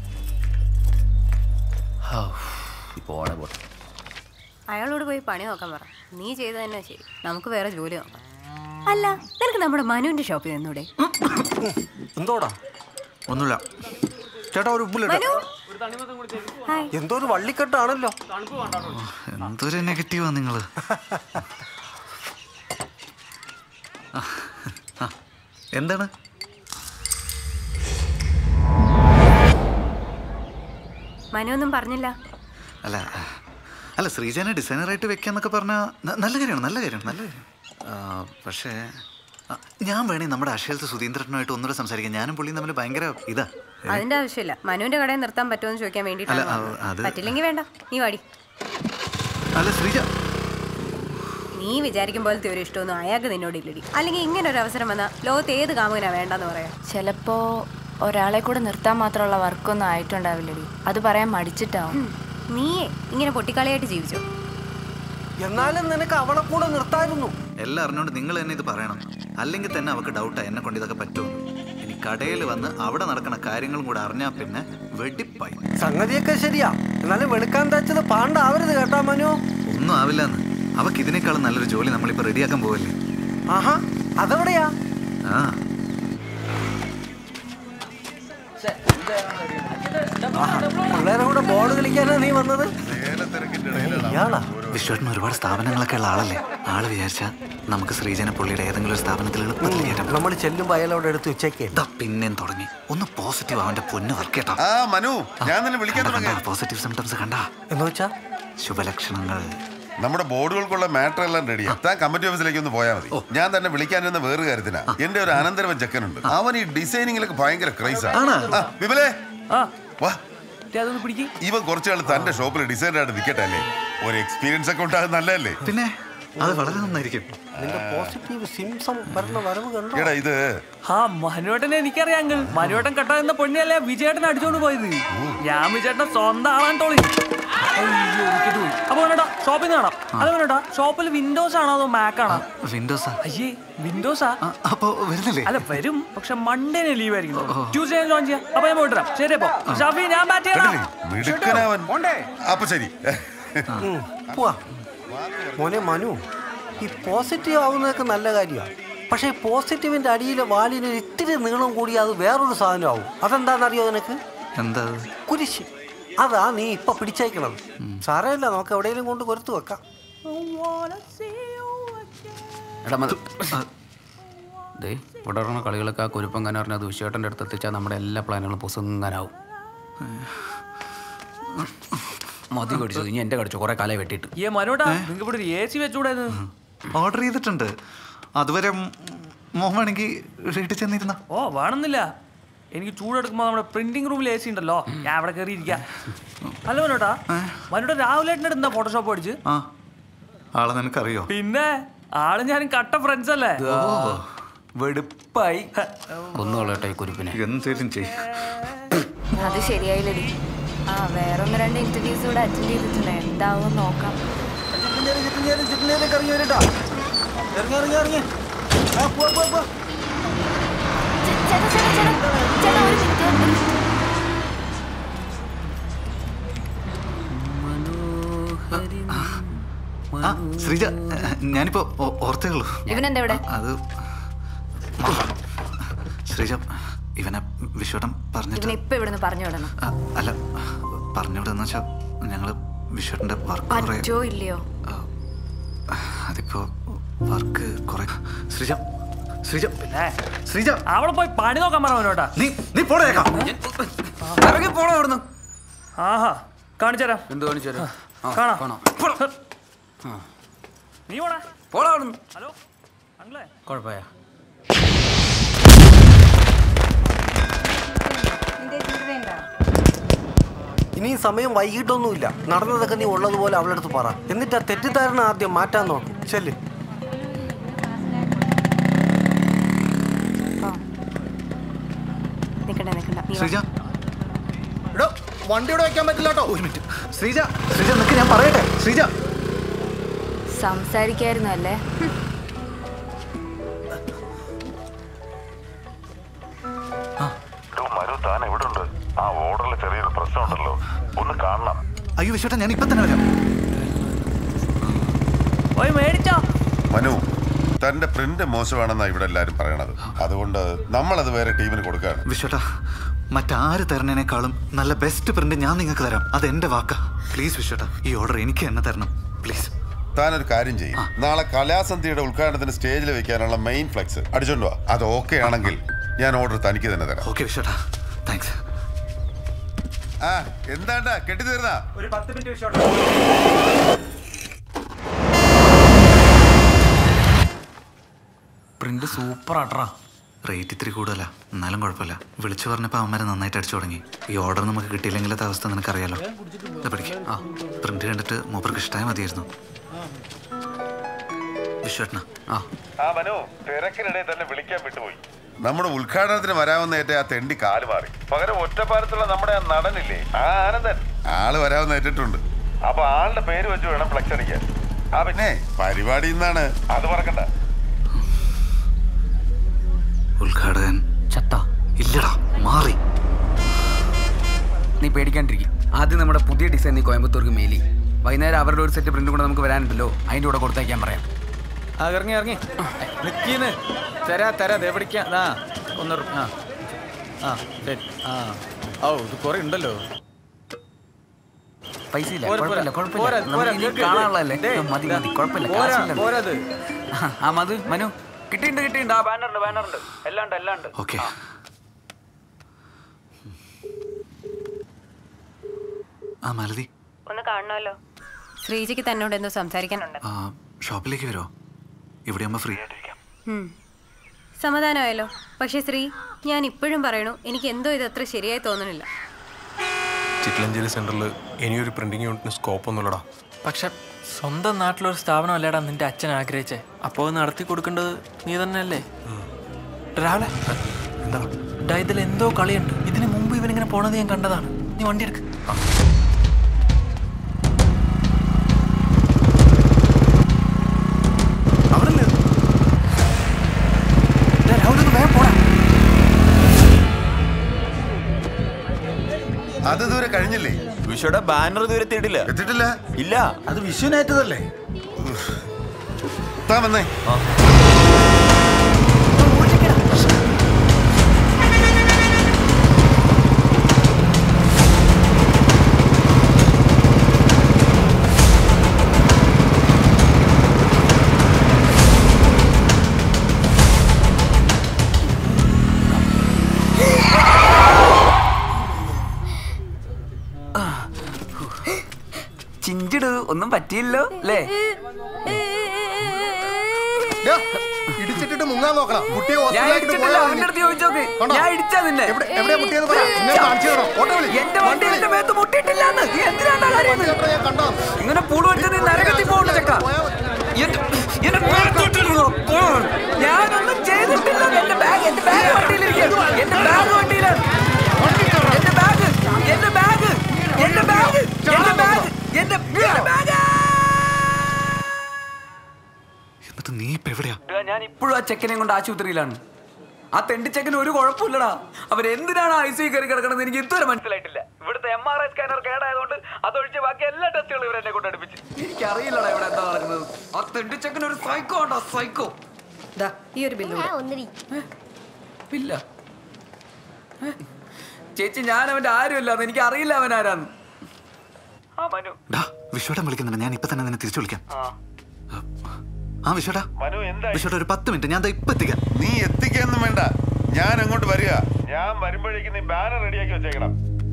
ഹൗ, ഈ പോണേ പോട്ടെ അയാളോട് പോയി പണി നോക്കാൻ പറ നീ ചെയ്ത് തന്നെ ശരി നമുക്ക് വേറെ ജോലി നോക്കാം അല്ല നിനക്ക് നമ്മുടെ മനുവിന്റെ ഷോപ്പിൽ നിന്നൂടെ എന്തോടാ ഒന്നുമില്ല ചേട്ടാ ഒരു ഉപ്പിലിട്ട എന്തോ ഒരു വള്ളിക്കെട്ടാണല്ലോ എന്തൊരു നെഗറ്റീവാ നിങ്ങള് ആ, ആ, എന്താണ് മനു ഒന്നും പറഞ്ഞില്ല അല്ല അല്ല ശ്രീജാനെ ഡിസൈനറായിട്ട് വെക്കാന്നൊക്കെ പറഞ്ഞാൽ നല്ല കാര്യമാണ് നല്ല കാര്യമാണ് നല്ല കാര്യം ആ, പക്ഷേ ആ, ഞാൻ വേണേ നമ്മുടെ അക്ഷയലത്ത് സുധീന്ദ്രനുമായിട്ട് ഒന്നുകൂടെ സംസാരിക്കാം ഞാനും പുള്ളിയും തമ്മിൽ ഭയങ്കര ഇതാ അതിന്റെ ആവശ്യമില്ല മനുവിന്റെ കടയിൽ നിർത്താൻ പറ്റുമെന്ന് ചോദിക്കാൻ അല്ല, വേണ്ടിയിട്ടാണ് ആ, വന്നത്. അത് പറ്റില്ലെങ്കിൽ വേണ്ട നീ വാടി അല്ല ശ്രീജ നീ വിചാരിക്കും പോലത്തെ ഒരു ഇഷ്ടമൊന്നും അയാൾക്ക് നിന്നോട് ഇല്ലടി അല്ലെങ്കിൽ ഇങ്ങനെ ഒരു അവസരം വന്നാൽ ലോകത്ത് ഏത് കാമുകനാ വേണ്ടെന്ന് പറയാം ചിലപ്പോ ഒരാളെ കൂടെ നിർത്താൻ മാത്രമുള്ള വർക്കൊന്നും ആയിട്ടുണ്ടാവില്ലടി അത് പറയാൻ മടിച്ചിട്ടാവും നീയേ ഇങ്ങനെ പൊട്ടിക്കളിയായിട്ട് ജീവിച്ചോ എന്നാലും നിനക്ക് അവളെ കൂടെ നിർത്തായിരുന്നു എല്ലാം അറിഞ്ഞുകൊണ്ട് നിങ്ങൾ തന്നെ ഇത് പറയണം അല്ലെങ്കിൽ തന്നെ അവൾക്ക് ഡൗട്ടാ എന്നെ കൊണ്ട് ഇതൊക്കെ പറ്റുമെന്ന് ഇനി കടയിൽ വന്ന് അവിടെ നടക്കുന്ന കാര്യങ്ങളും കൂടെ അറിഞ്ഞാൽ പിന്നെ വെടിപ്പായി സംഗതിയൊക്കെ ശരിയാ എന്നാലും വെളുക്കാൻ തച്ചത് പാണ്ടാവരുത് കേട്ടാ മനു ഒന്നും ആവില്ലെന്ന് അവക്ക് ഇതിനേക്കാളും നല്ലൊരു ജോലി നമ്മളിപ്പോ റെഡിയാക്കാൻ പോവല്ലേ ആഹാ അതെവിടെയാ ആ പിള്ളേരെ കൂടെ ബോർഡ് കളിക്കാനാ നീ വന്നത് ഇയാളാ വിശ്വട്ടിന് ഒരുപാട് സ്ഥാപനങ്ങളൊക്കെ ഉള്ള ആളല്ലേ ആള് വിചാരിച്ചാ നമുക്ക് ശ്രീജന പുള്ളിയുടെ ഏതെങ്കിലും ഒരു സ്ഥാപനത്തിൽ എളുപ്പത്തിൽ കയറ്റാൻ നമ്മൾ ചെല്ലുമ്പോ അയാളോട് എടുത്ത് ഉച്ചയ്ക്ക് പിന്നെയും തുടങ്ങി ഒന്ന് പോസിറ്റീവ് അവന്റെ പൊന്ന് വർക്ക് കേട്ടോ ആ മനു ഞാൻ തന്നെ വിളിക്കാൻ തുടങ്ങി പോസിറ്റീവ് സിംറ്റംസ് കണ്ടാ എന്ന് വെച്ചാ ശുഭലക്ഷണങ്ങൾ നമ്മുടെ ബോർഡുകൾക്കുള്ള മാറ്റർ എല്ലാം റെഡിയാ താൻ കമ്മിറ്റി ഓഫീസിലേക്ക് ഒന്ന് പോയാൽ മതി ഞാൻ തന്നെ വിളിക്കാനിരുന്ന വേറെ കാര്യത്തിനാ എന്റെ ഒരു അനന്തരവൻ ചെക്കനുണ്ട് അവൻ ഈ ഡിസൈനിങ്ങിലൊക്കെ ഭയങ്കര ക്രൈസാ വിമലേ വാ അതൊന്ന് പിടിക്കും ഇവൻ കുറച്ചാൾ തന്റെ ഷോപ്പിൽ ഡിസൈനറായിട്ട് നിൽക്കട്ടെ അല്ലേ ഒരു എക്സ്പീരിയൻസ് ഒക്കെ ഉണ്ടാകും നല്ലതല്ലേ പിന്നെ അത് വളരെ നന്നായിരിക്കും നിന്റെ പോസിറ്റീവ് സിംസം വരുന്ന വരവ് കണ്ടോ എടാ ഇത് ആ മനുവേട്ടനെ എനിക്കറിയാം അങ്കിൾ മനുവേട്ടൻ കെട്ട എന്ന പൊന്നിയല്ലേ വിജയേട്ടൻ അടിച്ചോണ്ട് പോയത് ഞാൻ വിജയേട്ടൻ സ്വന്തം ആളാൻ തോളി അയ്യോ വിക്കറ്റ് പോയി അപ്പൊ വേണോട്ടാ ഷോപ്പിൽ നിന്ന് കാണാം അത് വേണോട്ടാ ഷോപ്പിൽ വിൻഡോസ് ആണോ അതോ മാക് ആണോ വിൻഡോസാ അയ്യേ വിൻഡോസാ അപ്പൊ വരുന്നില്ലേ അല്ല വരും പക്ഷെ മണ്ടേനെ ലീവ് ആയിരിക്കും ട്യൂസ്ഡേ ജോയിൻ ചെയ്യാം അപ്പൊ ഞാൻ പോയിട്ട് വരാം ശരി അപ്പൊ ഷാഫി ഞാൻ ബാറ്റ് ചെയ്യണം മിടുക്കനവൻ അപ്പൊ ശരി ഉം, പോവാ മോനെ മനു ഈ പോസിറ്റീവ് ആവുന്നതൊക്കെ നല്ല കാര്യമാണ് പക്ഷേ ഈ പോസിറ്റീവിന്റെ അടിയിലെ വാലിന് ഒരു ഇത്തിരി നീളം കൂടി അത് വേറൊരു സാധനമാവും അതെന്താണെന്നറിയോ നിനക്ക് എന്താ അത്? കുരിശ് അതാ നീ ഇപ്പൊ പിടിച്ചേക്കണത് സാരമില്ല നമുക്ക് എവിടെയെങ്കിലും കൊണ്ട് കൊരുത്ത് വെക്കാം എടാ മതി ദേ ഇവിടെ ഇറങ്ങുന്ന കളികളൊക്കെ ആ കുരുപ്പം കനാറിനെ അത് വിശ്വേട്ടൻ്റെ അടുത്ത് എത്തിച്ചാൽ നമ്മുടെ എല്ലാ പ്ലാനുകളും പൊസുങ്ങനാവും മതി കടിച്ചത് ഇനി എൻ്റെ കടിച്ചു കുറെ കാലം വെട്ടിയിട്ട് ഈ മനുവേട്ടാ നിങ്ങൾക്ക് ഇവിടെ ഒരു എ സി വെച്ചുകൂടായിരുന്നു ഓർഡർ ചെയ്തിട്ടുണ്ട് അതുവരെ മോൻ വേണമെങ്കിൽ വീട്ടിൽ ചെന്നിരുന്ന ഓ വേണമെന്നില്ല എനിക്ക് ചൂടെടുക്കുമ്പോൾ നമ്മുടെ പ്രിന്റിംഗ് റൂമിൽ എ സി ഉണ്ടല്ലോ ഞാൻ അവിടെ കയറി ഇരിക്കാം അല്ല മനോട്ടാ മനോട്ട് രാവിലെ ഏട്ടൻ്റെ എന്താ ഫോട്ടോഷോപ്പ് അടിച്ച് ആ ആളെ നിനക്കറിയോ പിന്നെ ആള് ഞാനും കട്ട ഫ്രണ്ട്സ് അല്ലേ വെടുപ്പായി ഒന്നും കളയട്ടെ ഈ കുരുപ്പിനെ എന്തേലും ചെയ് അത് ശരിയായില്ലടി ആ വേറൊന്ന് രണ്ട് ഇന്റർവ്യൂസ് കൂടെ അറ്റൻഡ് ചെയ്തിട്ടുണ്ട് എന്താവും നോക്കാം ഇറങ്ങി വരട്ടാ ഇറങ്ങി ഇറങ്ങി ഇറങ്ങി ആ പോ പോ പോ ആ ശ്രീജ ഞാനിപ്പോ ഓ- ഓർത്തേ ഉള്ളൂ ഇവനെന്താ ഇവിടെ അത് ശ്രീജ ഇവനെ വിശ്വടം പറഞ്ഞിട്ട് ഇവനെ ഇപ്പൊ ഇവിടുന്ന് പറഞ്ഞു വിടണം ആ, അല്ല പറഞ്ഞുവിടെന്ന് വെച്ചാൽ ഞങ്ങള് വിശ്വട്ടന്റെ വർക്ക് കുറെ പറ്റോ ഇല്ലയോ അതിപ്പോ വർക്ക് കുറെ ശ്രീജ ശ്രീജ പിന്നെ ശ്രീജ അവിടെ പോയി പണി നോക്കാൻ പറ മനോട്ടാ നീ നീ പോടേക്കാം ഇറങ്ങി പോണോ ഇവിടുന്ന് ആഹാ കാണിച്ചു തരാം എന്ത് കാണിച്ചു തരാം? ആ, കാണാം കാണാം. നീ പോടാ പോടാ അവിടുന്ന് ഹലോ അങ്ങളെ കുഴപ്പമായ ഇനി സമയം വൈകിട്ടൊന്നുമില്ല നടന്നതൊക്കെ നീ ഉള്ളതുപോലെ അവളുടെ അടുത്ത് പറ എന്നിട്ട് ആ തെറ്റിദ്ധാരണ ആദ്യം മാറ്റാൻ നോക്കും ചെല്ല് നിക്കണ്ട നിക്കണ്ട നീ വാ. ശ്രീജ എടോ വണ്ടി ഇവിടെ വെക്കാൻ പറ്റില്ല കേട്ടോ ഒരു മിനിറ്റ് ശ്രീജ ശ്രീജ നിനക്ക് ഞാൻ പറയട്ടെ ശ്രീജ സംസാരിക്കായിരുന്നു അല്ലേ ഹും. മനു താൻ എവിടെ ഉണ്ട് ആ ഓർഡറിൽ ചെറിയൊരു പ്രശ്നമുണ്ടല്ലോ ഒന്ന് കാണണം അയ്യോ വിശ്വട്ടൻ ഞാൻ ഇപ്പൊ തന്നെ വരാം പോയി മേടിച്ചോ മനു തന്റെ പ്രിന്റ് മോശമാണെന്നാ ഇവിടെ എല്ലാരും പറയണത് അതുകൊണ്ട് നമ്മളത് വേറെ ടീമിന് കൊടുക്കുകയാണ് വിശ്വട്ട മറ്റാര് തരുന്നതിനേക്കാളും നല്ല ബെസ്റ്റ് പ്രിന്റ് ഞാൻ നിങ്ങൾക്ക് തരാം അത് എന്റെ വാക്കാ പ്ലീസ് വിശ്വട്ട ഈ ഓർഡർ എനിക്ക് തന്നെ തരണം പ്ലീസ് താനൊരു കാര്യം ചെയ്യും നാളെ കലാസന്ധ്യയുടെ ഉദ്ഘാടനത്തിന് സ്റ്റേജിൽ വെക്കാനുള്ള മെയിൻ ഫ്ലെക്സ് അടിച്ചോണ്ട് വാ അത് ഓക്കെ ആണെങ്കിൽ ഞാൻ ഓർഡർ തനിക്ക് തന്നെ തരാം ഓക്കെ വിശ്വട്ട താങ്ക്സ് ആ എന്താണ്ടാ കെട്ടി തീർന്നാ ഒരു പത്ത് മിനിറ്റ് പ്രിന്റ് സൂപ്പർ ആട്ടറാ റേറ്റ് ഇത്തിരി കൂടുതലാ എന്നാലും കുഴപ്പമില്ല വിളിച്ചു പറഞ്ഞപ്പോൾ അവന്മാരെ നന്നായിട്ട് അടിച്ചു തുടങ്ങി ഈ ഓർഡർ നമുക്ക് കിട്ടിയില്ലെങ്കിലത്തെ അവസ്ഥ നിനക്കറിയാലോ ഇത് പഠിക്കാം ആ പ്രിന്റ് കണ്ടിട്ട് മൂപ്പർക്ക് ഇഷ്ടമായി മതിയായിരുന്നു വിശ്വട്ടന ആ ആ മനു തിരക്കിനിടയിൽ തന്നെ വിളിക്കാൻ വിട്ടുപോയി നമ്മുടെ ഉദ്ഘാടനത്തിന് വരാവുന്ന ഏറ്റ ആ തെണ്ടി കാല് മാറി പകരം ഒറ്റപ്പാലത്തുള്ള നമ്മുടെ ആ നടനില്ലേ ആ ആനന്ദൻ ആള് വരാവുന്ന ഏറ്റിട്ടുണ്ട് അപ്പൊ ആളുടെ പേര് വെച്ച് വേണം ഫ്ലക്സ് അടിക്കാൻ ആ പിന്നെ പരിപാടി ഇന്നാണ് അത് മറക്കണ്ട ഉദ്ഘാടകൻ ചത്ത ഇല്ലടാ മാറി നീ പേടിക്കാണ്ടിരിക്കും ആദ്യം നമ്മുടെ പുതിയ ഡിസൈൻ നീ കോയമ്പത്തൂർക്ക് മേലി വൈകുന്നേരം അവരുടെ ഒരു സെറ്റ് പ്രിന്റ് കൂടെ നമുക്ക് വരാനുണ്ടല്ലോ അതിന്റെ കൂടെ കൊടുത്തേക്കാൻ പറയാം ആ ഇറങ്ങി ഇറങ്ങി നിക്കീന്ന് തരാ തരാ ദേ പിടിക്കാം ആ ഒന്ന് ആ ആ ശരി ആ ഓ ഇത് കുറെ ഉണ്ടല്ലോ പൈസ ഇല്ല പോരാ, കുഴപ്പമില്ല പോരാ, കുഴപ്പമില്ല പോരാ, നമുക്ക് പോരാ, ഇനി കേക്ക്, കാണാനുള്ളതല്ലേ ദേ, മതി ദാ. മതി കുഴപ്പമില്ല പോരാ, കാശില്ലല്ലോ. പോരാത്. ആ മധു മനു കിട്ടിയിട്ടുണ്ട് കിട്ടിയിട്ടുണ്ട് ആ ബാനറുണ്ട് ബാനറുണ്ട് എല്ലാം ഉണ്ട് എല്ലാം ഉണ്ട് ഓക്കെ ആ മലതി ഒന്ന് കാണണമല്ലോ ശ്രീജിക്ക് തന്നോട് എന്തോ സംസാരിക്കാനുണ്ട് ആ ഷോപ്പിലേക്ക് വരുമോ ഇവിടെ ആകുമ്പോൾ ഫ്രീ ആയിട്ടിരിക്കാം ഉം. സമാധാനമായല്ലോ പക്ഷേ ശ്രീ ഞാൻ ഇപ്പോഴും പറയണു എനിക്ക് എന്തോ ഇത് അത്ര ശരിയായി തോന്നണില്ല ചിറ്റിലഞ്ചേരി സെന്ററിൽ ഇനിയൊരു പ്രിന്റിംഗ് യൂണിറ്റിന് സ്കോപ്പ് ഒന്നുമില്ലടാ പക്ഷെ സ്വന്തം നാട്ടിലൊരു സ്ഥാപനമല്ലേടാ നിന്റെ അച്ഛൻ ആഗ്രഹിച്ചേ അപ്പോൾ അത് നടത്തി കൊടുക്കേണ്ടത് നീ തന്നെയല്ലേ രാവിലെ ഡാ ഇതിൽ എന്തോ കളിയുണ്ട് ഇതിന് മുമ്പ് ഇവനിങ്ങനെ പോണത് ഞാൻ കണ്ടതാണ് നീ വണ്ടി എടുക്ക് ഡാ, രാഹുൽ ഒന്ന് വേഗം പോടാ അത് ഇതുവരെ കഴിഞ്ഞില്ലേ വിഷയുടെ ബാനർ ഇതുവരെ എത്തിയിട്ടില്ല എത്തിയിട്ടില്ല ഇല്ല അത് വിഷുവിനേറ്റതല്ലേ താൻ വന്നേ ചിഞ്ചിട് ഒന്നും പറ്റിയില്ലോ അല്ലേ ഇടിച്ചിട്ടിട്ട് മുങ്ങാൻ നോക്കണം കുട്ടിയെ ഞാൻ ഹോസ്പിറ്റലിലേക്ക് ഇടിച്ചിട്ടില്ല, അവന്റെ അടുത്ത് ചോദിച്ച് നോക്ക്. ഞാൻ ഇടിച്ചാ നിന്നെ. എവിടെ എവിടെയാ മുട്ടിയെന്ന് പറ ഞാൻ കാണിച്ചു തരണം ഓട്ടോ വിളി എന്റെ വണ്ടി എന്റെ മേത്ത് മുട്ടിയിട്ടില്ലാന്ന്. നീ എന്തിനാണ് അറിയുന്നത്? ഇങ്ങനെ പൂള് വെച്ച് നീ നരകത്തിൽ പോകണ്ട ചക്ക എന്റെ- എന്റെ മേത്ത് ഇട്ടിരുന്നോ? പോ. ഞാനൊന്നും ചെയ്തിട്ടില്ല എന്റെ ബാഗ് എന്റെ ബാഗ് വണ്ടിയിലിരിക്കുന്നു എന്റെ ബാഗ് വണ്ടിയിലാണ് എന്റെ ബാഗ് എന്റെ ബാഗ് എന്റെ ബാഗ് എന്റെ ബാഗ് എന്റെ എന്റെ ബാഗ് എന്നിട്ട് നീ ഇപ്പൊ എവിടെയാ എടാ, ഞാൻ ഇപ്പോഴും ആ ചെക്കനെ കൊണ്ട് ആശുപത്രിയിലാണ് ആ തെണ്ടിച്ചെക്കന് ഒരു കുഴപ്പമില്ലടാ അവരെന്തിനാണ് ഐ സി കയറി കിടക്കണമെന്ന് എനിക്ക് ഇതുവരെ മനസ്സിലായിട്ടില്ല ഇവിടുത്തെ എം ആർ ഐ സ്കാനർ കേടായതുകൊണ്ട് അതൊഴിച്ച് ബാക്കി എല്ലാ ടെസ്റ്റുകളും ഇവരെന്നെ കൊണ്ട് അടുപ്പിച്ച് എനിക്ക് അറിയില്ലടാ ഇവിടെ എന്താ നടക്കുന്നത് ആ തെണ്ടിച്ചെക്കന് ഒരു സൈക്കോ ഉണ്ടോ സൈക്കോ ഈ ഒരു ബില്ല് ഇല്ല ഏ? ചേച്ചി ഞാൻ അവന്റെ ആരുമല്ല എനിക്ക് അറിയില്ല അവൻ ആരാന്ന് ആ മനു ഡാ വിശ്വട്ടൻ വിളിക്കുന്നുണ്ട് ഞാൻ ഇപ്പൊ തന്നെ നിന്നെ തിരിച്ചു വിളിക്കാം ആ വിശ്വട്ടാ വിശ്വട്ട ഒരു പത്ത് മിനിറ്റ് ഞാൻ ദാ ഇപ്പൊ എത്തിക്കാം നീ എത്തിക്കൊന്നും വേണ്ട ഞാൻ അങ്ങോട്ട് വരിക ഞാൻ വരുമ്പോഴേക്കും നീ ബാനർ റെഡിയാക്കി വെച്ചേക്കണം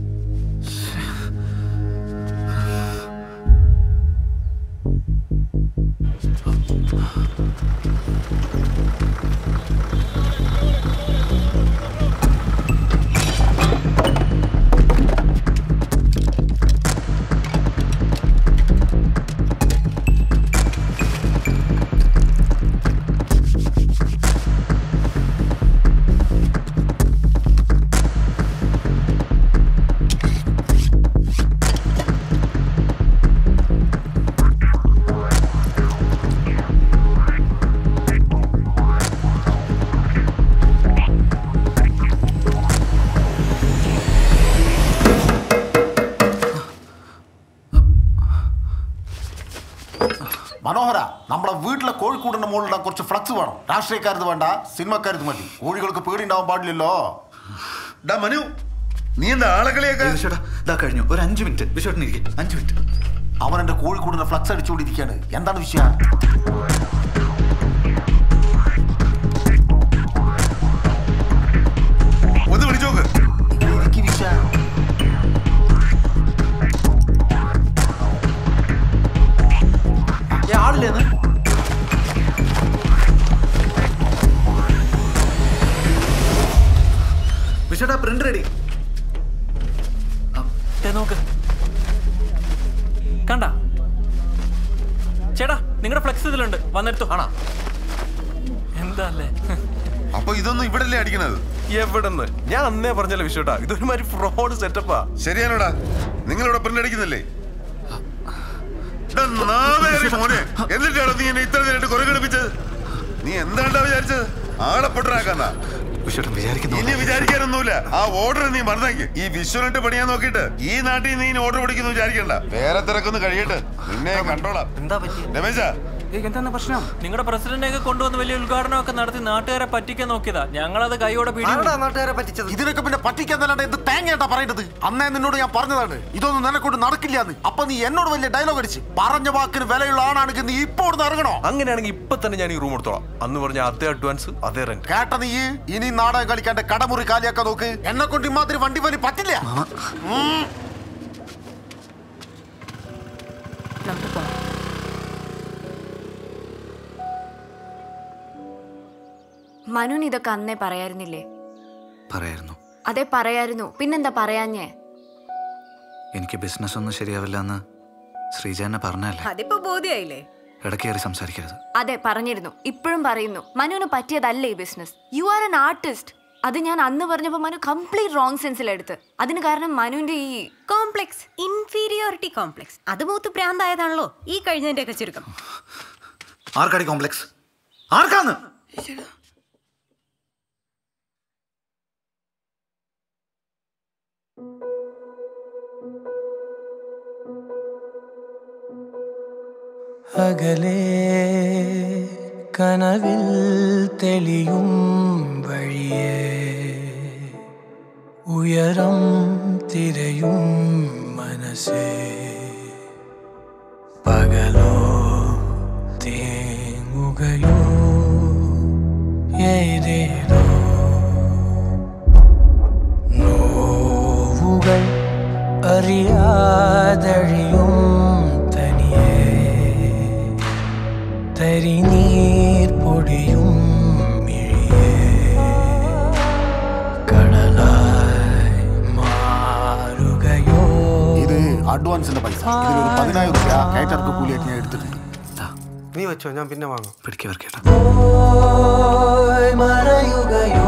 മനോഹര നമ്മുടെ വീട്ടിലെ കോഴിക്കൂടിന്റെ മുകളിൽ കുറച്ച് ഫ്ലക്സ് വേണം രാഷ്ട്രീയക്കാരത് വേണ്ട സിനിമക്കാരത് മതി കോഴികൾക്ക് പേടി ഉണ്ടാവാൻ പാടില്ലല്ലോ മനു നീ എന്താ ആളുകളെയൊക്കെ വിശ്വട്ടാ ഇതാ കഴിഞ്ഞു ഒരു അഞ്ച് മിനിറ്റ് വിശ്വട്ടൻ ഇരിക്കും അഞ്ച് മിനിറ്റ് അവൻ എന്റെ കോഴിക്കൂടിന്റെ ഫ്ലക്സ് അടിച്ചുകൊണ്ടിരിക്കുകയാണ് എന്താണ് വിഷയം ഒന്ന് വിളിച്ചു നോക്ക് എനിക്ക് വിഷയം ആളില്ലേന്ന് വിഷടാ പ്രിന്റ് റെഡി ദേ നോക്ക് കണ്ട ചേട്ടാ നിങ്ങളുടെ ഫ്ലെക്സ് ഇതിലുണ്ട് വന്നെടുത്തു ആണോ എന്താ അല്ലേ അപ്പൊ ഇതൊന്നും ഇവിടല്ലേ അടിക്കണത് എവിടെന്ന് ഞാൻ അന്നേ പറഞ്ഞല്ലോ വിഷുട്ടാ ഇതൊരുമാതിരി ഫ്രോഡ് സെറ്റപ്പാ ശരിയാണോടാ നിങ്ങളിവിടെ പ്രിന്റ് അടിക്കുന്നില്ലേ എടാ, നാവേറി മോനെ എന്നിട്ടാണോ നീ എന്നെ ഇത്ര നേരിട്ട് കുറെ കളിപ്പിച്ചത് നീ എന്താണ്ടാ വിചാരിച്ചത് ആളെ പൊട്ടനാക്കാന്നാ ഇനി വിചാരിക്കാനൊന്നുമില്ല ആ ഓർഡർ നീ മറന്നേക്ക് ഈ വിശ്വനിട്ട് പണിയാൻ നോക്കിയിട്ട് ഈ നാട്ടിൽ നീ ഓർഡർ പിടിക്കുന്നു വിചാരിക്കണ്ട വേറെ തിരക്കൊന്ന് കഴിയട്ടെ നിന്നെ കണ്ടോളാം എന്താ പറ്റി രമേശാ എന്താണ് പ്രശ്നം നിങ്ങളുടെ പ്രസിഡന്റ് ഒക്കെ കൊണ്ടുവന്ന് വലിയ ഉദ്ഘാടനം ഒക്കെ നടത്തി നാട്ടുകാരെ പറ്റിക്കാൻ നോക്കിയതാ ഞങ്ങളത് കൈയോടെ പിടി നാട്ടുകാരെ പറ്റിച്ചത് ഇതിനൊക്കെ പിന്നെ പറ്റിക്കാന്നല്ലാണ്ട് എന്ത് തേങ്ങയാട്ടാ പറയേണ്ടത് അന്നേ നിന്നോട് ഞാൻ പറഞ്ഞതാണ് ഇതൊന്നും നിനക്കൊണ്ട് നടക്കില്ലാന്ന് അപ്പൊ നീ എന്നോട് വലിയ ഡയലോഗ് അടിച്ച് പറഞ്ഞ വാക്കിന് വിലയുള്ള ആണാണെങ്കിൽ നീ ഇപ്പൊ ഇവിടുന്ന് ഇറങ്ങണോ അങ്ങനെയാണെങ്കിൽ ഇപ്പൊ തന്നെ ഞാൻ ഈ റൂം എടുത്തോളാം അന്ന് പറഞ്ഞ അതേ അഡ്വാൻസ് അതേ റെന്റ് കേട്ട നീ ഇനി നാടകം കളിക്കാണ്ട് കടമുറി കാലിയാക്കാൻ നോക്ക് എന്നെ കൊണ്ട് ഇമാതിരി വണ്ടി വലി പറ്റില്ല ഉം. മനുവിന് ഇതൊക്കെ അന്നേ പറയായിരുന്നില്ലേ പറയായിരുന്നു അതെ പറയായിരുന്നു പിന്നെന്താ പറയാഞ്ഞേ എനിക്ക് ബിസിനസ് ഒന്നും ശരിയാവില്ല എന്ന് ശ്രീജ എന്നെ പറഞ്ഞല്ലേ അതിപ്പോ ബോധ്യായില്ലേ ഇടയ്ക്ക് കയറി സംസാരിക്കരുത് അതെ പറഞ്ഞിരുന്നു ഇപ്പോഴും പറയുന്നു മനുവിന് പറ്റിയതല്ലേ ഈ business you are an artist അത് ഞാൻ അന്ന് പറഞ്ഞപ്പോൾ മനു കംപ്ലീറ്റ് റോങ് സെൻസിലെടുത്ത് അതിന് കാരണം മനുവിന്റെ ഈ കോംപ്ലെക്സ് ഇൻഫീരിയോറിറ്റി കോംപ്ലെക്സ് അത് മൂത്ത് പ്രാന്തായതാണല്ലോ ഈ കഴിഞ്ഞതിന്റെ ഒക്കെ ചുരുക്കം ആർക്കാടി കോംപ്ലക്സ് ആർക്കാന്ന് അകലെ കനവിൽ തെളിയും വഴിയേ ഉയരം തിരയും മനസ്സേ പകലോ തേങ്ങുകയോ ഏതേതോ നോവുകൾ അറിയാതഴിയും തനിയേ തരിനീർ പൊടിയും മിഴിയേ കടലായി മാറുകയോ ഇത് അഡ്വാൻസിന്റെ പൈസ ഇതിലൊരു പതിനായിരം രൂപ കയറ്റർക്ക് കൂലിയായിട്ട് ഞാൻ എടുത്തിട്ടുണ്ട് നീ വെച്ചോ ഞാൻ പിന്നെ വാങ്ങാം പിടിക്കവർ കേട്ടോ പോയി മറയുകയോ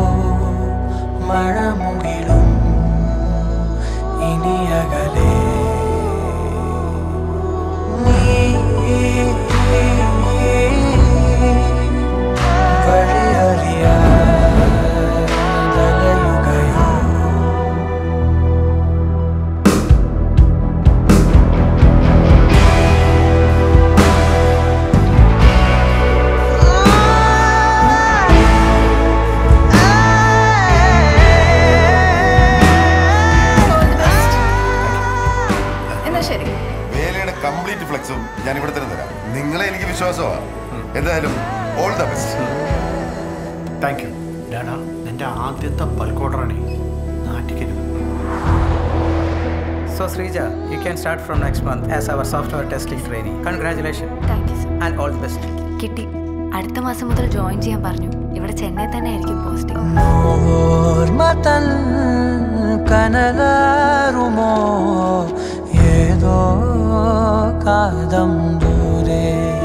മഴമുകിലും ഇനി അകലെ നീ വഴിയറിയാതലയുകയോ എന്നാ ശരി വേലയുടെ കംപ്ലീറ്റ് ഫ്ലെക്സും ഞാൻ ഇവിടെ തന്നെ തരാം നിങ്ങളെ എനിക്ക് വിശ്വാസമാണ് എന്തായാലും all the best thank you ഡാഡാ എൻ്റെ ആദ്യത്തെ ബൾക്കോർഡറാണ് നാട്ടിക്കരുത് So Srija, you can start from next month as our software testing trainee. Congratulations. Thank you, sir. And all the best. കിട്ടി അടുത്ത മാസം മുതൽ ജോയിൻ ചെയ്യാൻ പറഞ്ഞു ഇവിടെ ചെന്നൈ തന്നെ ആയിരിക്കും പോസ്റ്റിംഗ് ഓർമ്മതൻ കനലാറുമോ ഏതോ കാതം ദൂരെ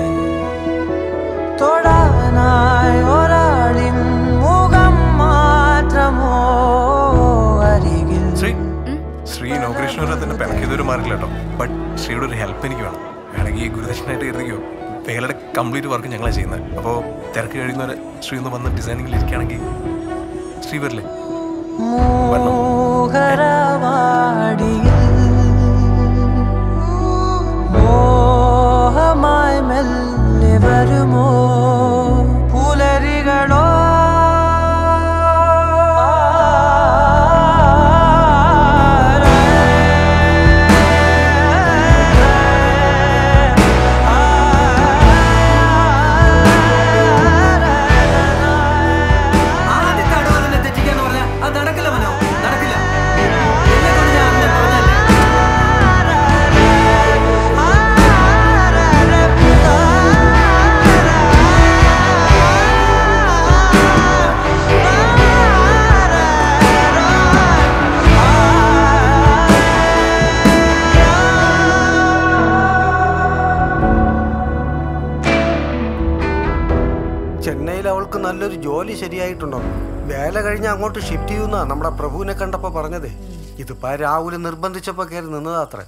തൊടാനായി ഒരാളിൻ മുഖം മാത്രമോ അരികിൽ ശ്രീ ശ്രീ ഇനോഗ്രേഷനൊരു പെനക്കിയതൊരു മാറില്ല കേട്ടോ ബട്ട് ശ്രീയുടെ ഒരു ഹെൽപ്പ് എനിക്ക് വേണം വേണമെങ്കിൽ ഗുരുദക്ഷിണായിട്ട് കരുതിക്കോ വേലയുടെ കംപ്ലീറ്റ് വർക്ക് ഞങ്ങളാണ് ചെയ്യുന്നത് അപ്പോൾ തിരക്ക് കഴിയുന്നവരെ ശ്രീ ഒന്ന് വന്ന് ഡിസൈനിങ്ങിൽ ഇരിക്കുകയാണെങ്കിൽ ശ്രീ വരില്ലേ മോഹരവാടിയിൽ മോഹമായി മെല്ലെ വരുമോ പുലരികളോ ആദ്യത്തെ അടവ് തന്നെ തെറ്റിക്കാന്ന് പറഞ്ഞാൽ അത് നടക്കില്ല മനോ നടക്കില്ല എന്നെ കൊണ്ട് ഞാൻ അന്നേ പറഞ്ഞല്ലേ ചെന്നൈയിൽ അവൾക്ക് നല്ലൊരു ജോലി ശരിയായിട്ടുണ്ടോ വേല കഴിഞ്ഞ് അങ്ങോട്ട് ഷിഫ്റ്റ് ചെയ്യുന്ന നമ്മുടെ പ്രഭുവിനെ കണ്ടപ്പോ പറഞ്ഞതേ ഇതിപ്പോ രാഹുൽ നിർബന്ധിച്ചപ്പോ കയറി നിന്നതാത്രേ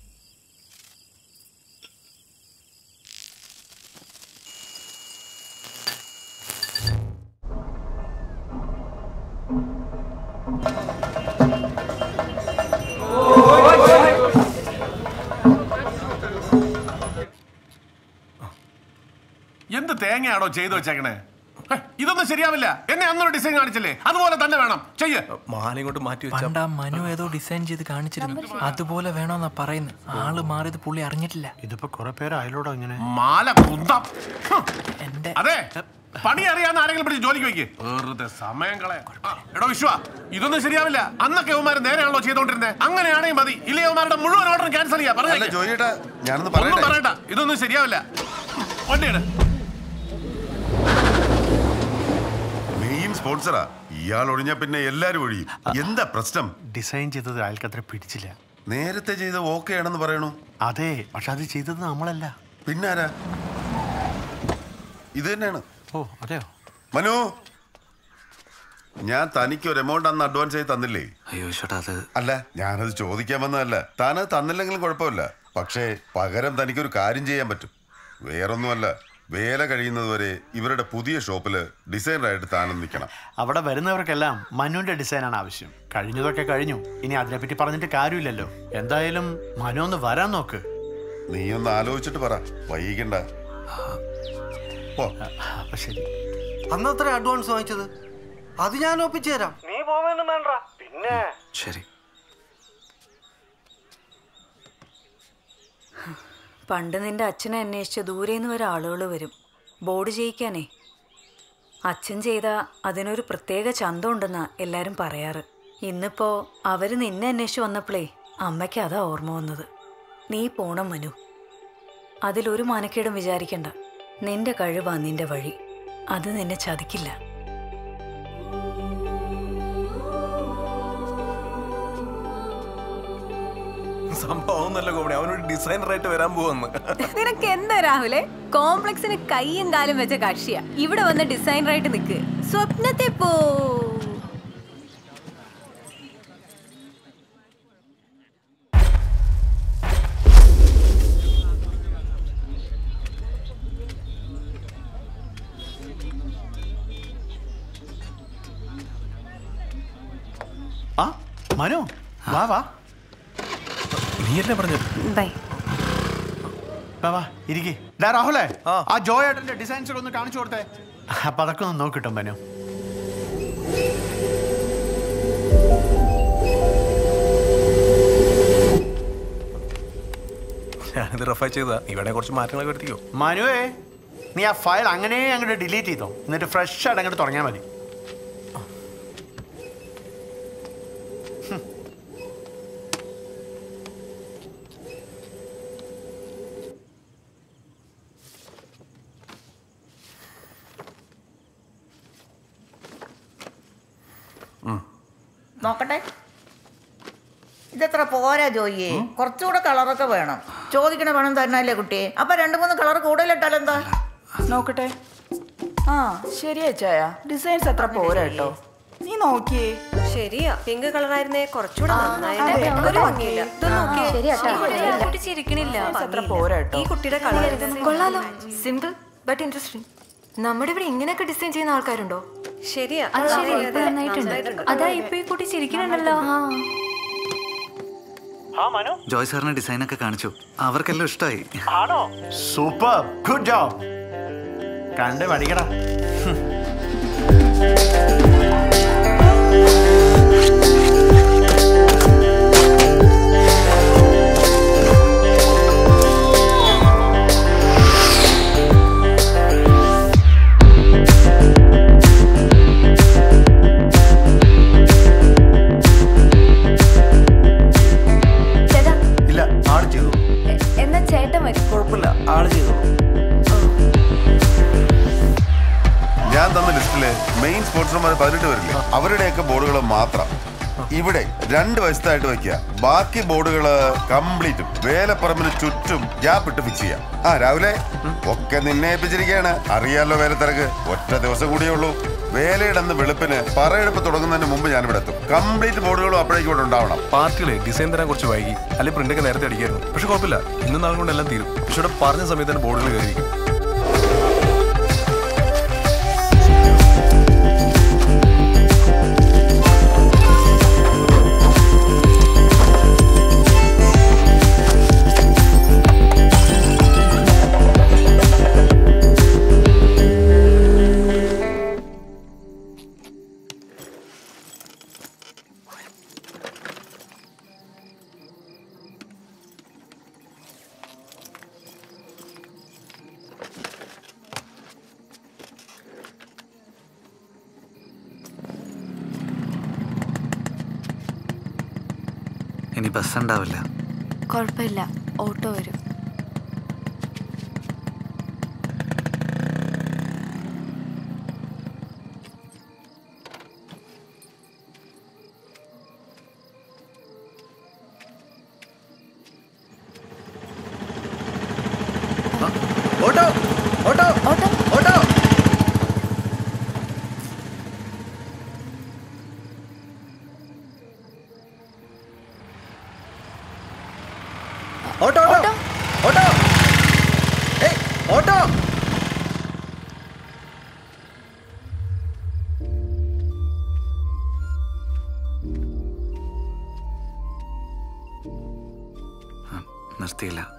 എന്ത് തേങ്ങയാണോ ചെയ്തു വെച്ചേക്കണേ ഹെ, ഇതൊന്നും ശരിയാവില്ല എന്നെ അന്നൊരു ഡിസൈൻ കാണിച്ചില്ലേ അതുപോലെ തന്നെ വേണം ചെയ്യ് മാല ഇങ്ങോട്ട് മാറ്റി പണ്ട് ആ മനു ഏതോ ഡിസൈൻ ചെയ്ത് കാണിച്ചിരുന്നു അതുപോലെ വേണമെന്നാ പറയുന്നത് ആള് മാറിയത് പുള്ളി അറിഞ്ഞിട്ടില്ല ഇതിപ്പോ കുറെ പേര് അയലോടോ ഇങ്ങനെ മാല കുന്തം ഹും. അതെ പണി അറിയാവുന്ന ആരെങ്കിലും പിടിച്ച് ജോലിക്ക് വെക്ക് വെറുതെ സമയം കളയാ ആ, എടോ വിശ്വ ഇതൊന്നും ശരിയാവില്ല അന്നൊക്കെ യവന്മാർ നേരെയാണല്ലോ ചെയ്തോണ്ടിരുന്നത് അങ്ങനെയാണെങ്കിൽ മതി ഇല്ലേ യവന്മാരുടെ മുഴുവൻ ഓർഡർ ക്യാൻസൽ ചെയ്യാം അല്ല പറഞ്ഞേക്ക്. ജോയിട്ടാ ഞാനൊന്ന് ഒന്നും പറയട്ടെ പറയണ്ട ഇതൊന്നും ശരിയാവില്ല വണ്ടിയാണ് മെയിൻ സ്പോൺസറാ ഇയാൾ ഒഴിഞ്ഞാ പിന്നെ എല്ലാരും ഒഴിയും എന്താ പ്രശ്നം ഡിസൈൻ ചെയ്തത് അയാൾക്കത്ര പിടിച്ചില്ല നേരത്തെ ചെയ്ത ഓക്കെ ആണെന്ന് പറയണു അതെ പക്ഷെ അത് ചെയ്തത് നമ്മളല്ല പിന്നാരാ ഇത് തന്നെയാണ് ഓ അതെയോ മനു ഞാൻ തനിക്ക് ഒരു എമൗണ്ട് അന്ന് അഡ്വാൻസ് ആയി തന്നില്ലേ അയ്യോ ചേട്ടാ അത് അല്ല ഞാനത് ചോദിക്കാൻ വന്നതല്ല താനത് തന്നില്ലെങ്കിലും കുഴപ്പമില്ല പക്ഷേ പകരം തനിക്കൊരു കാര്യം ചെയ്യാൻ പറ്റും വേറൊന്നുമല്ല വേല കഴിയുന്നതുവരെ ഇവരുടെ പുതിയ ഷോപ്പില് ഡിസൈനറായിട്ട് താനും നിൽക്കണം അവിടെ വരുന്നവർക്കെല്ലാം മനുവിന്റെ ഡിസൈനാണ് ആവശ്യം കഴിഞ്ഞതൊക്കെ കഴിഞ്ഞു ഇനി അതിനെപ്പറ്റി പറഞ്ഞിട്ട് കാര്യമില്ലല്ലോ എന്തായാലും മനു ഒന്ന് വരാൻ നോക്ക് നീ ഒന്ന് ആലോചിച്ചിട്ട് പറ വൈകിക്കണ്ട പോ അപ്പൊ ശരി അന്നത്ര അഡ്വാൻസ് വാങ്ങിച്ചത് അത് ഞാൻ ഒപ്പിച്ചു തരാം നീ പോവൊന്നും വേണ്ട പിന്നെ ശരി പണ്ട് നിന്റെ അച്ഛനെ അന്വേഷിച്ച് ദൂരേന്ന് വരെ ആളുകൾ വരും ബോർഡ് ചെയ്യിക്കാനേ അച്ഛൻ ചെയ്ത അതിനൊരു പ്രത്യേക ചന്തം ഉണ്ടെന്നാ എല്ലാരും പറയാറ് ഇന്നിപ്പോ അവര് നിന്നെ അന്വേഷിച്ച് വന്നപ്പോഴേ അമ്മയ്ക്ക് അതാ ഓർമ്മ വന്നത് നീ പോണം മനു അതിലൊരു മാനക്കേടും വിചാരിക്കണ്ട നിന്റെ കഴിവാ നിന്റെ വഴി അത് നിന്നെ ചതിക്കില്ല സംഭവം നല്ല കോമഡി അവനൊരു ഡിസൈനറായിട്ട് വരാൻ പോവെന്ന് നിനക്ക് എന്താ രാഹുലെ കോംപ്ലക്സിന് കൈയും കാലും വെച്ച കക്ഷിയാ ഇവിടെ വന്ന് ഡിസൈനറായിട്ട് നിൽക്ക് സ്വപ്നത്തെ പോ ആ മനു വാ വാ നീ എന്നെ പറഞ്ഞു ബൈ വാ വാ ഇരിക്കേ ഡാ രാഹുലേ ആ ജോയ് ഏട്ടന്റെ ഡിസൈൻസ് ഒക്കെ ഒന്ന് കാണിച്ചു കൊടുത്തേ അപ്പൊ അതൊക്കെ ഒന്ന് നോക്കിട്ടോ മനു ഞാനിത് റഫൈ ചെയ്താ ഇവിടെ കുറച്ച് മാറ്റങ്ങളൊക്കെ വരുത്തിക്കോ മനുവേ നീ ആ ഫയൽ അങ്ങനെ അങ്ങോട്ട് ഡിലീറ്റ് ചെയ്തോ എന്നിട്ട് ഫ്രഷ് ആയിട്ട് അങ്ങോട്ട് തുടങ്ങിയാൽ മതി നോക്കട്ടെ ഇതെത്ര പോരാ ജോയിയെ കുറച്ചുകൂടെ കളറൊക്കെ വേണം ചോദിക്കണ പണം തരണല്ലേ കുട്ടിയെ അപ്പൊ രണ്ടു മൂന്ന് കളർ കൂടുതലിട്ടാൽ എന്താ നോക്കട്ടെ ആ ശരിയാ ചായ ഡിസൈൻസ് അത്ര പോരാ കേട്ടോ നീ നോക്കിയേ ശരിയാ പിങ്ക് കളറായിരുന്നേ കുറച്ചുകൂടെ അതെ, ഒരു ഭംഗിയില്ല ഇത് നോക്കിയേ ശരിയാട്ടോ. ഈ കുട്ടി ചിരിക്കണില്ല അത്ര പോരാ കേട്ടോ ഈ കുട്ടിയുടെ കളർ കൊള്ളാലോ സിമ്പിൾ ബട്ട് ഇൻട്രസ്റ്റിംഗ് നമ്മുടെ ഇവിടെ ഇങ്ങനെയൊക്കെ ഡിസൈൻ ചെയ്യുന്ന ആൾക്കാരുണ്ടോ ശരിയാ അത് അതെ, ശരി അതെ, നന്നായിട്ടുണ്ട് അതാ ഇപ്പൊ ഈ കുട്ടി ചിരിക്കണുണ്ടല്ലോ ജോയ് സാറിന് ഡിസൈനൊക്കെ കാണിച്ചു അവർക്കെല്ലാം ഇഷ്ടമായി സൂപ്പർ ഗുഡ് ജോബ് കണ്ട് പഠിക്കടാ ചേട്ടാ ഇല്ല ആള് ചെയ്തു എ- എന്നാ ചേട്ടൻ വരും കുഴപ്പമില്ല ആള് ചെയ്തു ഞാൻ തന്ന ലിസ്റ്റില് മെയിൻ സ്പോൺസർമാർ പതിനെട്ട് പേരില്ലേ അവരുടെയൊക്കെ ബോർഡുകൾ മാത്രം ഇവിടെ രണ്ട് വശത്തായിട്ട് വെക്കുക ബാക്കി ബോർഡുകള് കംപ്ലീറ്റും വേലപ്പറമ്പിന് ചുറ്റും ഗ്യാപ്പ് ഇട്ട് ഫിക്സ് ചെയ്യാം ആ രാവിലെ ഒക്കെ നിന്നെ ഏൽപ്പിച്ചിരിക്കുകയാണ് അറിയാലോ വേലത്തിറക്ക് ഒറ്റ ദിവസം കൂടിയേ ഉള്ളൂ വേലയുടെ അന്ന് വെളുപ്പിന് പറയെടുപ്പ് തുടങ്ങുന്നതിന് മുമ്പ് ഞാൻ ഇവിടെ എത്തും കംപ്ലീറ്റ് ബോർഡുകളും അപ്പോഴേക്കും ഇവിടെ ഉണ്ടാവണം പാർട്ടികളെ ഡിസൈൻ തരാൻ കുറച്ച് വൈകി അല്ലെങ്കിൽ പ്രിന്റൊക്കെ നേരത്തെ അടിക്കായിരുന്നു പക്ഷെ കുഴപ്പമില്ല ഇന്നും നാളും കൊണ്ട് എല്ലാം തീരും പക്ഷെ ഇവിടെ പറഞ്ഞ സമയത്ത് തന്നെ ബോർഡുകൾ കയറിയിരിക്കും ഇനി ബസ് ഉണ്ടാവില്ല കുഴപ്പമില്ല ഓട്ടോ വരും auto auto auto auto auto auto auto ഏയ് ഓട്ടോ നിർത്തിയില്ല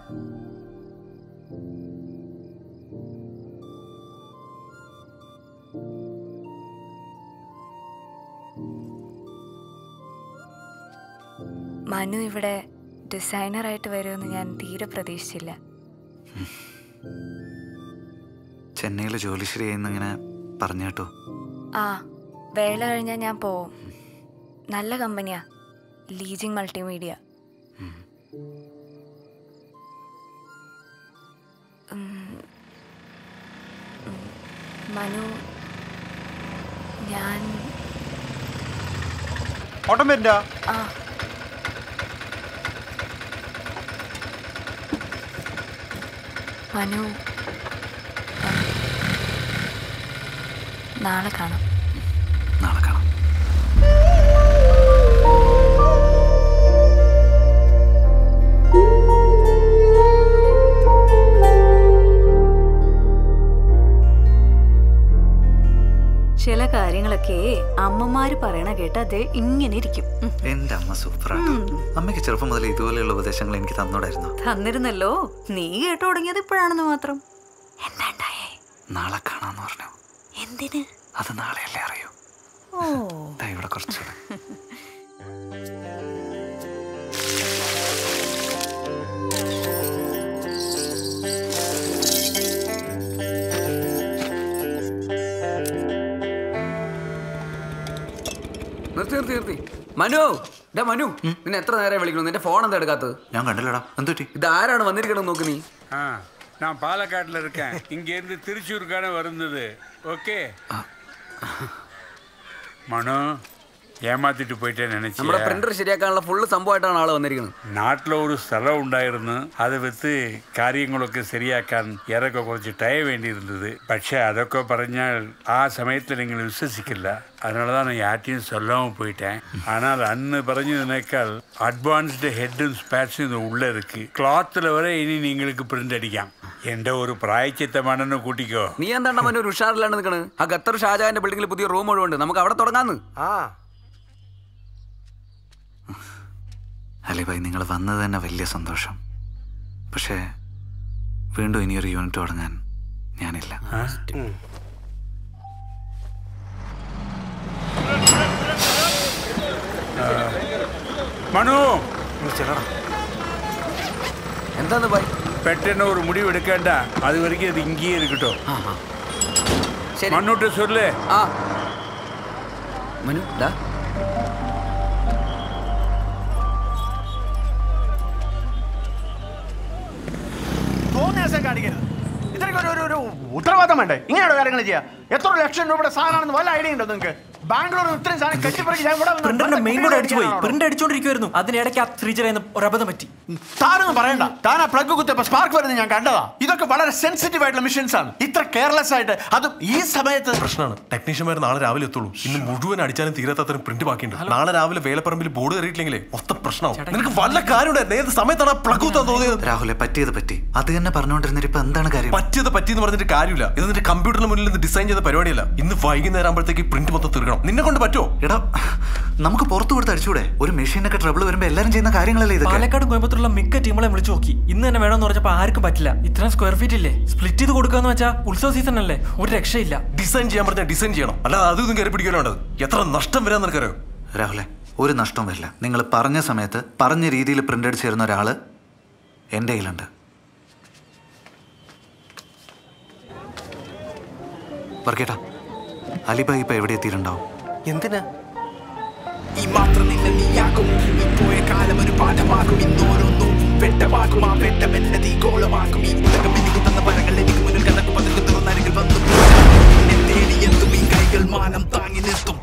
മനു ഇവിടെ ഡിസൈനറായിട്ട് വരുമെന്ന് ഞാൻ തീരെ പ്രതീക്ഷിച്ചില്ല ചെന്നൈയിൽ ജോലി ശരിയായിന്ന് ഇങ്ങനെ പറഞ്ഞു കേട്ടോ ആ വേല കഴിഞ്ഞാൽ ഞാൻ പോവും നല്ല കമ്പനിയാ ലീജിങ് മൾട്ടിമീഡിയ ഉം. ഉം. മനു ഞാൻ ഓട്ടം വരണ്ട ആ മനു ആ. നാളെ കാണാം നാളെ കാണാം ചില കാര്യങ്ങളൊക്കെ അമ്മമാര് പറയണ കേട്ട് അത് ഇങ്ങനെ ഇരിക്കും ഉം. എന്റെ അമ്മ സൂപ്പറാട്ടോ അമ്മയ്ക്ക് ചെറുപ്പം മുതൽ ഇതുപോലെയുള്ള ഉപദേശങ്ങൾ എനിക്ക് തന്നോടായിരുന്നു തന്നിരുന്നല്ലോ നീ കേട്ടു തുടങ്ങിയത് ഇപ്പോഴാണെന്ന് മാത്രം നാളെ കാണാന്ന് പറഞ്ഞു എന്തിന് അത് നാളെയല്ലേ അറിയൂ ഓ ദാ ഇവിടെ കുറച്ച് നിർത്തി നിർത്തി നിർത്തി മനു ഡാ മനു നിന്നെ എത്ര നേരം വിളിക്കണം നിന്റെ ഫോൺ എന്താ എടുക്കാത്തത് ഞാൻ കണ്ടില്ലടാ എന്തുറ്റി ഇത് ആരാണ് വന്നിരിക്കണം നോക്ക് നീ ஆ நான் பாலக்காட்டில் இருக்கேன் இங்கேருந்து திருச்சூருக்கான வருந்தது ஓகே மனு ஏமாத்திட்டு போயிட்டேன்னு നമ്മുടെ நினைச்சேன் പ്രിന്റർ ശരിയാക്കാനുള്ള ഫുള്ള് സംഭവമായിട്ടാണ് ആള് വന്നിരിക്കുന്നത് നാട്ടിൽ ഒരു സ്ഥലം ഉണ്ടായിരുന്നു അത് വിത്ത് കാര്യങ്ങളൊക്കെ ശരിയാക്കാൻ ഏറെയൊക്കെ കുറച്ച് ടൈം വേണ്ടിയിരുന്നത് പക്ഷെ അതൊക്കെ പറഞ്ഞാൽ ആ സമയത്ത് നിങ്ങൾ വിശ്വസിക്കില്ല அதனால தான் நான் யார்ட்டையும் சொல்லாமல் போயிட்டேன் ஆனால் அன்னு പറഞ്ഞതിനേക്കാൾ അഡ്വാൻസ്ഡ് ഹെഡും സ്പാറ്റ്സും ഇത് ഉള്ള ഇருக்கு ക്ലോത്തിൽ വരെ ഇനി നിങ്ങൾക്ക് പ്രിന്റ് അടിക്കാം എൻ്റെ ഒരു പ്രായച്ചിത്തമാണെന്ന് കൂട്ടിക്കോ നീ എന്താണ്ടാ മനു ഒരു ഉഷാറിലാണ് നിൽക്കണ് ആ ഖത്തർ ഷാജാന്റെ ബിൽഡിംഗിൽ പുതിയ റൂം ഒഴിവുണ്ട് നമുക്ക് അവിടെ തുടങ്ങാന്ന് ആ അലിബായി നിങ്ങൾ വന്നത് തന്നെ വലിയ സന്തോഷം പക്ഷേ വീണ്ടും ഇനിയൊരു യൂണിറ്റ് തുടങ്ങാൻ ഞാനില്ല മനു എന്താന്ന് പോയി പെട്ടെന്ന് ഒരു മുടിവ് എടുക്കേണ്ട അത് വரைக்கும் ഇത് ഇங்கேயே இருக்கட்டும் മണ്ണൂട്ട് சொல்லு ആ മനു ഡാ തോന്നിയാസം കാണിക്കരുത് ഇത്രയ്ക്ക് ഒരു ഒരു ഒരു ഉത്തരവാദിത്തം വേണ്ടേ ഇങ്ങനെയുള്ള കാര്യങ്ങൾ ചെയ്യാം എത്ര ലക്ഷം രൂപയുടെ സാധനമാണെന്ന് വല്ല ഐഡിയ ഉണ്ടോ നിങ്ങൾക്ക് ബാംഗ്ലൂർ ഇത്രയും സാധനം കെട്ടിപ്പറക്കി ഞാൻ ഇവിടെ വന്ന് പ്രിന്ററിന്റെ മെയിൻ ബോർഡ് അടിച്ചു പോയി ഇരിക്കാനാണോ? പ്രിന്റ് അടിച്ചോണ്ടിരിക്കുവായിരുന്നു അതിനിടയ്ക്ക് ആ ശ്രീജന ഒരു അബദ്ധം പറ്റി താനൊന്നും പറയണ്ട താൻ ആ പ്ലഗ് കുത്തിയപ്പോ സ്പാർക്ക് വരുന്നത് ഞാൻ കണ്ടതാ ഇതൊക്കെ വളരെ സെൻസിറ്റീവ് ആയിട്ടുള്ള മിഷൻസ് ആണ് ഇത്ര കെയർലെസ് ആയിട്ട് അതും ഈ സമയത്ത് പ്രശ്നമാണ് ടെക്നീഷ്യന്മാർ നാളെ രാവിലെ എത്തുള്ളൂ ഇന്ന് മുഴുവൻ അടിച്ചാലും തീരാത്തത്രയും പ്രിന്റ് ബാക്കിയുണ്ട് നാളെ രാവിലെ വേലപ്പറമ്പിൽ ബോർഡ് കയറിയിട്ടില്ലെങ്കിലേ മൊത്തം പ്രശ്നമാവും നിനക്ക് വല്ല കാര്യമുണ്ടായിരുന്നു ഏത് സമയത്താണ് ആ പ്ലഗ് കുത്താൻ തോന്നിയത് രാഹുലെ പറ്റിയത് പറ്റി അത് തന്നെ പറഞ്ഞുകൊണ്ടിരുന്നിട്ട് ഇപ്പൊ എന്താണ് കാര്യം പറ്റിയത് പറ്റിയെന്ന് പറഞ്ഞിട്ട് കാര്യമില്ല ഇത് നിന്റെ കമ്പ്യൂട്ടറിന് മുന്നിൽ നിന്ന് ഡിസൈൻ ചെയ്ത പരിപാടിയല്ല ഇന്ന് വൈകുന്നേരം ആകുമ്പോഴത്തേക്ക് പ്രിന്റ് മൊത്തം തീർക്കണം നിന്നെ കൊണ്ട് പറ്റുമോ എടാ നമുക്ക് പുറത്തു കൊടുത്ത് അടിച്ചൂടെ ഒരു മെഷീനൊക്കെ ട്രബിൾ വരുമ്പോ എല്ലാരും ചെയ്യുന്ന കാര്യങ്ങളല്ലേ ഇതൊക്കെ പാലക്കാട് കോയമ്പത്തൂരുള്ള മിക്ക ടീമുകളെ വിളിച്ചു നോക്കി ഇന്ന് തന്നെ വേണമെന്ന് പറഞ്ഞപ്പോ ആർക്കും പറ്റില്ല ഇത്രയും സ്ക്വയർ ഫീറ്റ് ഇല്ലേ സ്പ്ലിറ്റ് ചെയ്ത് കൊടുക്കാന്ന് വെച്ചാൽ ഉത്സവ സീസൺ അല്ലേ ഒരു രക്ഷയില്ല ഡിസൈൻ ചെയ്യാൻ പറഞ്ഞാൽ ഡിസൈൻ ചെയ്യണം അല്ലാതെ അതും ഇതും കയറി പിടിക്കാനുണ്ടത് എത്ര നഷ്ടം വരാൻ നിനക്കറിയോ രാഹുലെ ഒരു നഷ്ടവും വരില്ല നിങ്ങൾ പറഞ്ഞ സമയത്ത് പറഞ്ഞ രീതിയിൽ പ്രിന്റ് അടിച്ച് തരുന്ന ഒരാള് എൻ്റെ കയ്യിലുണ്ട് വർക്കേട്ടാ അലിബായി ഇപ്പൊ എവിടെ എത്തിയിട്ടുണ്ടാവും എന്തിനാ ഈ മാത്രം നിന്നെ നീയാക്കും ഈ പോയ കാലം ഒരു പാഠമാക്കും ഇന്നോരോന്നും വെട്ടമാക്കും ആ വെട്ടം എന്നെ തീ ഗോളമാക്കും ഈ ഉലകം എനിക്ക് തന്ന പരങ്ങൾ എനിക്ക് മുന്നിൽ കണക്ക് പതുക്കെ തുറന്നരികിൽ വന്നു എന്നെ തേടി എത്തും ഈ കൈകൾ മാനം താങ്ങി നിർത്തും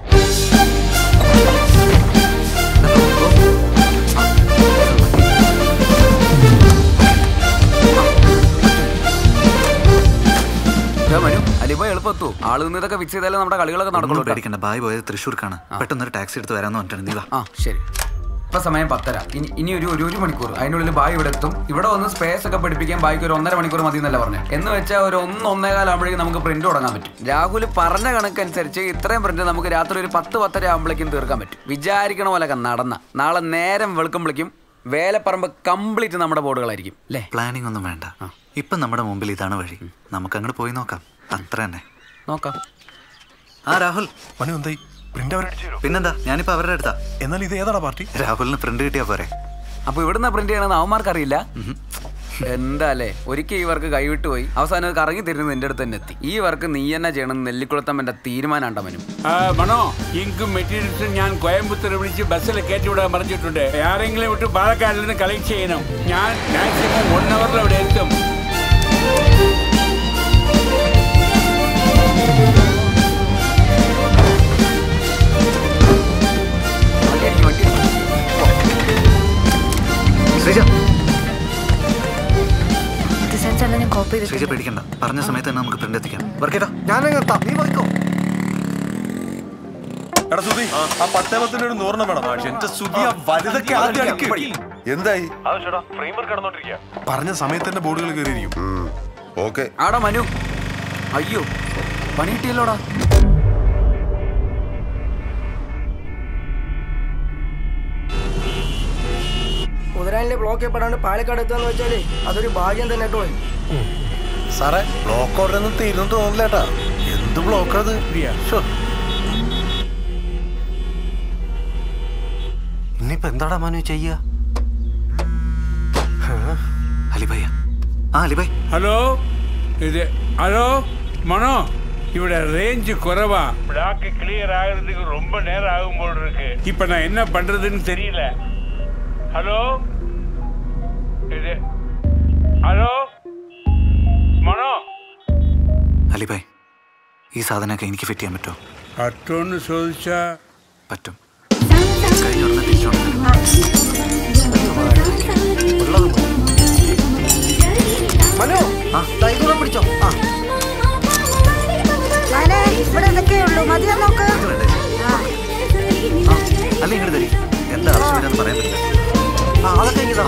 ഏ, മനു അലിബ എളുപ്പത്തു ആള് നിന്ന് ഇതൊക്കെ ഫിക്സ് ചെയ്താലേ നമ്മുടെ കളികളൊക്കെ ഒന്നും നടക്കുള്ളൂ കേട്ടോ. പേടിക്കണ്ട ബായ് പോയത് തൃശ്ശൂർക്കാണ് പെട്ടെന്ന് ഒരു ടാക്സി എടുത്ത് വരാന്ന് പറഞ്ഞിട്ടുണ്ട് നീ വാ ആ ശരി ഇപ്പൊ സമയം പത്തര ഇനി ഇനി ഒരു ഒരു ഒരു മണിക്കൂർ അതിനുള്ളിൽ ബായ് ഇവിടെ എത്തും ഇവിടെ വന്ന് സ്പേസ് ഒക്കെ പഠിപ്പിക്കാൻ ബായ്ക്ക് ഒരു ഒന്നര മണിക്കൂർ മതി എന്നല്ല പറഞ്ഞത് എന്ന് വെച്ചാൽ ഒരു ഒന്ന് ഒന്നേകാലാകുമ്പോഴേക്കും നമുക്ക് പ്രിന്റ് തുടങ്ങാൻ പറ്റും രാഹുൽ പറഞ്ഞ കണക്കനുസരിച്ച് ഇത്രയും പ്രിന്റ് നമുക്ക് രാത്രി ഒരു പത്ത് പത്തര ആകുമ്പോഴേക്കും തീർക്കാൻ പറ്റും വിചാരിക്കണ പോലെയൊക്കെ നടന്ന നാളെ നേരം വെളുക്കുമ്പോഴേക്കും വേലപ്പറമ്പ് കംപ്ലീറ്റ് നമ്മുടെ ബോർഡുകളായിരിക്കും അല്ലേ പ്ലാനിങ് ഒന്നും വേണ്ട ഇപ്പൊ നമ്മുടെ മുമ്പിൽ ഇതാണ് വഴി നമുക്ക് അങ്ങോട്ട് പോയി നോക്കാം അത്ര തന്നെ നോക്കാം ആ രാഹുൽ മനു എന്തായി പ്രിന്റ് അവർ പിന്നെന്താ ഞാനിപ്പോ അവരുടെ അടുത്താ എന്നാൽ ഇത് ഏതാടാ പാർട്ടി രാഹുലിന് പ്രിന്റ് കിട്ടിയാ പോരെ അപ്പൊ ഇവിടുന്ന് പ്രിന്റ് ചെയ്യണമെന്ന് അവന്മാർക്ക് അറിയില്ല എന്താ അല്ലേ ഒരിക്കൽ ഈ വർക്ക് കൈവിട്ട് പോയി അവസാനം അത് കറങ്ങി തിരിഞ്ഞ് നിന്റെ അടുത്ത് തന്നെ എത്തി ഈ വർക്ക് നീ തന്നെ ചെയ്യണം നെല്ലിക്കുളത്തമ്മന്റെ തീരുമാനം ഉണ്ടവനും ആ, മനോ ഇങ്കും മെറ്റീരിയൽസും ഞാൻ കോയമ്പത്തൂർ വിളിച്ച് ബസ്സിൽ കയറ്റിവിടാൻ പറഞ്ഞിട്ടുണ്ട് ആരെങ്കിലും വിട്ട് പാലക്കാടിൽ നിന്ന് കളക്ട് ചെയ്യണം ഞാൻ മാക്സിമം വൺ അവറിൽ അവിടെ എത്തും ശ്രീജ ഡിസൈൻസ് എല്ലാം ഞാൻ കോപ്പി ശ്രീജ ചെയ്തിട്ടുണ്ട് പേടിക്കണ്ട പറഞ്ഞ സമയത്ത് തന്നെ നമുക്ക് പ്രിന്റ് എത്തിക്കാം വർക്കേട്ടാ ഞാനങ്ങ് എത്താം നീ പോയിക്കോ എടാ സുധി ആ പത്തേ പത്തിന്റെ ഒരു നൂറെണ്ണം വേണം എന്റെ സുധി ആ വലുതൊക്കെ ആദ്യം അടിക്ക് എന്തായി പറഞ്ഞ സമയത്ത് തന്നെ ബോർഡുകൾ കയറിയിരിക്കും ഓക്കെ ആടാ മനു അയ്യോ പണി കിട്ടിയല്ലോടാ കുതിരാനിലെ ബ്ലോക്ക് ചെയ്യപ്പെടാണ്ട് പാലക്കാട് എത്തുക വെച്ചാലേ അതൊരു ഭാഗ്യം തന്നെ കേട്ടോ സാറേ ബ്ലോക്ക് ഓർഡർ ഒന്നും തീരുന്നു തോന്നില്ല ഏട്ടാ എന്ത് ബ്ലോക്ക് അത് ശ്ശോ. ഇനിയിപ്പോ എന്താടാ മനു ചെയ്യുക അലിബായ ആ അലിബായ് ഹലോ ഇത് ഹലോ மனோ இவட ரேஞ்சு குறைவா பிளாக் கிளியர் ஆகுறதுக்கு ரொம்ப நேரம் ஆகும் போல் இருக்கு இப்ப நான் என்ன பண்றதுன்னு தெரியல ஹலோ இது ഹലോ മണോ അലിബായ് ഈ സാധനമൊക്കെ എനിക്ക് ഫിറ്റ് ചെയ്യാൻ പറ്റുമോ പറ്റുമെന്ന് ചോദിച്ചാ പറ്റും കഴിഞ്ഞ ഉടനെ തിരിച്ചു മനു ദൈവം പിടിച്ചോ ആ ഇവിടെ ഇതൊക്കെ ഉള്ളൂ മതിയാ നോക്ക് അല്ല ഇങ്ങോട്ട് തരി എന്താ ആവശ്യം വരാന്ന് പറയാൻ പറ്റില്ല ആ അതൊക്കെ ഇതാ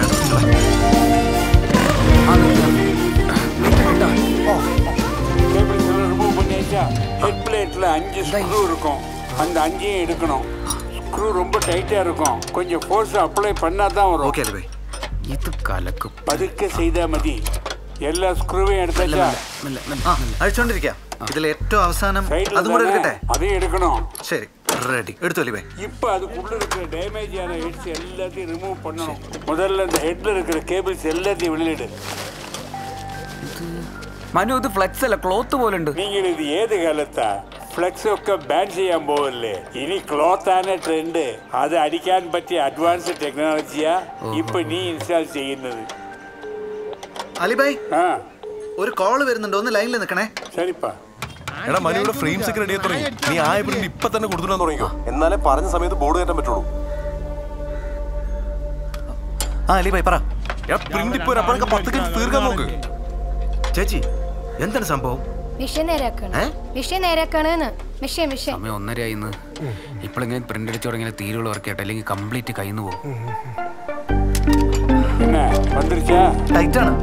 ரிமூவ் பண்ணியாச்சா ஹெட் பிளேட்ல அஞ்சு ஸ்க்ரூ இருக்கும் அந்த அஞ்சையும் எடுக்கணும் ஸ்க்ரூ ரொம்ப டைட்டா இருக்கும் கொஞ்சம் ஃபோர்ஸ் அப்ளை பண்ணா தான் வரும் ஓகே அலிபாய் ഇത് കലക്കും പതുക്കെ ചെയ്താൽ മതി എല്ലാ സ്ക്രൂവയും എടുത്താ ആ അഴിച്ചോണ്ടിരിക്കാം ഇതിൽ ഏറ്റവും അവസാനം അതും കൂടെ എടുക്കട്ടെ അതേ എടുക്കണം ശരി റെഡി എടുത്തു അലിബായ് இப்போ அதுக்குள்ள இருக்கிற டேமேஜ் ஆன ஹெட்ஸ் எல்லாத்தையும் ரிமூவ் பண்ணணும் முதல்ல இந்த ஹெட்ல இருக்கிற கேபிள்ஸ் எல்லாத்தையும் வெளியிடு മനു ഇത് ഫ്ലെക്സ് അല്ല ക്ലോത്ത് പോലെ ഉണ്ട് നിങ്ങൾ ഇത് ഏത് കാലത്താ ഫ്ലെക്സ് ഒക്കെ ബാൻ ചെയ്യാൻ പോവല്ലേ ഇനി ക്ലോത്ത് ആണ് ട്രെൻഡ് അത് അടിക്കാൻ പറ്റിയ അഡ്വാൻസ് ടെക്നോളജിയാ ഇപ്പൊ നീ ഇൻസ്റ്റാൾ ചെയ്യുന്നത് അലിബായ് ആ ഒരു കോള് വരുന്നുണ്ട് ഒന്ന് ലൈനിൽ നിൽക്കണേ சரிப்பா എടാ മനുവിടെ ഫ്രെയിംസ് ഒക്കെ റെഡി തുടങ്ങി നീ ആ പ്രിന്റ് ഇപ്പൊ തന്നെ കൊടുത്തിട്ടാൻ തുടങ്ങിക്കോ എന്നാലേ പറഞ്ഞ സമയത്ത് ബോർഡ് കയറ്റാൻ പറ്റുള്ളൂ ആ അലി ബൈ പറ പ്രിന്റ് ഇപ്പൊ അപ്പോഴൊക്കെ പത്ത് കഴിഞ്ഞ് തീർക്കാൻ നോക്ക് ചേച്ചി എന്താണ് സംഭവം വിഷയം നേരാക്കാണ് വിഷയം നേരാക്കാണ് വിഷയം വിഷയം സമയം ഒന്നര ഇന്ന് ഇപ്പോഴെങ്കിലും പ്രിന്റ് അടിച്ചു തുടങ്ങിയ തീരുകൾ വർക്ക് ചെയ്യട്ടെ അല്ലെങ്കിൽ കംപ്ലീറ്റ് കയ്യിൽ നിന്ന് പോകും ടൈറ്റ് ആണ്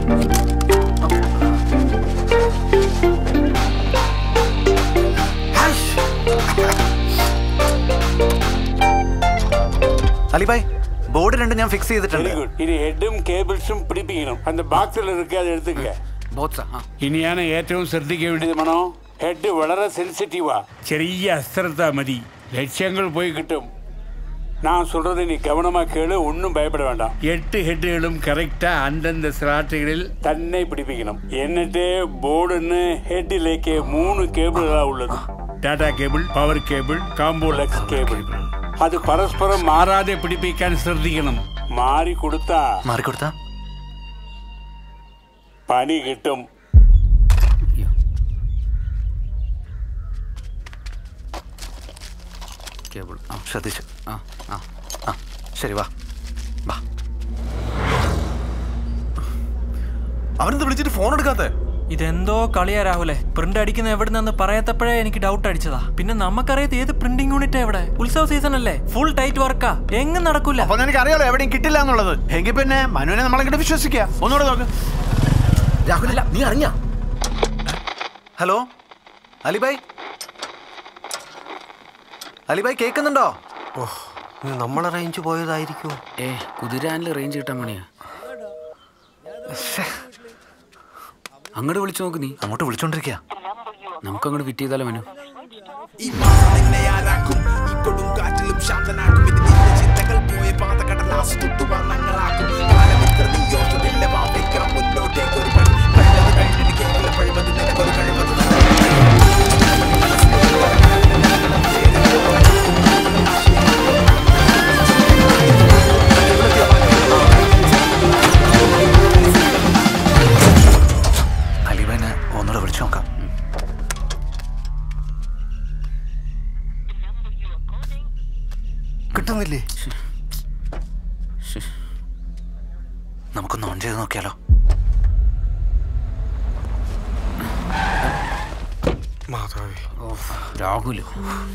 அலிபாய் போர்டு ரெண்டு ഞാൻ ഫിക്സ് ചെയ്തിട്ടുണ്ട് வெரி குட் இனி ஹெட்டும் கேபிள்ஸும் பிடிப்பிக்கணும் அந்த பாக்ஸில் இருக்கு அதை எடுத்துக்க ഇനിയാണ് ഏറ്റവും ശ്രദ്ധിക്കേണ്ടത് മണോ ഹെഡ് വളരെ സെൻസിറ്റീവാ ചെറിയ അസ്ത്രത്താ മതി ലക്ഷ്യങ്ങൾ പോയി കിട്ടും நான் சொல்றதை நீ கவனமா கேளு ஒன்றும் பயப்பட வேண்டாம் எட்டு ஹெட்டுகளும் கரெக்டா அந்தந்த ஸ்லாட்டுகளில் തന്നെ പിടിപ്പിക്കണം എന്നിട്ട് ബോർഡിന് ഹെഡിലേക്ക് മൂന്ന് കേബിളുകളാ ഉള്ളത് ടാറ്റ കേബിൾ പവർ കേബിൾ കാമ്പോളക്സ് കേബിൾ അത് പരസ്പരം മാറാതെ പിടിപ്പിക്കാൻ ശ്രദ്ധിക്കണം മാറി കൊടുത്താ മാറി കൊടുത്താ പണി കിട്ടും കേബിൾ ശ്രദ്ധിച്ചു ആ ആ ആ ശരി വാ അവനെന്ത് വിളിച്ചിട്ട് ഫോൺ എടുക്കാത്തെ ഇതെന്തോ കളിയാ രാഹുലെ പ്രിന്റ് അടിക്കുന്ന എവിടെ നിന്ന് പറയാത്തപ്പോഴേ എനിക്ക് ഡൗട്ട് അടിച്ചതാ പിന്നെ നമുക്കറിയാത്ത ഏത് പ്രിന്റിംഗ് യൂണിറ്റ് എവിടെ ഉത്സവ സീസൺ അല്ലേ ഫുൾ ടൈറ്റ് വർക്കാ എങ്ങും നടക്കൂല അപ്പൊ നിനക്ക് അറിയാലോ എവിടെയും കിട്ടില്ല എന്നുള്ളത് എങ്കിൽ പിന്നെ മനുവിനെ നമ്മളെങ്ങനെ വിശ്വസിക്കുക ഒന്നുകൂടെ നോക്ക് രാഹുലല്ല നീ അറിഞ്ഞ ഹലോ അലിബായ് അലിബായ് കേൾക്കുന്നുണ്ടോ ഓ ഇത് നമ്മളെ റേഞ്ച് പോയതായിരിക്കുമോ ഏ കുതിരാനിൽ റേഞ്ച് കിട്ടാൻ പണിയാ അങ്ങോട്ട് വിളിച്ചു നോക്ക് നീ അങ്ങോട്ട് വിളിച്ചോണ്ടിരിക്കുക നമുക്ക് അങ്ങോട്ട് ഫിറ്റ് ചെയ്താലോ മനു ഈ മാസം നിന്നെ ആരാക്കും ഈ കൊടുങ്കാറ്റിലും ശാന്തനാക്കും ഇത് നിന്റെ ചിന്തകൾ പോയ പാത കടലാസ് തൊട്ടു വർണ്ണങ്ങളാക്കും കാലമിത്ര നീയോട്ടമില്ല വാവേക്കണം മുന്നോട്ടേക്ക് ഒരു പടി കഴിഞ്ഞത് കഴിഞ്ഞിട്ട് കേൾക്കില്ല പഴിമത് നിനക്കൊരു കഴിവത് അലിബായിനെ ഒന്നുകൂടെ വിളിച്ചു നോക്കാം കിട്ടുന്നില്ലേ നമുക്കൊന്ന് ഓൺ ചെയ്ത് നോക്കിയാലോ മാധവി രാഹുല്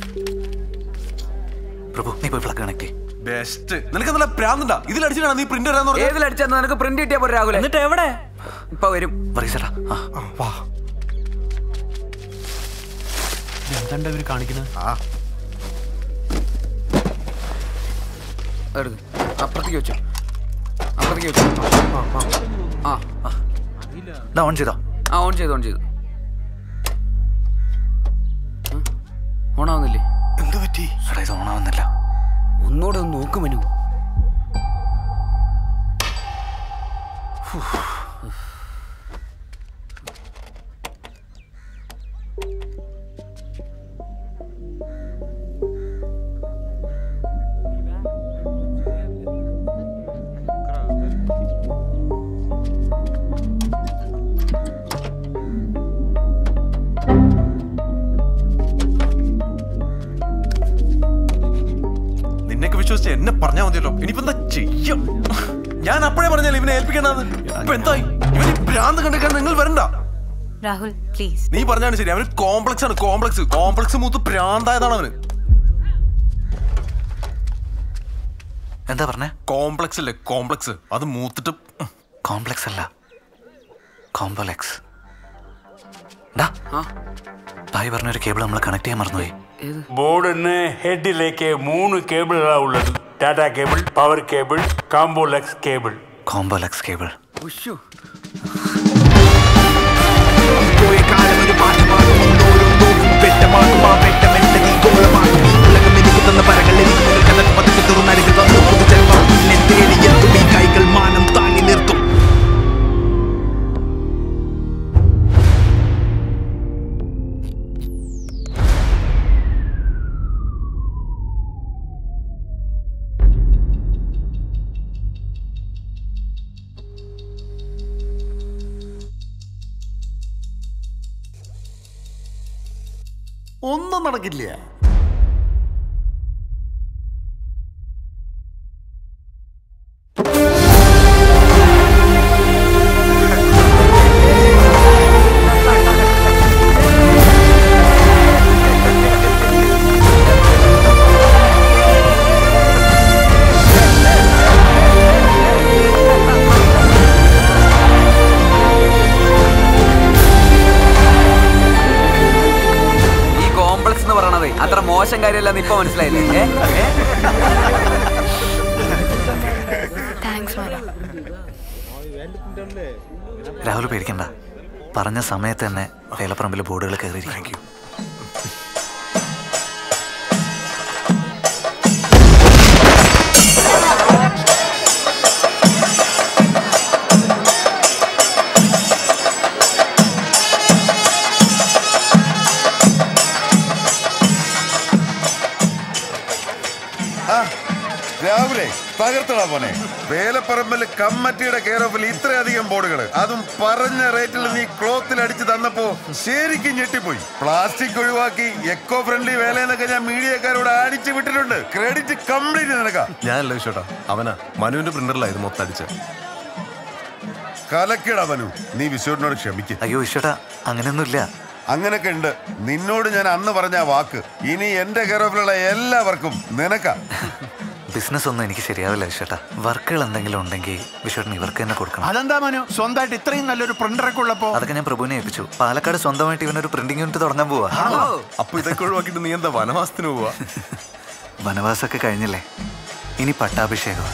പ്രഭു നീ പോയി പ്ലഗ് കണക്ട് ബെസ്റ്റ് നിനക്ക് നല്ല പ്രാന്തണ്ടാ ഇതിലടിച്ചിട്ടാണ് നീ പ്രിന്റ് വരാന്ന് പറഞ്ഞത് ഏതിലടിച്ചാ നിനക്ക് പ്രിന്റ് കിട്ടിയാ പോരെ രാഹുലെ എന്നിട്ട് എവിടെ ഇപ്പൊ വരും പറയച്ചേട്ടാ വാ എന്താണ്ട് ഇവര് കാണിക്കുന്നത് എടുക്ക് അപ്പുറത്തേക്ക് വെച്ചോ അപ്പുറത്തേക്ക് വെച്ചോ ആ ദാ ഓൺ ചെയ്തോ ആ ഓൺ ചെയ്തു ഓൺ ചെയ്തു ഓണാവുന്നില്ലേ എന്ത് പറ്റി എടാ ഇത് ഓണാവുന്നില്ല ഒന്നുകൂടെ ഒന്ന് നോക്ക് മനു നിന്നെയൊക്കെ വിശ്വസിച്ച് എന്നെ പറഞ്ഞാ മതിയല്ലോ ഇനിയിപ്പോ എന്താ ചെയ്യും ഞാൻ അപ്പോഴേ പറഞ്ഞാലേ ഇവനെ ഏൽപ്പിക്കണത് ഇപ്പൊ എന്തായി ഇവന് ഈ ഭ്രാന്ത് കണ്ടിക്കാൻ നിങ്ങൾ വരണ്ട രാഹുൽ പ്ലീസ് നീ പറഞ്ഞാണ് ശരി അവന് കോംപ്ലക്സ് ആണ് കോംപ്ലക്സ് കോംപ്ലക്സ് മൂത്ത് ഭ്രാന്തായതാണ് അവന് എന്താ പറഞ്ഞേ കോംപ്ലക്സ് അല്ലേ കോംപ്ലക്സ് അത് മൂത്തിട്ട് കോംപ്ലക്സ് അല്ല കോംപ്ലക്സ് ഭായി പറഞ്ഞൊരു കേബിൾ നമ്മൾ കണക്ട് ചെയ്യാൻ മറന്നുപോയി ബോർഡിന് ഹെഡിലേക്ക് മൂന്ന് കേബിളുകളാ ഉള്ളത് ടാറ്റ കേബിൾ പവർ കേബിൾ കാമ്പോലക്സ് കേബിൾ കോംബോലക്സ് കേബിൾ പോയ കാലം ഒരു പാഠമാകും ഇന്നോരോന്നും വെട്ടമാകും ആ വെട്ടം എന്റെ നീ ഗോളമാകും ഈ ഉലകം എനിക്ക് തന്ന പരങ്ങളിൽ കഥ പതുക്കെ തുറന്നരികിൽ വന്നു പുതുജന്മം എന്നെ തേടിയെത്തും ഈ കൈകൾ മാനം താങ്ങി നിർത്തും ഒന്നും നടക്കില്ല ഈ കോംപ്ലക്സ് എന്ന് പറയണത് അത്ര മോശം കാര്യമല്ലെന്ന് ഇപ്പൊ മനസ്സിലായില്ലേ ഏ? ഏ? താങ്ക്സ് മനു രാഹുൽ പേടിക്കണ്ട പറഞ്ഞ സമയത്ത് തന്നെ വേലപ്പറമ്പിൽ ബോർഡുകൾ കയറിയിരിക്കും ആ, രാവിലെ തകർത്തടാ പോനെ വേലപ്പറമ്പിൽ കമ്മറ്റിയുടെ കെയർ ഓഫിൽ ഇത്രയധികം ബോർഡുകൾ അതും പറഞ്ഞ റേറ്റിൽ നീ ക്ലോത്തിൽ അടിച്ചു തന്നപ്പോ ശരിക്കും ഞെട്ടിപ്പോയി പ്ലാസ്റ്റിക് ഒഴിവാക്കി എക്കോ ഫ്രണ്ട്ലി വേലയെന്നൊക്കെ ഞാൻ മീഡിയക്കാരോട് അടിച്ചു വിട്ടിട്ടുണ്ട് ക്രെഡിറ്റ് കംപ്ലീറ്റ് നിനക്കാ ഞാനല്ല വിശ്വട്ടാ അവനാ മനുവിന്റെ പ്രിന്ററിലായിരുന്നു മൊത്തം അടിച്ചത് കലക്കിടാ മനു നീ വിശ്വനോട് ക്ഷമിക്ക് അയ്യോ വിശ്വട്ടാ അങ്ങനെയൊന്നുമില്ല അങ്ങനൊക്കെ ഉണ്ട് നിന്നോട് ഞാൻ അന്ന് പറഞ്ഞ ആ വാക്ക് ഇനി എന്റെ കെയർ ഓഫിലുള്ള എല്ലാവർക്കും നിനക്കാ ബിസിനസ് ഒന്നും എനിക്ക് ശരിയാവില്ല വിശ്വട്ടാ വർക്കുകൾ എന്തെങ്കിലും ഉണ്ടെങ്കിൽ വിശ്വട്ടൻ ഇവർക്ക് തന്നെ കൊടുക്കണം അതെന്താ മനു സ്വന്തമായിട്ട് ഇത്രയും നല്ലൊരു പ്രിന്ററൊക്കെ ഉള്ളപ്പോ അതൊക്കെ ഞാൻ പ്രഭുവിനെ ഏൽപ്പിച്ചു പാലക്കാട് സ്വന്തമായിട്ട് ഇവനൊരു പ്രിന്റിംഗ് യൂണിറ്റ് തുടങ്ങാൻ പോവാ അപ്പൊ ഇതൊക്കെ ഒഴിവാക്കിയിട്ട് നീ എന്താ വനവാസത്തിന് പോവാ വനവാസമൊക്കെ കഴിഞ്ഞില്ലേ ഇനി പട്ടാഭിഷേകം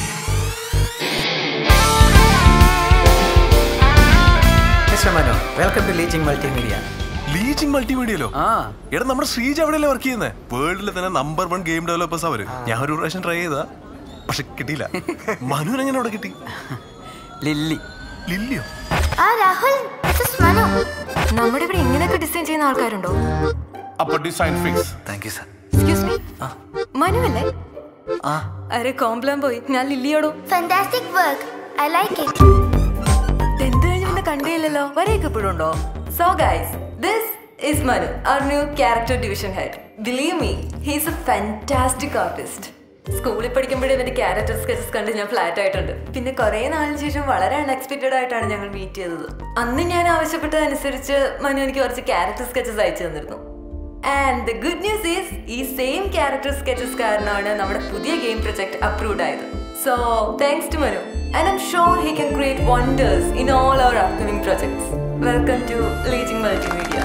mister Manu welcome to leaching multimedia leaching മൾട്ടിമീഡിയയിലോ എടാ നമ്മുടെ ശ്രീജ അവിടെയല്ലേ വർക്ക് ചെയ്യുന്നത് വേൾഡിലെ തന്നെ നമ്പർ വൺ ഗെയിം ഡെവലപ്പേഴ്സ് അവര് ഞാൻ ഒരു പ്രാവശ്യം ട്രൈ ചെയ്താ പക്ഷെ കിട്ടിയില്ല മനുവിന് എങ്ങനെ അവിടെ കിട്ടി ലില്ലി ലില്ലിയോ ആ രാഹുൽ നമ്മുടെ ഇവിടെ ഇങ്ങനെയൊക്കെ ഡിസൈൻ ചെയ്യുന്ന ആൾക്കാരുണ്ടോ അപ്പൊ design fix thank you sir excuse me Manu അല്ലേ ആ അരെ കോംപ്ലാൻ പോയി ഞാൻ ലില്ലിയോടോ fantastic work I like it എന്ത് കഴിഞ്ഞ് പിന്നെ കണ്ടേയില്ലല്ലോ വരെയൊക്കെ ഇപ്പോഴും ഉണ്ടോ so guys this is Manu our new character division head believe me he's a fantastic artist സ്കൂളിൽ പഠിക്കുമ്പോഴേ ഇവന്റെ ക്യാരക്ടർ സ്കെച്ചസ് കണ്ട് ഞാൻ ഫ്ലാറ്റ് ആയിട്ടുണ്ട് പിന്നെ കുറെ നാളിന് ശേഷം വളരെ അൺഎക്സ്പെക്റ്റഡ് ആയിട്ടാണ് ഞങ്ങൾ മീറ്റ് ചെയ്തത് അന്ന് ഞാൻ ആവശ്യപ്പെട്ടതനുസരിച്ച് മനു എനിക്ക് കുറച്ച് ക്യാരക്ടർ സ്കെച്ചസ് അയച്ചു തന്നിരുന്നു and the good news is ഈ സെയിം ക്യാരക്ടർ സ്കെച്ചസ് കാരണമാണ് നമ്മുടെ പുതിയ ഗെയിം പ്രൊജക്ട് അപ്രൂവ്ഡ് ആയത് so thanks to Manu and I'm sure he can create wonders in all our upcoming projects welcome to leaching multimedia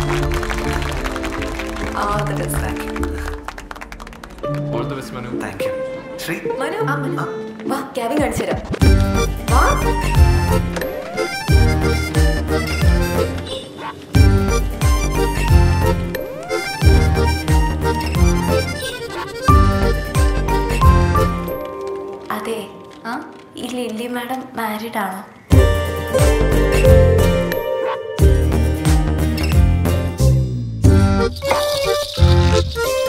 All the best, Ravi. All the best Manu thank you Sree Manu ആ, മനു. വാ cabin കാണിച്ചു തരാം വാ അതെ ഈ Lily madam married ആണോ Thank you.